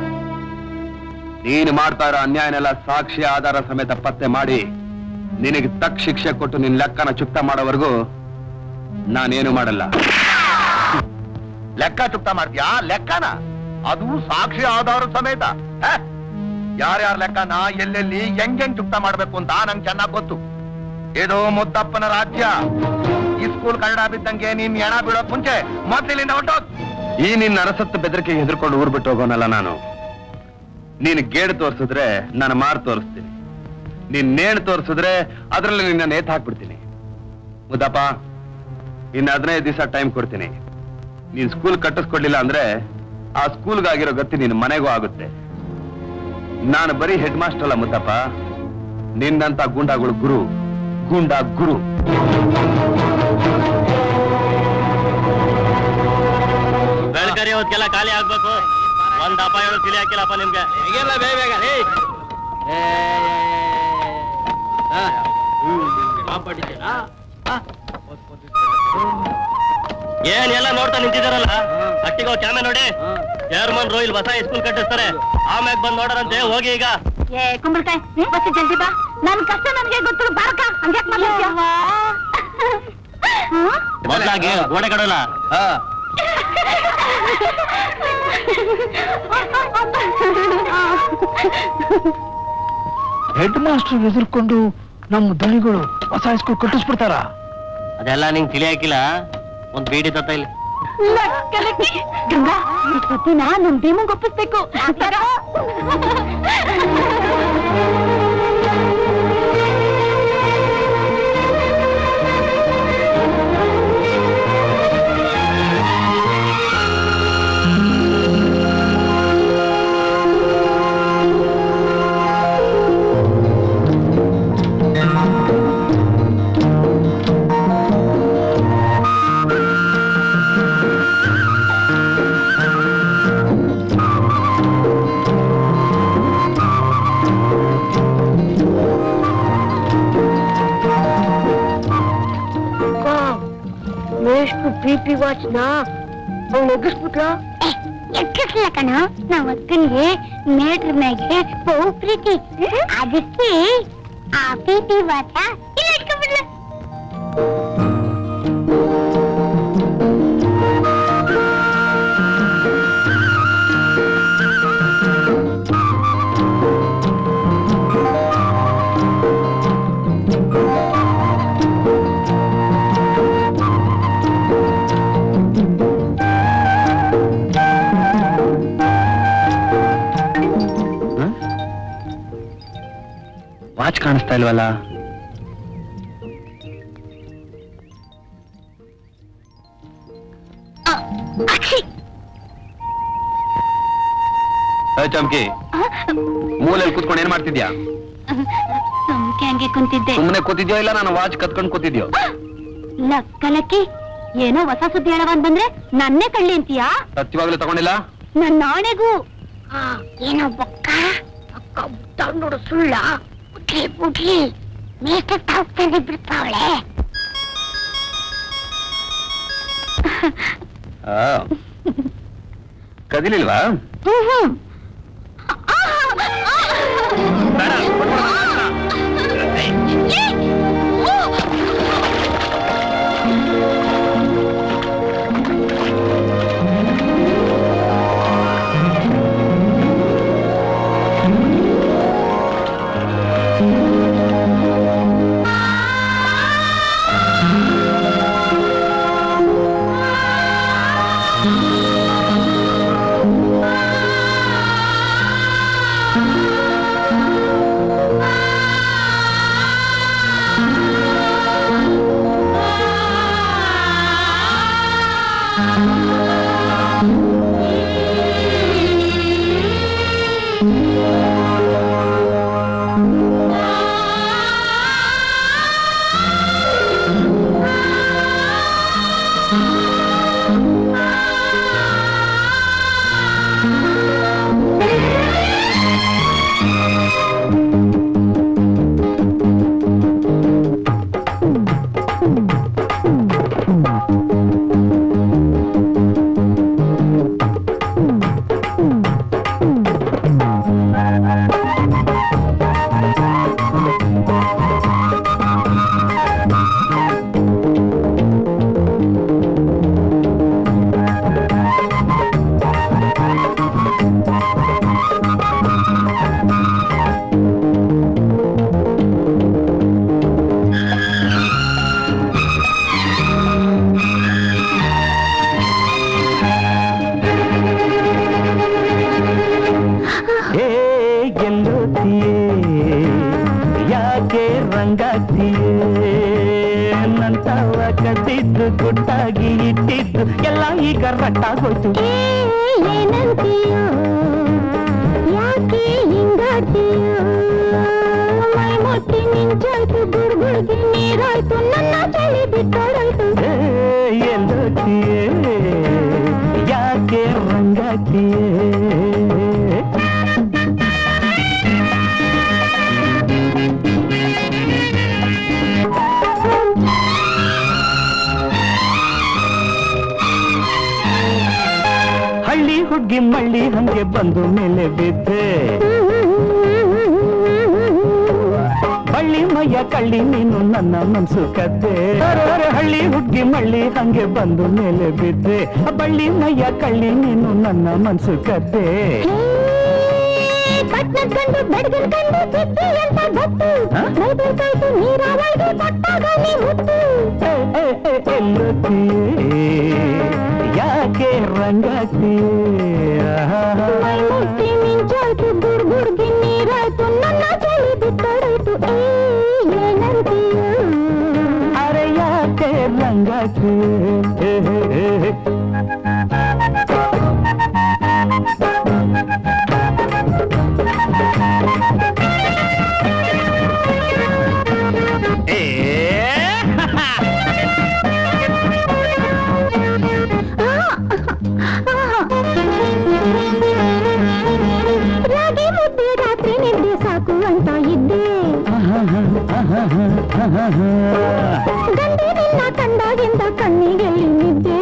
ನೀನು ಮಾಡ್ತಾ ಇರೋ ಅನ್ಯಾಯನೆಲ್ಲ ಸಾಕ್ಷಿ ಆಧಾರ ಸಮೇತ ಪತ್ತೆ ಮಾಡಿ ನಿನಗೆ ತಕ್ಕ ಶಿಕ್ಷೆ ಕೊಟ್ಟು ನಿನ್ ಲೆಕ್ಕನ ಚುಕ್ತ ಮಾಡೋವರೆಗೂ ನಾನೇನು ಮಾಡಲ್ಲ ಲೆಕ್ಕ ಚುಕ್ತ ಮಾಡ್ತೀಯಾ ಲೆಕ್ಕನ ಅದು ಸಾಕ್ಷಿ ಆಧಾರ ಸಮೇತ ಹ? ಯಾರ್ಯಾರ ಲೆಕ್ಕನ ಎಲ್ಲೆಲ್ಲಿ ಹೆಂಗೆಂಗ್ ಚುಕ್ತ ಮಾಡ್ಬೇಕು ಅಂತ ನಂಗೆ ಚೆನ್ನಾಗ್ ಗೊತ್ತು ಇದು ಮುದ್ದಪ್ಪನ ರಾಜ್ಯ ಈ ಸ್ಕೂಲ್ ಕನ್ನಡ ಬಿದ್ದಂಗೆ ನೀನ್ ಎಣ ಬೀಳೋಕ್ ಮುಂಚೆ ಮೊದ್ಲಿನಿಂದ ಹೊಟ್ಟೋಗ್ ಈ ನಿನ್ನ ಅರಸತ್ತು ಬೆದರಿಕೆಗೆ ಹೆದರ್ಕೊಂಡು ಊರ್ ಬಿಟ್ಟು ಹೋಗೋನಲ್ಲ ನಾನು ನೀನು ಗೇಡು ತೋರಿಸಿದ್ರೆ ನಾನು ಮಾರು ತೋರಿಸ್ತೀನಿ ನೀನ್ ನೇಣು ತೋರಿಸಿದ್ರೆ ಅದರಲ್ಲಿ ನಿನ್ನ ನೇತ್ ಹಾಕ್ಬಿಡ್ತೀನಿ ಮುದ್ದಪ್ಪ ಇನ್ನು ಹದಿನೈದು ದಿವಸ ಟೈಮ್ ಕೊಡ್ತೀನಿ ನೀನ್ ಸ್ಕೂಲ್ ಕಟ್ಟಿಸ್ಕೊಡ್ಲಿಲ್ಲ ಅಂದ್ರೆ ಆ ಸ್ಕೂಲ್ಗಾಗಿರೋ ಗತಿ ನಿನ್ನ ಮನೆಗೂ ಆಗುತ್ತೆ ನಾನು ಬರೀ ಹೆಡ್ ಮಾಸ್ಟರ್ ಅಲ್ಲ ಮುದ್ದಪ್ಪ ನಿನ್ನಂತ ಗುಂಡಾಗಳು ಗುರು ಗುಂಡಾ ಗುರು ಬೆಳಕರಿ ಹೊತ್ಗೆಲ್ಲ ಖಾಲಿ ಆಗ್ಬೇಕು ಒಂದ್ ದಪ್ಪ ಹೇಳು ತಿಳಿ ಹಾಕಿಲ್ಲಪ್ಪ ನಿಮ್ಗೆ ಬೇಗ ಬೇಗ ರೀ ಏನ್ ಎಲ್ಲ ನೋಡ್ತಾ ನಿಂತಿದಾರಲ್ಲ ಅಟ್ಟಿಗೋ ಕ್ಯಾಮೆ ನೋಡಿ ಚೇರ್ಮನ್ ರೋಹಿಲ್ ಹೊಸ ಸ್ಕೂಲ್ ಕಟ್ಟಿಸ್ತಾರೆ ಆಮ್ಯಾಗ ಬಂದ್ ನೋಡರಂತೆ ಹೋಗಿ ಈಗ ಏ ಕುಂಬಳಕಾಯಿ ಬಸ್ ಜಲ್ದಿ ಬಾ ನನ್ ಕಷ್ಟ ನನ್ಗೆ ಗೊತ್ತು ಬಾರಕ ಹಂಗ್ಯಾಕ್ ಮಾತಾಡ್ತೀಯ ಮೊದ್ಲಾಗಿ ಗೋಡೆ ಕಡೋಲ್ಲ ಹೆಡ್ ಮಾಸ್ಟರ್ ಎದುರ್ಕೊಂಡು ನಮ್ಮ ದಣಿಗಳು ಹೊಸ ಹೈಸ್ಕೂಲ್ ಕಟ್ಟಿಸ್ಬಿಡ್ತಾರ ಅದೆಲ್ಲ ನಿಂಗ್ ತಿಳಿ ಹಾಕಿಲ್ಲ ಒಂದ್ ಬೀಡಿ ತತ್ತ ಇಲ್ಲಿ ಗಂಗಾ ಈ ಸುದ್ದಿನ ನಮ್ ಭೀಮಂಗ್ ಒಪ್ಪಿಸ್ಬೇಕು ಮೇಷ್ಟು ಪಿ ಪಿ ವಾಚ್ ನ ಅವ್ಳು ಎಗ್ಗಿಸ್ಬಿಟ್ಲ ಎಕ್ಕಿಸ್ಲ ಕಣ ನಾವ್ ಅಕ್ಕನ್ಗೆ ಮೇಟ್ರ ಮ್ಯಾಗೆ ಬಹು ಪ್ರೀತಿ ಅದಕ್ಕೆ ಆ ಪ್ರೀತಿ ವಾತ ಇಲ್ಲ ಇಟ್ಕೊಂಡ್ಬಿಡ್ಲ ವಾಚ್ ಕಾಣಿಸ್ತಾ ಇಲ್ವಲ್ಲ ಅಕ್ಷಿ ಏ, ಚಮ್ಕಿ ಮೂಲೆಯಲ್ಲಿ ಕೂತ್ಕೊಂಡು ಏನ್ ಮಾಡ್ತಿದ್ಯಾ ಸುಮ್ಕೆ ಹಂಗೆ ಕುಂತಿದ್ದೆ ಸುಮ್ಮನೆ ಕೂತಿದ್ಯೋ ಇಲ್ಲ ನಾನು ವಾಚ್ ಕತ್ಕೊಂಡು ಕೂತಿದ್ಯೋ ಲಕ್ಕಲಕ್ಕಿ ಏನೋ ಹೊಸ ಸುದ್ದಿ ಹೇಳವನ್ ಬಂದ್ರೆ ನನ್ನೇ ಕಳ್ಳಿ ಅಂತೀಯಾ ಸತ್ಯವಾಗ್ಲೂ ತಗೊಂಡಿಲ್ಲ ನನ್ನ ನಾಣೆಗೂ ಏನೋ ಬೊಕ್ಕ ಬೊಕ್ಕ ಬುಟ್ಟ ನೋಡು ಸುಳ್ಳ ಬುಟ್ಲಿ ಬುಟ್ಲಿ ಮೇಷ್ಟ ತಾಗ್ತಾನೆ ಬಿಡ್ತಾವಳೆ ಆ. ಕದಿಲಿಲ್ವಾ ಬೇಡ, ಕೊಟ್ಬಿಡು ವಾಚ್ನ. ಆ ನನ್ನಂತವ ಕದ್ದಿದ್ದು ಗುಟ್ಟಾಗಿ ಇಟ್ಟಿದ್ದು ಎಲ್ಲ ಈಗ ರಟ್ಟಾಗೋಯ್ತು ಏನಂತೀಯೋ ಯಾಕೆ ಹಿಂಗಾತೀಯೋ ಮೈ ಮುಟ್ಟಿ ಮಿಂಚಾಯ್ತು ಗುಡ್ಗುಡ್ಗೆ ನೀರಾಯ್ತು ನನ್ನ ಚಳಿ ಬಿಟ್ಟೋಡಾಯ್ತು ಏ, ಎಲ್ಲೋತಿಯೇ ಯಾಕೆ ರಂಗಾತಿಯೇ ಹಳ್ಳಿ ಹುಡ್ಗಿ ಮಳ್ಳಿ ಹಂಗೆ ಬಂದು ಮೇಲೆ ಬಿದ್ದೆ ಬಳ್ಳಿ ಮಯ್ಯ ಕಳ್ಳಿ ನೀನು ನನ್ನ ಮನ್ಸು ಕದ್ದೆ ಅರೆ ಹಳ್ಳಿ ಹುಡ್ಗಿ ಮಳ್ಳಿ ಹಂಗೆ ಬಂದು ಮೇಲೆ ಬಿದ್ದೆ ಬಳ್ಳಿ ಮಯ್ಯ ಕಳ್ಳಿ ನೀನು ನನ್ನ ಮನ್ಸು ಕದ್ದೆ ಪಟ್ನದ ಕಂಡು ಬೆಡಗಿನ ಕಂಡು ಚಿಟ್ಟಿ ಅಂತ ಗೊತ್ತು ಬೈಬೇಕಾಯ್ತು ನೀರಾವಳಿಗೆ ಕೊಟ್ಟಾಗ ನೀ ಮುತ್ತು ಏ, ಏ, ಏ, ಎಲ್ಲೋತಿಯೇ ಯಾಕೆ ರಂಗಾತಿಯೇ ಮೈ ಮುಟ್ಟಿ ಮಿಂಚಾಯ್ತು ಗುಡ್ಗುಡ್ಗೆ ನೀರಾಯ್ತು ನನ್ನ ಚಳಿ ಬಿಟ್ಟೋಡಾಯ್ತು ಏ ಏನಂತೀಯೋ ಅರೆ ಯಾಕೆ ರಂಗಾತಿಯೇ ರಾಗಿ ಮುದ್ದೆ ರಾತ್ರಿ ನಿದ್ದೆ ಸಾಕು ಅಂತ ಇದ್ದೆ ಗಂಡಿ ನಿನ್ನ ಕಂಡಾಗಿಂದ ಕಣ್ಣಿಗೆಲ್ಲಿ ನಿದ್ದೆ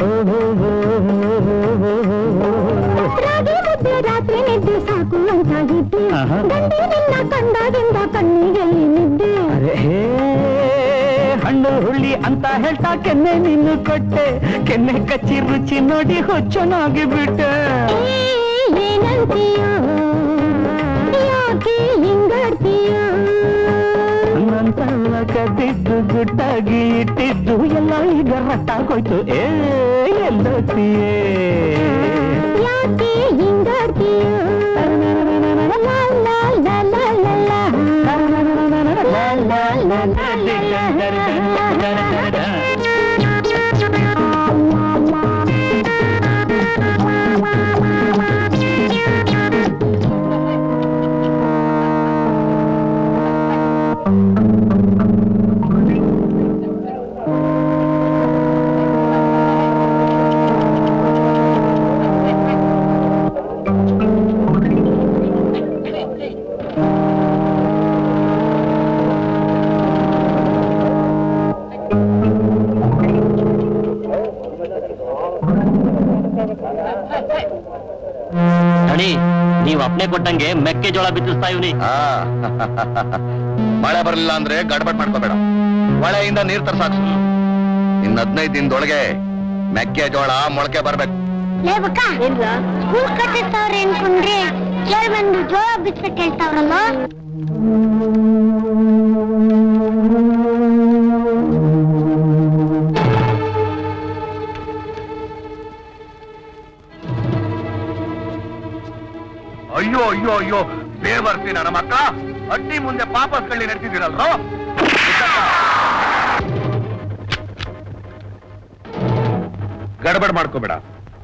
ರಾಗಿ ಮುದ್ದೆ ರಾತ್ರಿ ನಿದ್ದೆ ಸಾಕು ಅಂತ ಇದ್ದೆ ಆಹಾ. ಗಂಡಿ ನಿನ್ನ ಕಂಡಾಗಿಂದ ಕಣ್ಣಿಗೆಲ್ಲಿ ನಿದ್ದೆ ಅರೆ ಹೇ, ಹಣ್ಣು ಹುಳಿ ಅಂತ ಹೇಳ್ತಾ ಕೆನ್ನೆ ನೀನು ಕೊಟ್ಟೆ ಕೆನ್ನೆ ಕಚ್ಚಿ ರುಚಿ ನೋಡಿ ಹುಚ್ಚನಾಗಿ ಬಿಟ್ಟೆ ಏ, ಏನಂತೀಯೋ ಯಾಕೆ ಹಿಂಗಾಡ್ತೀಯೋ ನಂತಲ್ಲ ಕದ್ದಿದ್ದು ಗುಟ್ಟಾಗಿ ಇಟ್ಟಿದ್ದು ಎಲ್ಲ ಈಗ ರಟ್ಟಾಗೋಯ್ತು ಏ ಎಲ್ಲೋತಿಯೇ ಯಾಕೆ ಹಿಂಗಾಡ್ತೀಯೋ ಲಾ, ಲಾ, ಲಾ, ಲಾ, ಲಾ, ಲಾ. ಲಾ, ಲಾ, ಲಾ, ಲಾ, ಲಾ, ಲಾ. ದಣಿ ನೀವ್ ಅಪ್ನೆ ಕೊಟ್ಟಂಗೆ ಮೆಕ್ಕೆಜೋಳ ಬಿತ್ತಿಸ್ತಾ ಇವ್ನಿ ಆ, ಮಳೆ ಬರಲಿಲ್ಲ ಅಂದ್ರೆ ಗಡ್ಬಡ್ ಮಾಡ್ಕೋಬೇಡ ಹೊಳೆಯಿಂದ ನೀರ್ ತರ್ಸಾಕ್ಸು ಇನ್ ಹದಿನೈದು ದಿನದೊಳಗೆ ಮೆಕ್ಕೆಜೋಳ ಮೊಳಕೆ ಬರ್ಬೇಕು ಲೇ ಬಕ್ಕ ಸ್ಕೂಲ್ ಕಟ್ಟಿಸ್ತಾವ್ರೆ ಅನ್ಕೊಂಡ್ರೆ ಕೇಳ್ ಬಂದು ಜೋಳ ಬಿಚ್ಚಕ್ ಹೇಳ್ತಾವ್ರಲ್ಲ ಅಯ್ಯೋ ಅಯ್ಯೋ ಅಯ್ಯೋ ಬೇವರ್ಸಿ ನನ್ನ ಮಕ್ಕಳ ಅಡ್ಡಿ ಮುಂದೆ ಪಾಪಸ್ ಕಳ್ಳಿ ನಡೆಸಿದಿರಲ್ರೋ ಗಡಬಡ್ ಮಾಡ್ಕೋಬೇಡ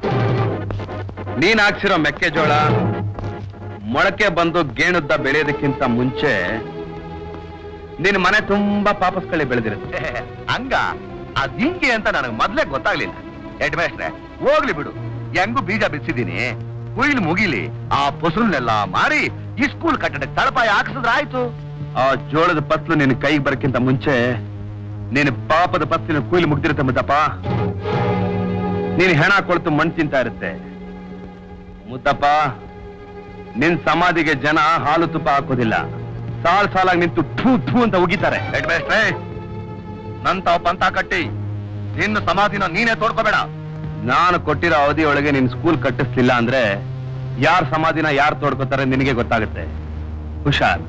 ನೀನ್ ಹಾಕ್ಸಿರೋ ಮೆಕ್ಕೆಜೋಳ ಮೊಳಕೆ ಬಂದು ಗೇಣುದ್ದ ಬೆಳೆಯೋದಕ್ಕಿಂತ ಮುಂಚೆ ನಿನ್ ಮನೆ ತುಂಬಾ ಪಾಪಸ್ ಕಳ್ಳಿ ಬೆಳೆದಿರುತ್ತೆ ಹಂಗ ಅದ್ ಹಿಂಗೆ ಅಂತ ನನಗೆ ಮೊದ್ಲೇ ಗೊತ್ತಾಗ್ಲಿಲ್ಲ ಹೆಡ್ ಮೇಸ್ಟ್ರೆ ಹೋಗ್ಲಿ ಬಿಡು ಹೆಂಗು ಬೀಜ ಬಿಚ್ಚಿದೀನಿ ಕುಯ್ಲು ಮುಗಿಲಿ ಆ ಪೊಸರನ್ನೆಲ್ಲ ಮಾರಿ ಈ ಸ್ಕೂಲ್ ಕಟ್ಟಡಕ್ಕೆ ತಳಪಾಯ ಹಾಕ್ಸಿದ್ರೆ ಆಯ್ತು ಆ ಜೋಳದ ಪತ್ಲು ನಿನ್ ಕೈಗೆ ಬರಕ್ಕಿಂತ ಮುಂಚೆ ನಿನ್ ಪಾಪದ ಪತ್ಲಿನ ಕುಯ್ಲು ಮುಗ್ದಿರುತ್ತೆ ಮುದ್ದಪ್ಪ ನೀನ್ ಹೆಣ ಕೊಳ್ತು ಮಣ್ ತಿಂತಾ ಇರುತ್ತೆ ಮುದ್ದಪ್ಪ ನಿನ್ ಸಮಾಧಿಗೆ ಜನ ಹಾಲು ತುಪ್ಪ ಹಾಕೋದಿಲ್ಲ ಸಾಲ್ ಸಾಲಾಗಿ ನಿಂತು ಥೂ ಥೂ ಅಂತ ಉಗಿತಾರೆ ಹೆಡ್ ಮೇಸ್ಟ್ರೇ ನಂತಾವ್ ಪಂತ ಕಟ್ಟಿ ನಿನ್ನ ಸಮಾಧಿನ ನೀನೇ ತೋಡ್ಕೋಬೇಡ ನಾನು ಕೊಟ್ಟಿರೋ ಅವಧಿಯೊಳಗೆ ನಿನ್ ಸ್ಕೂಲ್ ಕಟ್ಟಿಸ್ಲಿಲ್ಲ ಅಂದ್ರೆ ಯಾರ್ ಸಮಾಧಿನ ಯಾರು ತೋಡ್ಕೋತಾರೆ ನಿನಗೆ ಗೊತ್ತಾಗುತ್ತೆ ಹುಷಾರ್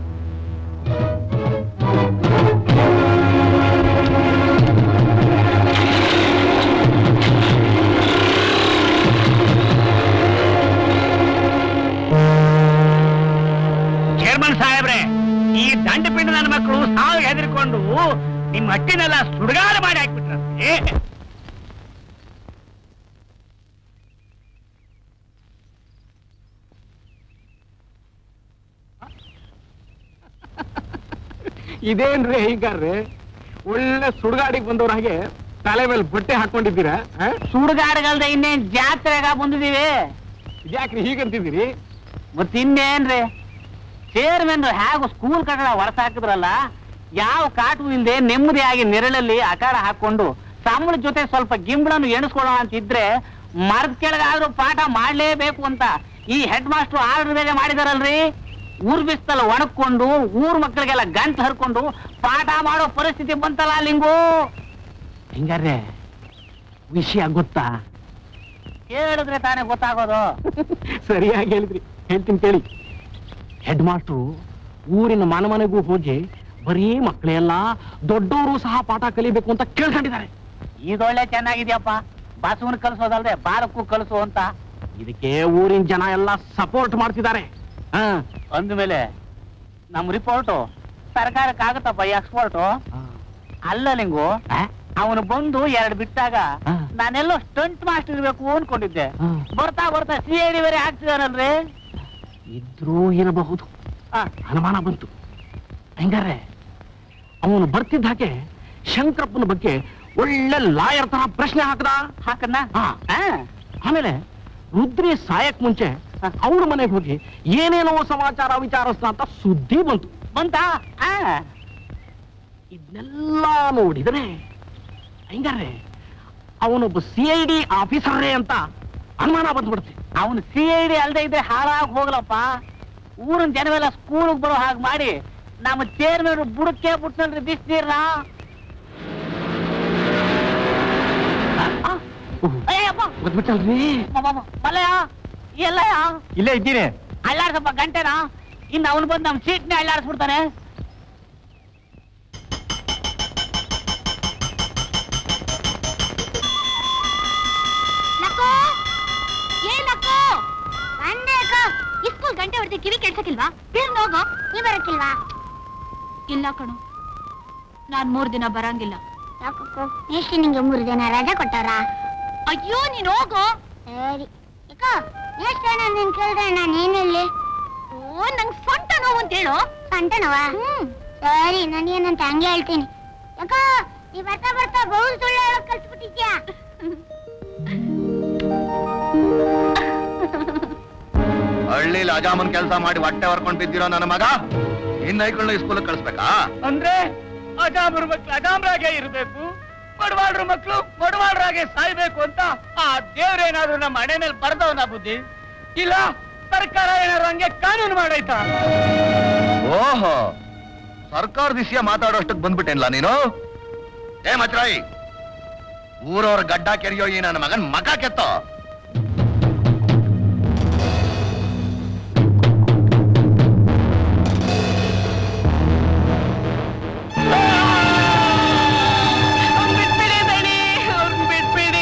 ಚೇರ್ಮನ್ ಸಾಹೇಬ್ರೆ ಈ ದಂಡಪಿಂಡ ನನ್ನ ಮಕ್ಕಳು ಸಾವು ಹೆದರ್ಕೊಂಡು ನಿಮ್ಮ ಹೊಟ್ಟಿನೆಲ್ಲ ಸುಡುಗಾಡ ಮಾಡಿ ಹಾಕ್ಬಿಟ್ರೆ ಇದೇನ್ರಿ ಹೀಗಾರ್ರಿ ಒಳ್ಳೆ ಸುಡುಗಾಡಿಗೆ ಬಂದವ್ರ ಹಾಗೆ ತಲೆ ಮೇಲೆ ಬಟ್ಟೆ ಹಾಕೊಂಡಿದ್ದೀರಾ ಸುಡುಗಾಡುಗಲ್ದೆ ಇನ್ನೇನ್ ಜಾತ್ರೆಗ ಬಂದಿದೀವಿ ಯಾಕ್ರಿ ಹೀಗಂತಿದ್ದೀರಿ ಮತ್ ಇನ್ನೇನ್ರಿ ಚೇರ್ಮನ್ ಹೇಗೂ ಸ್ಕೂಲ್ ಕಟ್ಟಡ ಹೊರಸಾಕಿದ್ರಲ್ಲ ಯಾವ ಕಾಟು ಇಲ್ದೆ ನೆಮ್ಮದಿಯಾಗಿ ನೆರಳಲ್ಲಿ ಅಖಾಡ ಹಾಕೊಂಡು ಸಂಬಳ ಜೊತೆ ಸ್ವಲ್ಪ ಗಿಂಬಳನ್ನು ಎಣಿಸ್ಕೊಳ್ಳೋಣ ಅಂತ ಇದ್ರೆ ಮರದ ಕೆಳಗಾದ್ರೂ ಪಾಠ ಮಾಡ್ಲೇಬೇಕು ಅಂತ ಈ ಹೆಡ್ ಮಾಸ್ಟರ್ ಆರ್ಡರ್ ಬೇರೆ ಮಾಡಿದಾರಲ್ರಿ ಊರ್ ಬಿಸ್ತಲ್ಲಿ ಒಣಕೊಂಡು ಊರ್ ಮಕ್ಕಳಿಗೆಲ್ಲ ಗಂಟು ಹರ್ಕೊಂಡು ಪಾಠ ಮಾಡೋ ಪರಿಸ್ಥಿತಿ ಬಂತಲ್ಲ ಲಿಂಗು ಹಿಂಗಾರೆ ವಿಷಯ ಗೊತ್ತಾ ಹೇಳಿದ್ರೆ ತಾನೇ ಗೊತ್ತಾಗೋದು ಸರಿಯಾಗಿ ಹೇಳಿದ್ರಿ ಹೇಳ್ತೀನಿ ಕೇಳಿ ಹೆಡ್ ಮಾಸ್ಟ್ರು ಊರಿನ ಮನೆ ಮನೆಗೂ ಹೋಗಿ ಬರೀ ಮಕ್ಕಳೆಲ್ಲ ದೊಡ್ಡವರು ಸಹ ಪಾಠ ಕಲಿಬೇಕು ಅಂತ ಕೇಳ್ಕೊಂಡಿದ್ದಾರೆ ಇದೊಳ್ಳೆ ಚೆನ್ನಾಗಿದ್ಯಪ್ಪ ಬಸವನ್ ಕಲ್ಸೋದಲ್ದೆ ಬಾರಕ್ಕೂ ಕಲ್ಸು ಅಂತ ಇದಕ್ಕೆ ಊರಿನ ಜನ ಎಲ್ಲ ಸಪೋರ್ಟ್ ಮಾಡ್ತಿದ್ದಾರೆ ಹಾ ಅಂದ್ಮೇಲೆ ನಮ್ ರಿಪೋರ್ಟು ಸರ್ಕಾರಕ್ಕೆ ಆಗುತ್ತಪ್ಪ ಎಕ್ಸ್ಪೋರ್ಟು ಅಲ್ಲ ಲಿಂಗು ಅವನು ಬಂದು ಎರಡು ಬಿಟ್ಟಾಗ ಹಾ. ನಾನೆಲ್ಲೋ ಸ್ಟಂಟ್ ಮಾಸ್ಟರ್ ಇರ್ಬೇಕು ಅನ್ಕೊಂಡಿದ್ದೆ ಹಾ. ಬರ್ತಾ ಬರ್ತಾ ಸಿ ಐ ಡಿ ಬೇರೆ ಆಗ್ತಿದಾರಲ್ರಿ ಇದ್ರೂ ಇರಬಹುದು ಹಾ. ಅನುಮಾನ ಬಂತು ಹೆಂಗಾರೆ ಅವನು ಬರ್ತಿದ್ದ ಹಾಗೆ ಶಂಕರಪ್ಪನ ಬಗ್ಗೆ ಒಳ್ಳೆ ಲಾಯರ್ ತರ ಪ್ರಶ್ನೆ ಹಾಕದ ಹಾಕನ್ನ ಹಾ. ಆಮೇಲೆ ರುದ್ರಿ ಸಾಯಕ್ ಮುಂಚೆ ಅವ್ರ ಮನೆಗೆ ಹೋಗಿ ಏನೇನೋ ಸಮಾಚಾರ ವಿಚಾರಿಸ್ದ ಅಂತ ಸುದ್ದಿ ಬಂತು ಬಂತಾ ಆ. ಇದನ್ನೆಲ್ಲ ನೋಡಿದ್ರೆ ಹೆಂಗಾರೆ ಅವನೊಬ್ಬ ಸಿ ಐ ಡಿ ಆಫೀಸರೇ ಅಂತ ಅನುಮಾನ ಬಂದ್ಬಿಡುತ್ತೆ ಅವನು ಸಿ ಐ ಡಿ ಅಲ್ದೇ ಇದ್ರೆ ಹಾಳಾಗಿ ಹೋಗ್ಲಪ್ಪ ಊರಿನ ಜನವೆಲ್ಲ ಸ್ಕೂಲ್ಗೆ ಬರೋ ಹಾಗೆ ಮಾಡಿ ನಮ್ಮ ಚೇರ್ಮನ್ ಬುಡಕ್ಕೆ ಬಿಟ್ನಲ್ರಿ ಬಿಸ್ನೀರ್ನ ಅಯ್ಯಪ್ಪ ಗೊತ್ಬಿಟ್ಟಲ್ರಿ ಮಲ್ಲಯ್ಯ ಎಲ್ಲಯ್ಯ ಇಲ್ಲೇ ಇದ್ದೀನಿ ಅಳ್ಳಾಡ್ಸಪ್ಪ ಗಂಟೆನಾ ಇನ್ನು ಅವನು ಬಂದು ನಮ್ಮ ಸೀಟ್ನೇ ಅಳ್ಳಾಡಿಸ್ಬಿಡ್ತಾನೆ ನಕ್ಕೋ ಏ ನಕ್ಕೋ ಬಂದೆ ಅಕ್ಕ ಇಸ್ಕೂಲ್ ಗಂಟೆ ಹೊಡೆದು ಕಿವಿ ಕೆಡ್ಸಕ್ಕಿಲ್ವಾ ಬೇರೆ ಹೋಗೋ ನೀ ಬರಕ್ಕಿಲ್ವಾ ಇಲ್ಲ ಕಣು ನಾನ್ ಮೂರ್ ದಿನ ಬರಂಗಿಲ್ಲ ಯಾಕಕ್ಕೋ ಎಷ್ಟು ನಿಂಗೆ ಮೂರು ದಿನ ರಜೆ ಕೊಟ್ಟಾರ ಅಯ್ಯೋ ನೀನ್ ಹೋಗೋ ಸರಿ ಯಾಕ ಎಷ್ಟು ಜನ ನೀನ್ ಕೇಳಿದ್ರೆ ನಾನು ಏನಿಲ್ಲಿ ಓ ನಂಗ್ ಸೊಂಟ ನೋವು ಅಂತ ಹೇಳು ಸೊಂಟ ನೋವಾ ಹ್ಮ್ ಸರಿ ನಾನು ಏನಂತ ಹಂಗೆ ಹೇಳ್ತೀನಿ ಯಾಕ ನೀ ಬರ್ತಾ ಬರ್ತಾ ಬಹು ಸುಳ್ಳು ಹೇಳಕ್ ಕಲ್ಸ್ಬಿಟ್ಟಿದ್ಯಾ ಹಳ್ಳಿಲಿ ಅಜಾಮನ್ ಕೆಲಸ ಮಾಡಿ ಹೊಟ್ಟೆ ಹೊರ್ಕೊಂಡ್ ಬಿದ್ದಿರೋ ನನ್ನ ಮಗ ಇನ್ನ ಐಗಳನ್ನ ಸ್ಕೂಲ್ ಕಳಿಸ್ಬೇಕಾ ಅಂದ್ರೆ ಅಜಾಮ್ರ ಮಕ್ಳು ಅಜಾಮ್ರಾಗೆ ಇರ್ಬೇಕು ಮಡವಾಡ್ರ ಮಕ್ಳು ಮಡವಾಡ್ರಾಗೆ ಸಾಯ್ಬೇಕು ಅಂತ ಆ ದೇವ್ರೇನಾದ್ರೂ ನಮ್ಮ ಹಣೆ ಮೇಲೆ ಬರ್ದವನ ಬುದ್ಧಿ ಇಲ್ಲ ಸರ್ಕಾರ ಏನಾದ್ರು ಹಂಗೆ ಕಾನೂನು ಮಾಡೈತಾ ಓಹೋ ಸರ್ಕಾರದ ವಿಷಯ ಮಾತಾಡೋಷ್ಟಕ್ಕೆ ಬಂದ್ಬಿಟ್ಟೇನ್ಲ ನೀನು ಏ ಮಚ್ರಾಯಿ ಊರವ್ರ ಗಡ್ಡ ಕೆರೆಯೋ ಈ ನನ್ನ ಮಗನ್ ಮಗ ಕೆತ್ತೋ ಬಿಟ್ಬಿಡಿ ದಣಿ ಅವ್ರನ್ನ ಬಿಟ್ಬಿಡಿ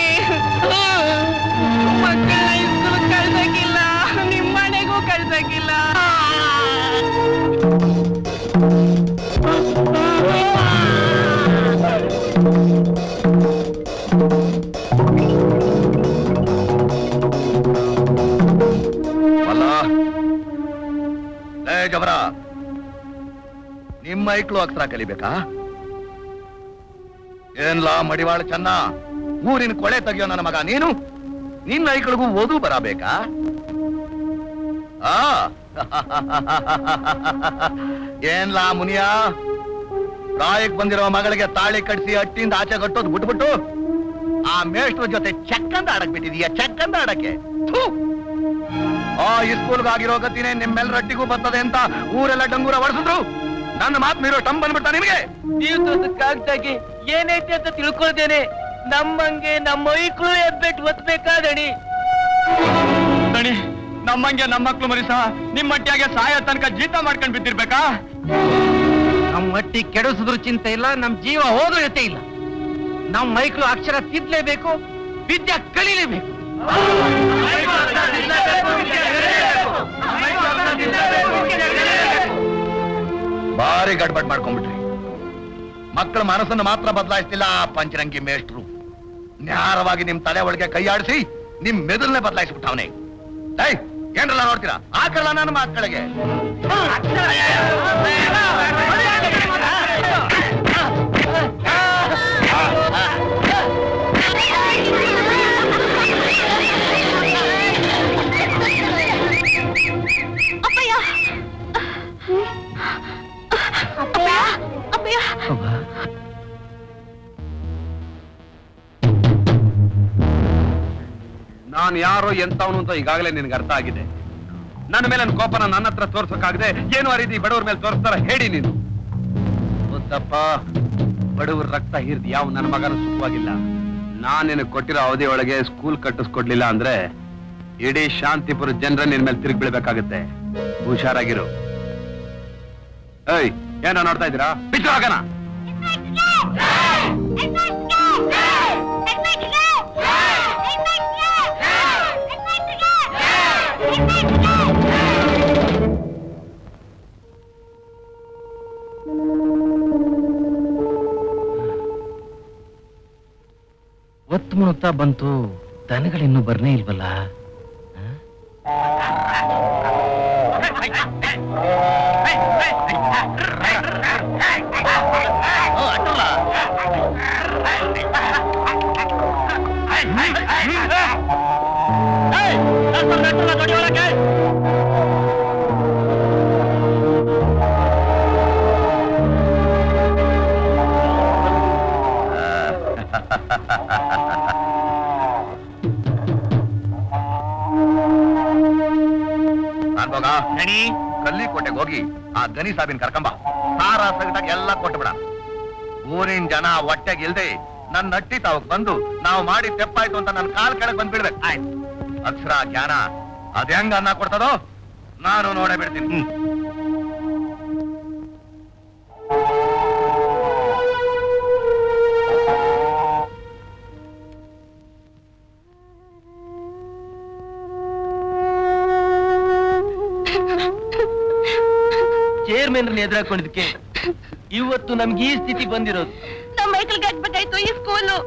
ಮಕ್ಕಳನ್ನ ಇಸ್ಕೂಲ್ ಕಳ್ಸಕ್ಕಿಲ್ಲ ನಿಮ್ಮ ಮನೆಗೂ ಕಳ್ಸಕ್ಕಿಲ್ಲ ಅಲ್ಲ ಏ ಜಬರ ನಿಮ್ಮ ಐಕ್ಳು ಅಕ್ಷರ ಕಲಿಬೇಕಾ ಏನ್ಲಾ ಮಡಿವಾಳ ಚೆನ್ನ ಊರಿನ ಕೊಳೆ ತೆಗಿಯೋ ನನ್ನ ಮಗ ನೀನು ನಿನ್ನ ಐಕ್ಳಿಗೂ ಓದು ಬರಬೇಕಾ ಆ ಏನ್ಲಾ ಮುನಿಯ ಪ್ರಾಯಕ್ ಬಂದಿರೋ ಮಗಳಿಗೆ ತಾಳಿ ಕಟ್ಸಿ ಅಟ್ಟಿಂದ ಆಚೆ ಕಟ್ಟೋದು ಬಿಟ್ಬಿಟ್ಟು ಆ ಮೇಷ್ಟ್ರ ಜೊತೆ ಚೆಕ್ಕಂದ ಆಡಕ್ ಬಿಟ್ಟಿದೀಯ ಚೆಕ್ಕಂದ ಆಡಕ್ಕೆ ಥು! ಆ ಇಸ್ಕೂಲ್ಗಾಗಿರೋ ಗತಿನೇ ನಿಮ್ಮೆಲ್ಲರೊಟ್ಟಿಗೂ ಬರ್ತದೆ ಅಂತ ಊರೆಲ್ಲ ಡಂಗೂರ ಹೊಡೆಸಿದ್ರು ನನ್ನ ಮಾತು ಮೀರೋ ಟಮ್ ಬಂದ್ಬಿಟ್ಟ ನಿಮಗೆ ಜೀವನಕ್ಕಾಗ್ದಾಗಿ ಏನೈತೆ ಅಂತ ತಿಳ್ಕೊಳ್ತೇನೆ ನಮ್ಮಂಗೆ ನಮ್ಮ ಮೈಕ್ಳು ಎಬ್ಬೆಟ್ಟು ಒತ್ಬೇಕಾದಣಿ ದಣಿ ನಮ್ಮಂಗೆ ನಮ್ಮ ಮಕ್ಳು ಮರಿ ಸಹ ನಿಮ್ಮ ಮಟ್ಟಿಯಾಗೆ ಸಾಯ ತನಕ ಜೀತ ಮಾಡ್ಕೊಂಡ್ ಬಿದ್ದಿರ್ಬೇಕಾ ನಮ್ಮ ಮಟ್ಟಿ ಕೆಡಿಸಿದ್ರು ಚಿಂತೆ ಇಲ್ಲ ನಮ್ ಜೀವ ಹೋದ್ರೂ ಜೊತೆ ಇಲ್ಲ ನಮ್ ಮೈಕ್ಳು ಅಕ್ಷರ ತಿದ್ಲೇಬೇಕು ವಿದ್ಯೆ ಕಲೀಲೇಬೇಕು ಭಾರಿ ಗಡ್ಬಡ್ ಮಾಡ್ಕೊಂಡ್ಬಿಟ್ರಿ ಮಕ್ಕಳ ಮನಸ್ಸನ್ನು ಮಾತ್ರ ಬದಲಾಯಿಸ್ತಿಲ್ಲ ಆ ಪಂಚರಂಗಿ ಮೇಷ್ಟ್ರು ನ್ಯಾರವಾಗಿ ನಿಮ್ ತಲೆ ಒಳಗೆ ಕೈಯಾಡಿಸಿ ನಿಮ್ ಮೆದುಳನ್ನೇ ಬದಲಾಯಿಸ್ಬಿಟ್ಟವನೇ ಏಯ್ ಏನ್ರಲ್ಲ ನೋಡ್ತೀರಾ ಹಾಕಲ್ಲ ನನ್ನ ಮಕ್ಕಳಿಗೆ ಅಪ್ಪಯ್ಯ ಅಪ್ಪಯ್ಯ ಅಪ್ಪಯ್ಯ ನಾನು ಯಾರೋ ಎಂತವನು ಅಂತ ಈಗಾಗಲೇ ನಿನ್ಗೆ ಅರ್ಥ ಆಗಿದೆ ನನ್ನ ಮೇಲೆ ನನ್ನ ಕೋಪನ ನನ್ನ ಹತ್ರ ತೋರ್ಸಕ್ಕಾಗದೆ ಏನು ಆ ರೀತಿ ಬಡವ್ರ ಮೇಲೆ ತೋರಿಸ್ತಾರ ಹೇಳಿ ನೀನು ಗೊತ್ತಪ್ಪ ಬಡವ್ರ ರಕ್ತ ಹಿರಿದು ಯಾವ ನನ್ನ ಮಗನ ಸುಖವಾಗಿಲ್ಲ ನಾನ್ ನಿನಗೆ ಕೊಟ್ಟಿರೋ ಅವಧಿ ಒಳಗೆ ಸ್ಕೂಲ್ ಕಟ್ಟಿಸ್ಕೊಡ್ಲಿಲ್ಲ ಅಂದ್ರೆ ಇಡೀ ಶಾಂತಿಪುರ ಜನರ ನಿನ್ ಮೇಲೆ ತಿರುಗಿ ಬೀಳ್ಬೇಕಾಗತ್ತೆ ಹುಷಾರಾಗಿರು ಏಯ್ ಏನೋ ನೋಡ್ತಾ ಇದ್ದೀರಾ ಬಿಟ್ಟು ಹೋಗೋಣ ಒತ್ತು ಮುಳುಗ್ತಾ ಬಂತು ದನಗಳಿನ್ನೂ ಬರ್ನೇ ಇಲ್ವಲ್ಲ ನಾನ್ಬೋಗ ಗಣಿ ಕಲ್ಲಿಕೋಟೆಗೆ ಹೋಗಿ ಆ ಗನಿ ಸಾಬಿನ ಕರ್ಕೊಂಬ ಸಾರ ಸಗಟಾಗ ಎಲ್ಲ ಕೊಟ್ಬಿಡ ಊರಿನ ಜನ ಹೊಟ್ಟೆಗೆ ಇಲ್ದೆ ನನ್ನ ನಟ್ಟಿ ತಾವ್ ಬಂದು ನಾವು ಮಾಡಿ ತೆಪ್ಪಾಯ್ತು ಅಂತ ನನ್ನ ಕಾಲ್ ಕೆಳಗ್ ಬಂದ್ಬಿಡ್ಬೇಕು ಆಯ್ತು ಅಕ್ಷರ ಜ್ಞಾನ ಅದ್ ಹೆಂಗ ಅನ್ನ ಕೊಡ್ತದೋ ನಾನು ನೋಡೇ ಬಿಡ್ತೀನಿ ಹ್ಮ್. ಚೇರ್ಮನ್ ಎದುರಾಕೊಂಡಿದ್ಕೆ ಇವತ್ತು ನಮ್ಗೆ ಈ ಸ್ಥಿತಿ ಬಂದಿರೋದು ನಮ್ಮ ಮೈಕಲ್ ಕಟ್ಬೇಕಾಯ್ತು ಈ ಸ್ಕೂಲು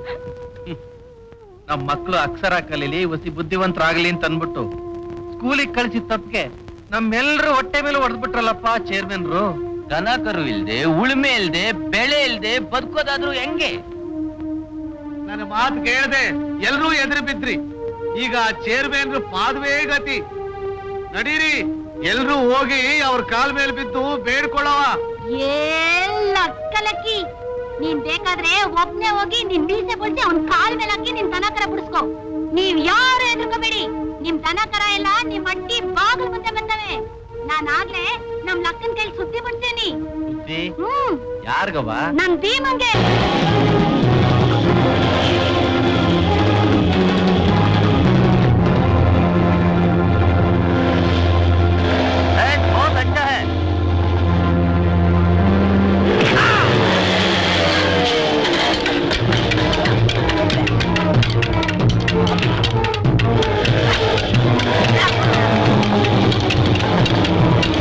ನಮ್ಮ ಮಕ್ಕಳು ಅಕ್ಷರ ಕಲೀಲಿ ಒಸಿ ಬುದ್ಧಿವಂತರಾಗ್ಲಿ ಅಂತ ಅನ್ಬಿಟ್ಟು ಸ್ಕೂಲಿಗೆ ಕಳಿಸಿದ ತಪ್ಪಿಗೆ ನಮ್ಮೆಲ್ಲರೂ ಹೊಟ್ಟೆ ಮೇಲೆ ಹೊಡೆದ್ಬಿಟ್ರಲ್ಲಪ್ಪ ಚೇರ್ಮನ್ರು ದನ ಕರು ಇಲ್ದೆ ಉಳುಮೆ ಇಲ್ದೆ ಬೆಳೆ ಇಲ್ದೆ ಬದುಕೋದಾದ್ರೂ ಹೆಂಗೆ ನನ್ನ ಮಾತು ಕೇಳದೆ ಎಲ್ರೂ ಎದುರು ಬಿದ್ರಿ ಈಗ ಚೇರ್ಮನ್ರು ಪಾದವೇ ಗತಿ ನಡೀರಿ ಎಲ್ರೂ ಹೋಗಿ ಅವ್ರ ಕಾಲ್ ಮೇಲೆ ಬಿದ್ದು ಬೇಡ್ಕೊಳ್ಳವ ಎಲ್ಲ ಕಲಕಿ ನೀನ್ ಬೇಕಾದ್ರೆ ಒಬ್ನೇ ಹೋಗಿ ನಿನ್ ಮೀಸೆ ಬಿಡಿಸಿ ಅವ್ನ್ ಕಾಲ್ ಮೇಲೆ ಹಾಕಿ ನಿನ್ ದನಕರ ಬಿಡಿಸ್ಕೊ ನೀವ್ ಯಾರು ಎದುರ್ಕೋಬೇಡಿ ನಿಮ್ ದನಕರ ಎಲ್ಲ ನಿಮ್ ಅಟ್ಟಿ ಬಾಗಿಲು ಮುಂದೆ ಬಂದವೆ ನಾನ್ ಆಗ್ಲೇ ನಮ್ ಲಕ್ಕನ್ ಕೈಲಿ ಸುದ್ದಿ ಬಿಡ್ತೀನಿ ಹ್ಮ್ ಯಾರ್ಗವ ನನ್ ಭೀಮಂಗೆ बहुत अच्छा है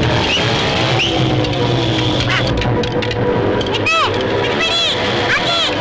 ಬಿಡ್ರಿ, ಬಿಡ್ಬಿಡಿ, ಹಾಕಿ.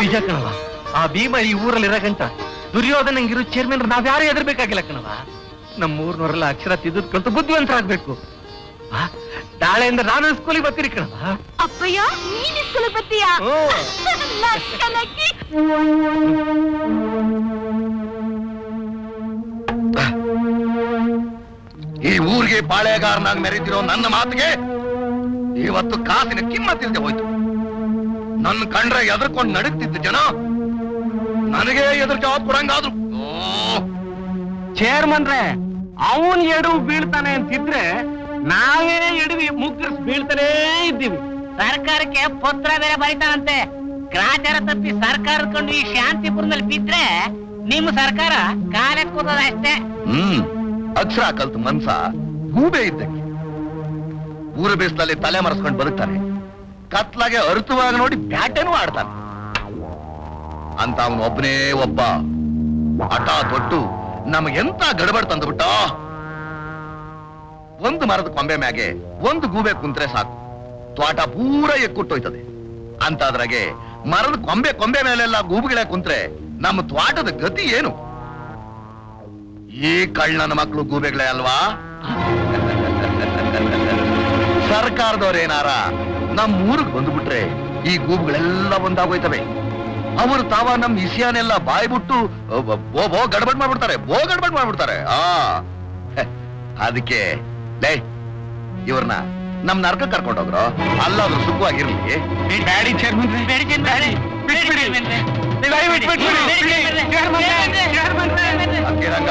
ನಿಜ ಕಣವ ಆ ಭೀಮ ಈ ಊರಲ್ಲಿ ಇರಕಂತ ದುರ್ಯೋಧನಂಗಿರೋ ಚೇರ್ಮನ್ ನಾವ್ಯಾರು ಹೆದರ್ಬೇಕಾಗಿಲ್ಲ ಕಣವ ನಮ್ಮ ಊರ್ನವರೆಲ್ಲ ಅಕ್ಷರ ತಿದ್ದುದ್ ಕಲ್ತು ಬುದ್ಧಿವಂತರಾಗ್ಬೇಕು ಆ, ನಾಳೆಯಿಂದ ನಾನು ಸ್ಕೂಲಿಗೆ ಬರ್ತೀರಿ ಕಣವ ಅಪ್ಪಯ್ಯ ನೀನ್ ಸ್ಕೂಲ್ ಬರ್ತೀಯಾ ಓ. ಲಕ್ಕಲಕ್ಕಿ. ಈ ಊರಿಗೆ ಬಾಳೆಗಾರನಾಗಿ ಮೆರೆದಿರೋ ನನ್ನ ಮಾತಿಗೆ ಇವತ್ತು ಕಾಸಿನ ಕಿಮ್ಮತ್ತಿಲ್ದೆ ಹೋಯ್ತು ನನ್ನ ಕಂಡ್ರೆ ಎದ್ರಕೊಂಡು ನಡುಕ್ತಿದ್ದ ಜನ ನನಗೆ ಎದುರು ಜವಾಬ್ ಕೊಡಂಗಾದ್ರು ಓ ಚೇರ್ಮನ್ರೆ ಅವನ್ ಎಡವು ಬೀಳ್ತಾನೆ ಅಂತಿದ್ರೆ ನಾವೇ ಎಡವಿ ಮುಗ್ಗರ್ಸ್ ಬೀಳ್ತಾನೇ ಇದ್ದೀವಿ ಸರ್ಕಾರಕ್ಕೆ ಪತ್ರ ಬೇರೆ ಬರೀತಾನಂತೆ ಗ್ರಾಚಾರ ತಪ್ಪಿ ಸರ್ಕಾರ ಕೊಂಡು ಈ ಶಾಂತಿಪುರದಲ್ಲಿ ಬಿದ್ರೆ ನಿಮ್ಮ ಸರ್ಕಾರ ಕಾಲೇ ಕೂತದ ಅಷ್ಟೇ ಹ್ಮ್ ಅಕ್ಷರ ಕಲ್ತು ಮನ್ಸ ಗೂಬೆ ಇದ್ದಂಗೆ ಊರ ಬೇಸದಲ್ಲಿ ತಲೆ ಮರೆಸ್ಕೊಂಡು ಬದುಕ್ತಾನೆ ಕತ್ಲಾಗೆ ಅರ್ಥವಾಗಿ ನೋಡಿ ಬ್ಯಾಟೆನೂ ಆಡ್ತಾನೆ ಅಂತ ಅವನು ಒಬ್ಬನೇ ಒಬ್ಬ ಹಠ ತೊಟ್ಟು ನಮಗೆಂತ ಗಡಬಡ್ ತಂದ್ಬಿಟ್ಟ ಒಂದು ಮರದ ಕೊಂಬೆ ಮ್ಯಾಗೆ ಒಂದು ಗೂಬೆ ಕುಂತ್ರೆ ಸಾಕು ತ್ವಾಟ ಪೂರ ಎಕ್ಕುಟ್ಟೋಯ್ತದೆ ಅಂತಾದ್ರಾಗೆ ಮರದ ಕೊಂಬೆ ಕೊಂಬೆ ಮೇಲೆಲ್ಲ ಗೂಬುಗಳೇ ಕುಂತ್ರೆ ನಮ್ಮ ತ್ವಾಟದ ಗತಿ ಏನು ಈ ಕಳ್ಳನ ಮಕ್ಕಳು ಗೂಬೆಗಳೇ ಅಲ್ವಾ ಸರ್ಕಾರದವ್ರೇನಾರ ನಮ್ಮ ಊರಿಗೆ ಬಂದ್ಬಿಟ್ರೆ ಈ ಗೂಬುಗಳೆಲ್ಲ ಒಂದಾಗೋಯ್ತವೆ ಅವರು ತಾವ ನಮ್ ಇಸಿಯಾನೆಲ್ಲ ಬಾಯ್ಬಿಟ್ಟು ಅಹ್, ಬೋ ಬೋ ಗಡ್ಬಡ್ ಮಾಡ್ಬಿಡ್ತಾರೆ ಬೋ ಗಡ್ಬಡ್ ಮಾಡ್ಬಿಡ್ತಾರೆ ಆ ಹೆ, ಅದಕ್ಕೆ ಲೇ ಇವ್ರನ್ನ ನಮ್ ನರ್ಕ ಕರ್ಕೊಂಡೋಗ್ರು ಅಲ್ಲಾದ್ರೂ ಸುಖವಾಗಿರ್ಲಿ ಬ್ಯಾಡಿ ಚೇರ್ಮನ್ ಬೇಡಿ ಚೇರ್ಮನ್ರೆ, ಬೇಡಿ ಚೇರ್ಮನ್ರೆ. ಬೇಡಿ ಚೇರ್ಮನ್ರೆ. ಅಕ್ಕಿರಂಗ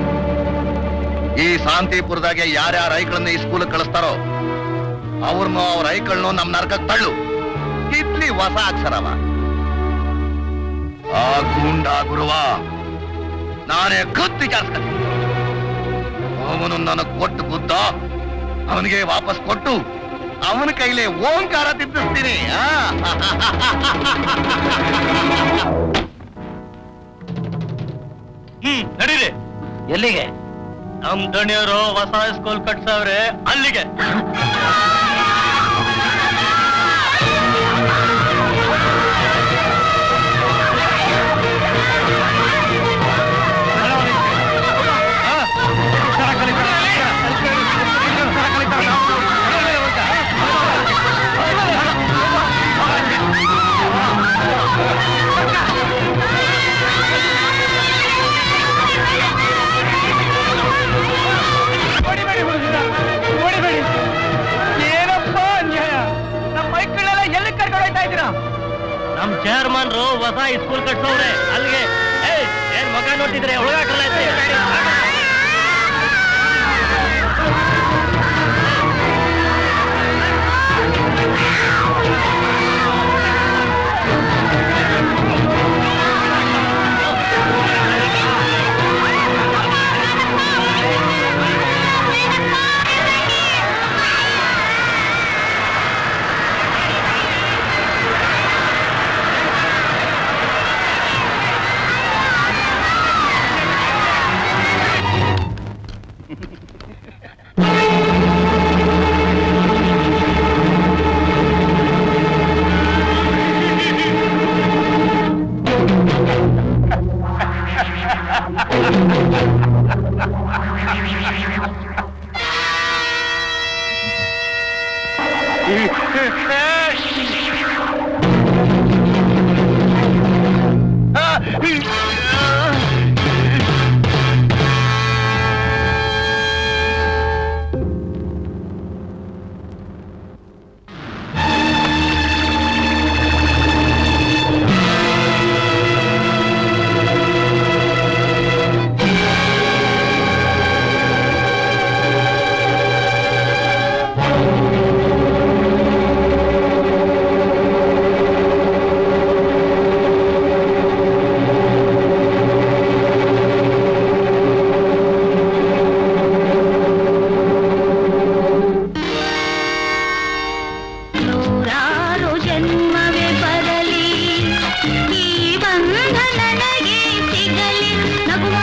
ಈ ಶಾಂತಿಪುರದಾಗೆ ಯಾರ್ಯಾರ ಐಗಳನ್ನ ಈ ಸ್ಕೂಲ್ ಕಳಿಸ್ತಾರೋ ಅವ್ರನ್ನು ಅವ್ರ ಐಕಳ್ನು ನಮ್ ನರ್ಕಕ್ ತಳ್ಳು ಇದ್ಲಿ ಹೊಸ ಅಕ್ಷರವ ಆ ಗೂಂಡ ಗುರುವ ನಾನೇ ಗೊತ್ತಿ ಜಾಸ್ತಿ ಅವನು ನನಗ್ ಕೊಟ್ಟು ಗುದ್ದ ಅವನಿಗೆ ವಾಪಸ್ ಕೊಟ್ಟು ಅವನ ಕೈಲೇ ಓಂಕಾರ ತಿಪ್ಪಿಸ್ತೀನಿ ಆ? ಹ್ಮ್ ನಡೀರಿ ಎಲ್ಲಿಗೆ ನಮ್ ದಣಿಯವರು ಹೊಸ ಸ್ಕೂಲ್ ಕಟ್ಸವ್ರೆ ಅಲ್ಲಿಗೆ ಹೊಡಿಬೇಡಿ ಹುಡುಗನ, ಹೊಡಿಬೇಡಿ ಏನಪ್ಪ ಅನ್ಯಾಯ ನಮ್ಮ ಮೈಕಳೆಲ್ಲ ಎಲ್ಲಿ ಕರ್ಕೊಂಡು ಹೋಗ್ತಾ ಇದ್ದೀರಾ ನಮ್ ಚೇರ್ಮನ್ರು ಹೊಸ ಸ್ಕೂಲ್ ಕಟ್ಸವ್ರೆ ಅಲ್ಲಿಗೆ ಏಯ್ ಏನ್ ಮಗ ನೋಡ್ತಿದ್ರೆ ಹುಡುಗಾಟಲ್ಲ ನೂರಾರು ಜನ್ಮವೇ ಬರಲಿ ಈ ಬಂಧ ನನಗೆ ಸಿಗಲಿ ನಗುವ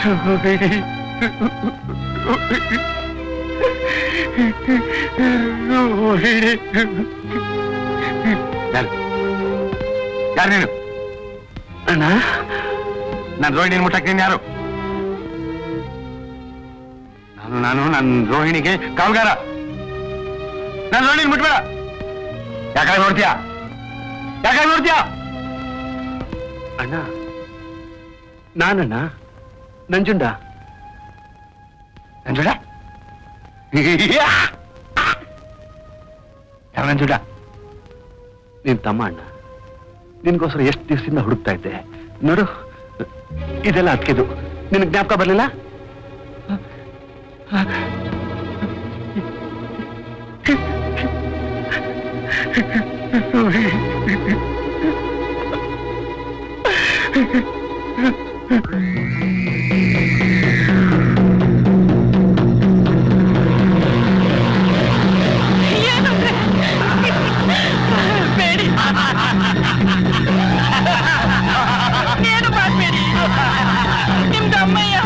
ಯಾರು ನೀನು ಅಣ್ಣ ನಾನು ರೋಹಿಣಿ ಮುಟ್ಟಕ್ಕೆ ನೀನು ಯಾರು ನಾನು ನಾನು ನನ್ನ ರೋಹಿಣಿಗೆ ಕಾವಲ್ಗಾರ ನಾನು ರೋಹಿಣಿ ಮುಟ್ಬೇಡ ಯಾಕಾಗಿ ನೋಡ್ತೀಯಾ ಯಾಕಾಗಿ ನೋಡ್ತೀಯಾ ಅಣ್ಣ ನಾನಣ್ಣ ನಂಜುಂಡ ನಂಜುಡ ಯಾವ ನಂಜುಡ ನಿನ್ ತಮ್ಮ ಅಣ್ಣ ನಿನ್ಗೋಸ್ಕರ ಎಷ್ಟು ದಿವಸದಿಂದ ಹುಡುಕ್ತಾ ಇದ್ದೆ ನೋಡು ಇದೆಲ್ಲ ಅದಕ್ಕೆದು ನಿನ್ ಜ್ಞಾಪಕ ಬರ್ಲಿಲ್ಲ ಬೇಡಿ ಏನು ಮಾಡಬೇಡಿ ನಿಮ್ದು ಅಮ್ಮಯ್ಯ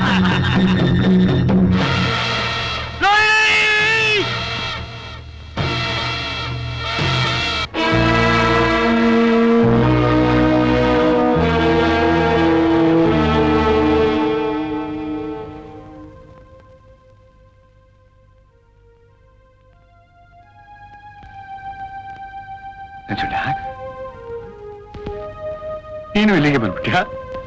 ನಂಜುಡ ನೀನು ಇಲ್ಲಿಗೆ ಬಂದ್ಬಿಟ್ಯಾ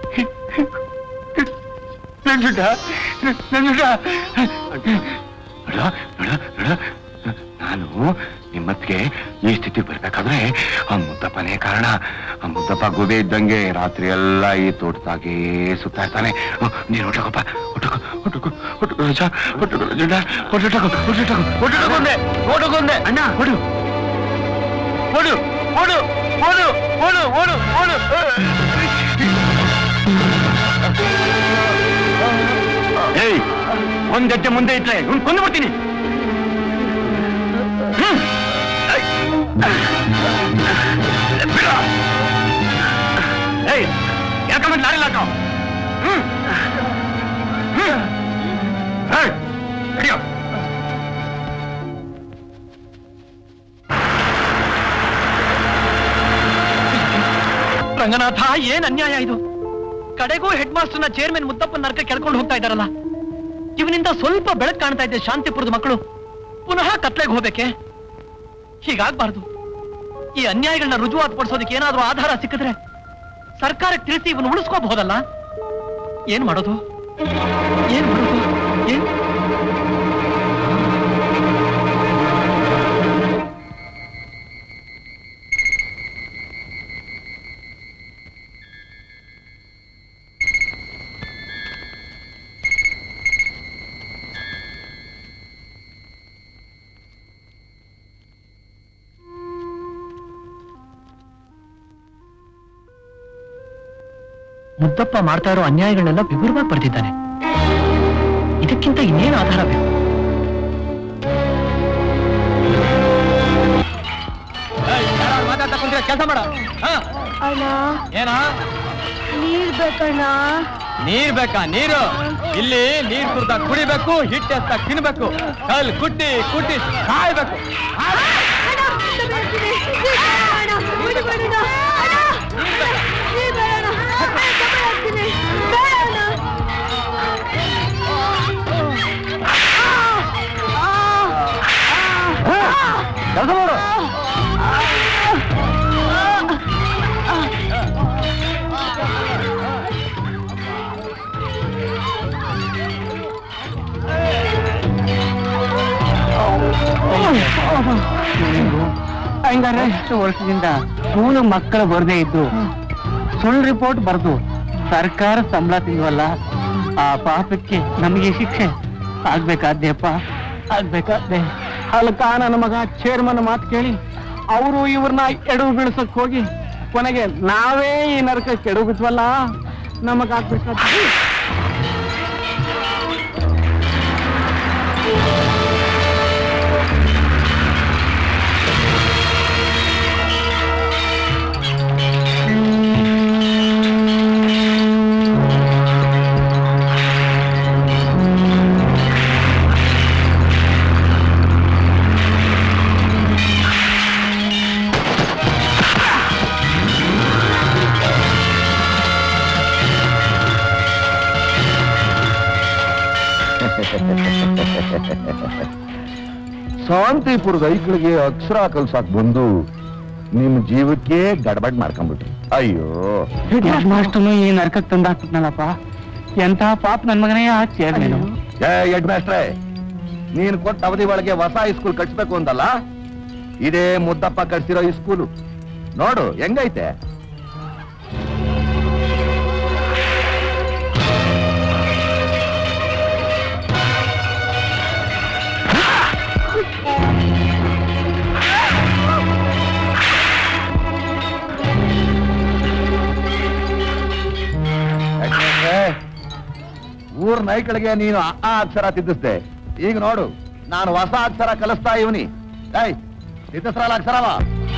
ನಂಜುಡ ನಂಜುಡ ನೋಡ ನೋಡ ನೋಡ ನಾನು ನಿಮ್ಮತ್ತಿಗೆ ಈ ಸ್ಥಿತಿ ಬರ್ಬೇಕಾದ್ರೆ ಆ ಮುದ್ದಪ್ಪನೇ ಕಾರಣ ಆ ಮುದ್ದಪ್ಪ ಗುಬೆ ಇದ್ದಂಗೆ ರಾತ್ರಿ ಎಲ್ಲ ಈ ತೋಟದಾಗೆ ಸುತ್ತಾ ಇರ್ತಾನೆ ಹ್ಮ್, ನೀನು ಹೊಟ್ಟಕಪ್ಪ ಹೊಟ್ಟಕೋ ಹೊಟ್ಟಕೋ ಹೊಟ್ಟಕೋ ರಜ ಹೊಟ್ಟಕೋ ರಜ ಹೊಟ್ಟಕೋ ಹೊಟ್ಟಕೋ ಹೊಟ್ಟಕೊಂಡೆ ಹೊಟ್ಟಕೊಂಡೆ ಅಣ್ಣ ಹೊಡು ಓಡು ಓಡು ಓಡು ಓಡು ಓಡು ಓಡು ಏಯ್ ಒಂದ್ ಹೆಜ್ಜೆ ಮುಂದೆ ಇಟ್ರೆ ಇವ್ನು ಕೊಂದು ಬಿಡ್ತೀನಿ ಹ್ಮ್. ಐ. ಬಿಡು. ಏಯ್ ಯಾಕಂದ್ರೆ ಲಾರಿ ಲಾಕ ಹ್ಮ್ ಹ್ಮ್ ಏಯ್, ಹಿಡಿಯೋ ರಂಗನಾಥ ಏನ್ ಅನ್ಯಾಯ ಇದು ಕಡೆಗೂ ಹೆಡ್ ಮಾಸ್ಟರ್ನ ಚೇರ್ಮನ್ ಮುದ್ದಪ್ಪನ ನರ್ಕ ಕೆಳ್ಕೊಂಡು ಹೋಗ್ತಾ ಇದಾರಲ್ಲ ಇವನಿಂದ ಸ್ವಲ್ಪ ಬೆಳಕು ಕಾಣ್ತಾ ಇದೆ ಶಾಂತಿಪುರದ ಮಕ್ಕಳು ಪುನಃ ಕತ್ಲೆಗೆ ಹೋಗ್ಬೇಕೆ ಹೀಗಾಗ್ಬಾರ್ದು ಈ ಅನ್ಯಾಯಗಳನ್ನ ರುಜುವಾತು ಪಡಿಸೋದಕ್ಕೆ ಏನಾದ್ರೂ ಆಧಾರ ಸಿಕ್ಕಿದ್ರೆ ಸರ್ಕಾರಕ್ಕೆ ತಿಳಿಸಿ ಇವನು ಉಳಿಸ್ಕೋಬಹುದಲ್ಲ ಏನ್ ಮಾಡೋದು ಏನ್ ಮಾಡೋದು ಏನ್ ಮುದ್ದಪ್ಪ ಮಾಡ್ತಾ ಇರೋ ಅನ್ಯಾಯಗಳನ್ನೆಲ್ಲ ವಿವರವಾಗಿ ಬರ್ತಿದ್ದಾನೆ ಇದಕ್ಕಿಂತ ಇನ್ನೇನು ಆಧಾರ ಬೇಕು ಕೆಲಸ ಮಾಡ ಅಣ್ಣ ಏನ ನೀರ್ ಬೇಕಣ್ಣ ನೀರ್ ಬೇಕಾ ನೀರು ಇಲ್ಲಿ ನೀರ್ ಕುಡ್ದ ಕುಡಿಬೇಕು ಹಿಟ್ಟು ಎತ್ತ ತಿನ್ಬೇಕು ಕಲ್ ಕುಟ್ಟಿ ಕುಟ್ಟಿ ಕಾಯ್ಬೇಕು ಕೆಲಸ ಮಾಡು ಹಂಗಾರೆ ಎಷ್ಟು ವರ್ಷದಿಂದ ಸ್ಕೂಲ್ ಮಕ್ಕಳು ಬರದೇ ಇದ್ದು ಸುಳ್ಳು ರಿಪೋರ್ಟ್ ಬರ್ದು ಸರ್ಕಾರ ಸಂಬಳ ತಿಂದ್ವಲ್ಲ ಆ ಪಾಪಕ್ಕೆ ನಮಗೆ ಶಿಕ್ಷೆ ಆಗ್ಬೇಕಾದ್ಯಪ್ಪ ಆಗ್ಬೇಕಾದ್ದೆ ಅಲ್ಕ ನನ್ನ ಮಗ ಚೇರ್ಮನ್ ಮಾತು ಕೇಳಿ ಅವರು ಇವ್ರನ್ನ ಎಡವು ಬೀಳ್ಸಕ್ ಹೋಗಿ ಕೊನೆಗೆ ನಾವೇ ಈ ನರಕಕ್ಕೆ ಎಡವು ಬಿಟ್ವಲ್ಲ ನಮಗಾಗ್ಬೇಕಾದ್ರೆ ಶಾಂತಿಪುರದ ಐಕ್ಳಿಗೆ ಅಕ್ಷರ ಕಲ್ಸಾಕ್ ಬಂದು ನಿಮ್ ಜೀವಕ್ಕೆ ಗಡಬಡ್ ಮಾಡ್ಕೊಂಡ್ಬಿಟ್ರಿ ಅಯ್ಯೋ ಹೆಡ್ ಮಾಸ್ಟರ್ನು ಈ ನರ್ಕಕ್ಕೆ ತಂದಾಕ್ಬಿಟ್ನಲ್ಲಪ್ಪ ಎಂತ ಪಾಪ ನನ್ ಮಗನೇ ಆ ಚೇರ್ಮನು ಏ ಹೆಡ್ ಮಾಸ್ಟ್ರೇ ನೀನ್ ಕೊಟ್ಟ ಅವಧಿ ಒಳಗೆ ಹೊಸ ಸ್ಕೂಲ್ ಕಟ್ಸ್ಬೇಕು ಅಂತಲ್ಲ ಇದೇ ಮುದ್ದಪ್ಪ ಕಟ್ಸಿರೋ ಈ ಸ್ಕೂಲು ನೋಡು ಹೆಂಗೈತೆ ಯಾಕಂದ್ರೆ ಊರ್ ನಾಯ್ಕಳಿಗೆ ನೀನು ಅ ಆ ಅಕ್ಷರ ತಿದ್ದಿಸ್ದೆ ಈಗ ನೋಡು ನಾನು ಹೊಸ ಅಕ್ಷರ ಕಲಿಸ್ತಾ ಇವನಿ ಏಯ್ ತಿದ್ದಿಸ್ರಲ್ಲ ಅಕ್ಷರವ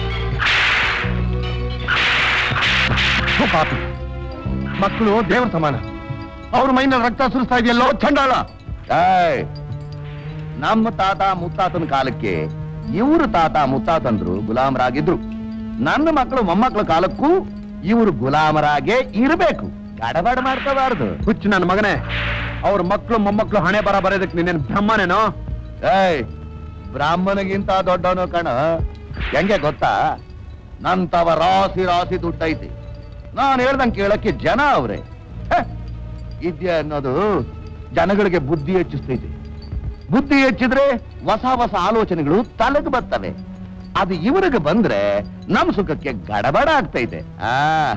ಥು, ಪಾಪಿ ಮಕ್ಕಳು ದೇವ್ರ ಸಮಾನ ಅವ್ರ ಮೈನಲ್ಲಿ ರಕ್ತ ಸುರಿಸ್ತಾ ಇದೆಯಲ್ಲೋ ಚಂಡಾಳ ಏಯ್ ನಮ್ಮ ತಾತ ಮುತ್ತಾತನ ಕಾಲಕ್ಕೆ ಇವ್ರ ತಾತ ಮುತ್ತಾತಂದ್ರು ಗುಲಾಮರಾಗಿದ್ರು ನನ್ನ ಮಕ್ಕಳು ಮೊಮ್ಮಕ್ಕಳ ಕಾಲಕ್ಕೂ ಇವರು ಗುಲಾಮರಾಗೆ ಇರಬೇಕು ಗಡಬಡ ಮಾಡ್ಕೋಬಾರ್ದು ಹುಚ್ಚು ನನ್ನ ಮಗನೇ ಅವ್ರ ಮಕ್ಕಳು ಮೊಮ್ಮಕ್ಕಳು ಹಣೆ ಬರ ಬರೋದಕ್ಕೆ ನಿನ್ನೇನು ಬ್ರಹ್ಮನೇನೋ ಏಯ್ ಬ್ರಾಹ್ಮಣಗಿಂತ ದೊಡ್ಡವನು ಕಣ ಹೆಂಗೆ ಗೊತ್ತಾ ನಂತವ ರಾಸಿ ರಾಸಿ ದುಡ್ಡೈತಿ ನಾನು ಹೇಳ್ದಂಗೆ ಕೇಳಕ್ಕೆ ಜನ ಅವ್ರೆ ಹೆ, ವಿದ್ಯೆ ಅನ್ನೋದು ಜನಗಳಿಗೆ ಬುದ್ಧಿ ಹೆಚ್ಚಿಸ್ತೈತಿ ಬುದ್ಧಿ ಹೆಚ್ಚಿದ್ರೆ ಹೊಸ ಹೊಸ ಆಲೋಚನೆಗಳು ತಲೆಗೆ ಬರ್ತವೆ ಅದು ಇವರಿಗೆ ಬಂದ್ರೆ ನಮ್ ಸುಖಕ್ಕೆ ಗಡಬಡ ಆಗ್ತೈತೆ ಆ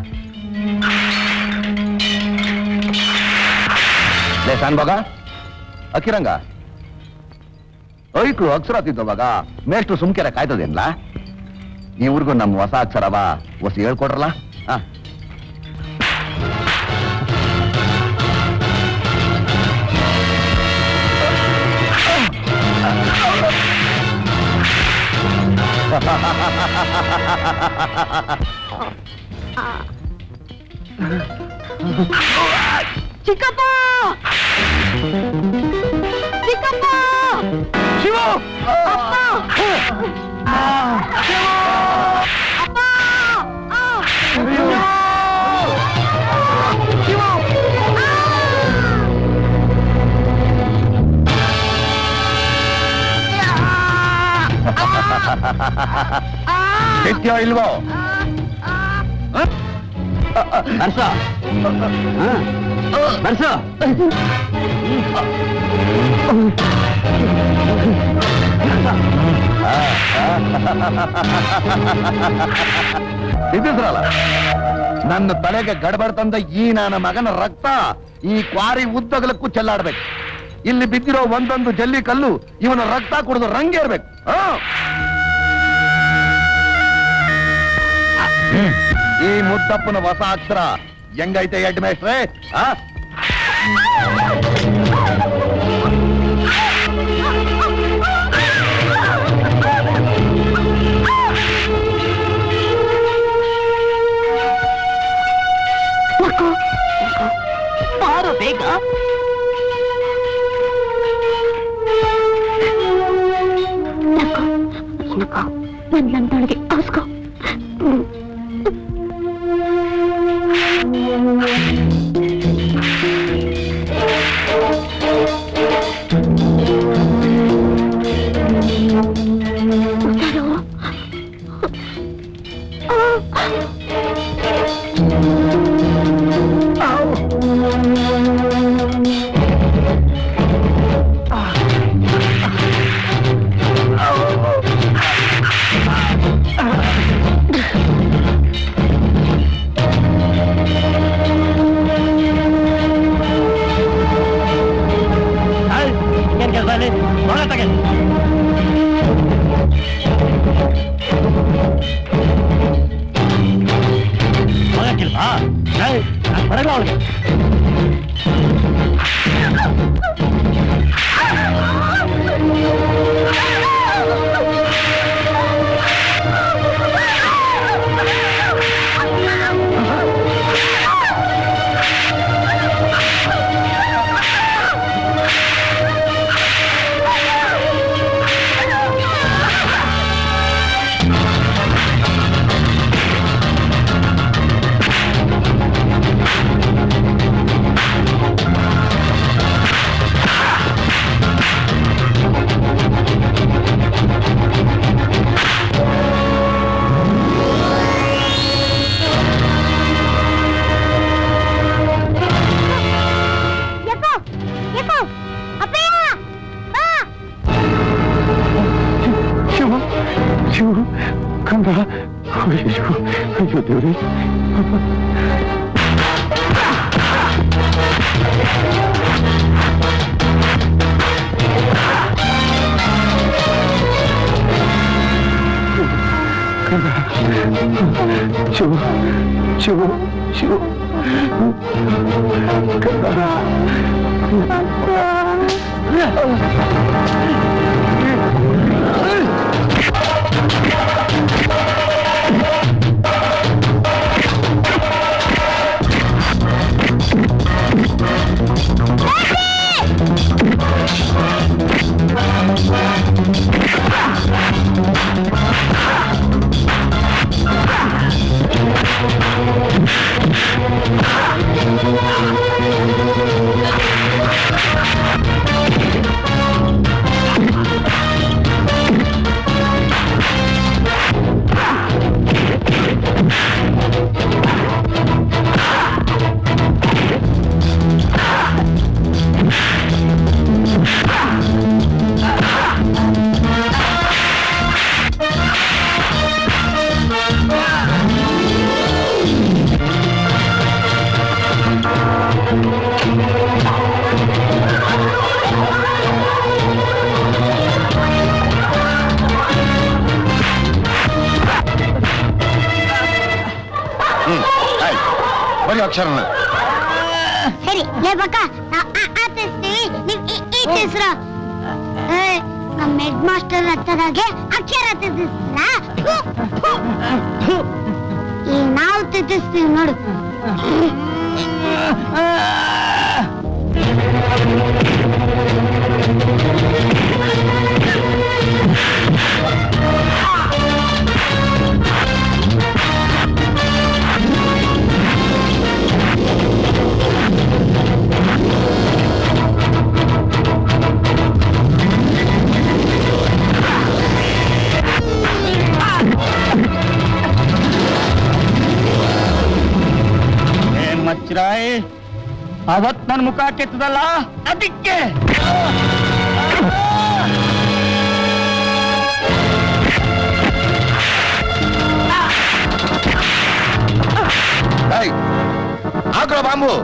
ಲೇ ಶಾನ್ಭಾಗ ಅಕ್ಕಿರಂಗ ಐಕ್ಳು ಅಕ್ಷರ ತಿದ್ದವಾಗ ಮೇಷ್ಟ್ರು ಸುಮ್ಕೆರೆ ಕಾಯ್ತದೇನ್ಲ ಇವ್ರಿಗೂ ನಮ್ಮ ಹೊಸ ಅಕ್ಷರವ ಹೊಸ ಹೇಳ್ಕೊಡ್ರಲ್ಲ ಆ ಚಿಕ್ಕಪ್ಪ ಚಿಕ್ಕಪ್ಪ ಶಿವ ಅಪ್ಪ ಅಪ್ಪ ನಿತ್ಯ ಇಲ್ವೋ ಬರ್ಸ ಬರ್ಸ ಇದ್ದಿದ್ರಲ್ಲ ನನ್ನ ತಲೆಗೆ ಗಡಬಡ ತಂದ ಈ ನನ್ನ ಮಗನ ರಕ್ತ ಈ ಕ್ವಾರಿ ಉದ್ದಗಲಕ್ಕೂ ಚೆಲ್ಲಾಡ್ಬೇಕು ಇಲ್ಲಿ ಬಿದ್ದಿರೋ ಒಂದೊಂದು ಜಲ್ಲಿ ಕಲ್ಲು ಇವನ ರಕ್ತ ಕುಡಿದು ರಂಗೇರ್ಬೇಕು ಆ? ಈ ಮುದ್ದಪ್ಪನ ಹೊಸ ಅಕ್ಷರ ಹೆಂಗೈತೆ ಹೆಡ್ ಮೇಸ್ಟ್ರೆ ಆ ಬಾರೋ ಬೇಗ ನಕ್ಕೋ ನಕ್ಕೋ ನನ್ ನಂದೊಳಗೆ ಹಾಸ್ಕೋ ಉಸಿರು. ಏನ್ ಕೆಲಸ ಅಲ್ಲಿ ನೋಡ ತಗೆ ಹೋಗಕ್ಕಿಲ್ವಾ ಬರಲ್ಲ ಅವಳಿಗೆ ಆ ಅಯ್ಯೋ ಅಯ್ಯೋ ದೇವ್ರಿ ಶಿವ ಶಿವ ಶಿವ ಹ್ಮ್ ಆಯ್ತು ಬರೀ ಅಕ್ಷರನ ಸರಿ ಲೇ ಬಕ್ಕ ನಾವು ಆ ತಿಸ್ತೀವಿ ನೀವ್ ಈ ಈ ತಿಸ್ರ ನಮ್ಮ ಹೆಡ್ ಮಾಸ್ಟರ್ ಹತ್ತದಾಗೆ ಅಕ್ಷರ ತಿರ್ಸ್ತೀರಾ ಈ ನಾವು ತಿರ್ಸ್ತೀವಿ ನೋಡು ಏನ್ ಮಚ್ಚಿರಾಯ್ ಅವತ್ ನನ್ ಮುಖ ಕೆತ್ತದಲ್ಲ ಅದಕ್ಕೆ ಏಯ್, ಹಾಕ್ರೋ ಬಾಂಬು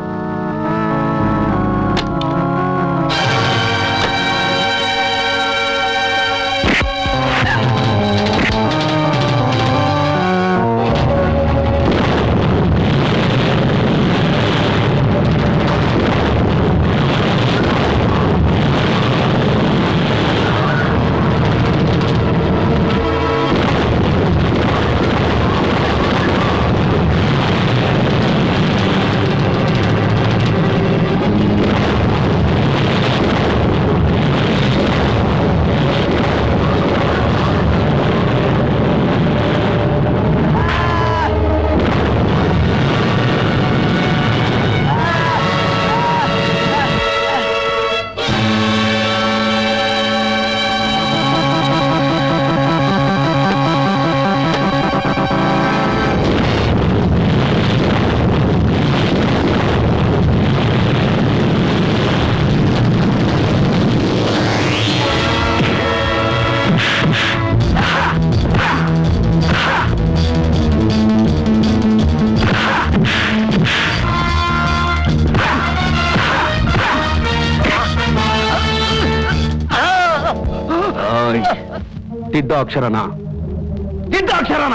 ತಿದ್ದ ಅಕ್ಷರನ ತಿದ್ದ ಅಕ್ಷರನ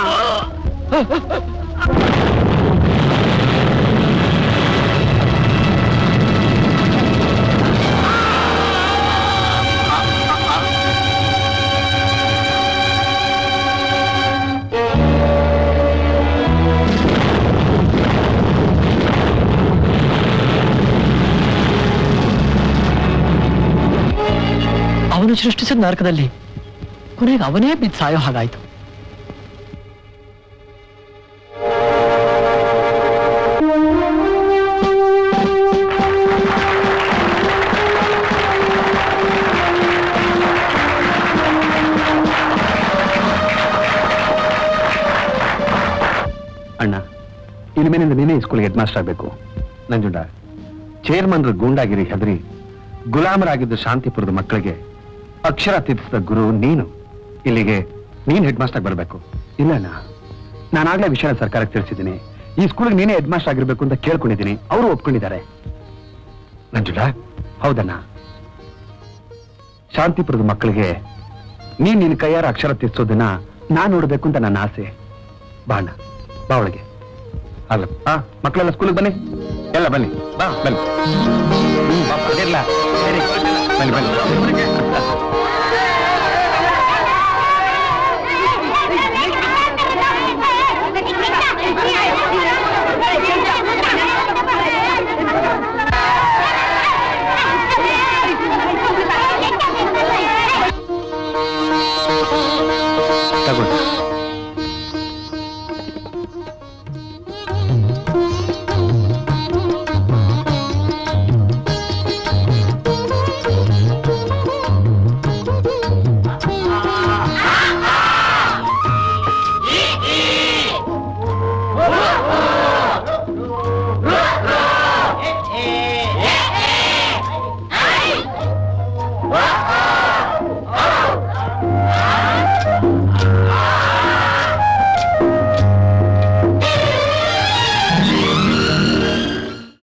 ಅವನು ಸೃಷ್ಟಿಸಿದ ನರಕದಲ್ಲಿ ಕೊನೆಗೆ ಅವನೇ ಬಿದ್ದು ಸಾಯೋ ಹಾಗಾಯ್ತು ಅಣ್ಣ ಇನ್ಮೇಲಿಂದ ನೀನೇ ಸ್ಕೂಲ್ಗೆ ಹೆಡ್ ಮಾಸ್ಟರ್ ಆಗಬೇಕು ನಂಜುಂಡ ಚೇರ್ಮನ್ರು ಗೂಂಡಾಗಿರಿ ಹೆದರಿ ಗುಲಾಮರಾಗಿದ್ದ ಶಾಂತಿಪುರದ ಮಕ್ಕಳಿಗೆ ಅಕ್ಷರ ತಿದ್ದಿಸಿದ ಗುರು ನೀನು ಇಲ್ಲಿಗೆ ನೀನ್ ಹೆಡ್ ಮಾಸ್ಟರ್ ಬರಬೇಕು ಇಲ್ಲ ಅಣ್ಣ ನಾನಾಗ್ಲೇ ವಿಷಯ ಸರ್ಕಾರಕ್ಕೆ ತಿಳಿಸಿದ್ದೀನಿ ಈ ಸ್ಕೂಲ್ಗೆ ನೀನೇ ಹೆಡ್ ಮಾಸ್ಟರ್ ಆಗಿರ್ಬೇಕು ಅಂತ ಕೇಳ್ಕೊಂಡಿದ್ದೀನಿ ಅವರು ಒಪ್ಕೊಂಡಿದ್ದಾರೆ ಮಂಜುಳ ಹೌದಣ್ಣ ಶಾಂತಿಪುರದ ಮಕ್ಕಳಿಗೆ ನೀನ್ ನಿನ್ನ ಕೈಯಾರ ಅಕ್ಷರ ತಿರ್ಸೋದನ್ನ ನಾನ್ ನೋಡ್ಬೇಕು ಅಂತ ನನ್ನ ಆಸೆ ಬಾ ಅಣ್ಣ ಬಾ ಒಳಗೆ ಅಲ್ಲ ಹಾ ಮಕ್ಕಳೆಲ್ಲ ಸ್ಕೂಲಿಗೆ ಬನ್ನಿ ಎಲ್ಲ ಬನ್ನಿ ಬಾ ಬನ್ನಿ ಹ್ಮ್, ಬಾ, ಅದಿರ್ಲ. ಸರಿ, ಬನ್ನಿ ಬನ್ನಿ Yeah.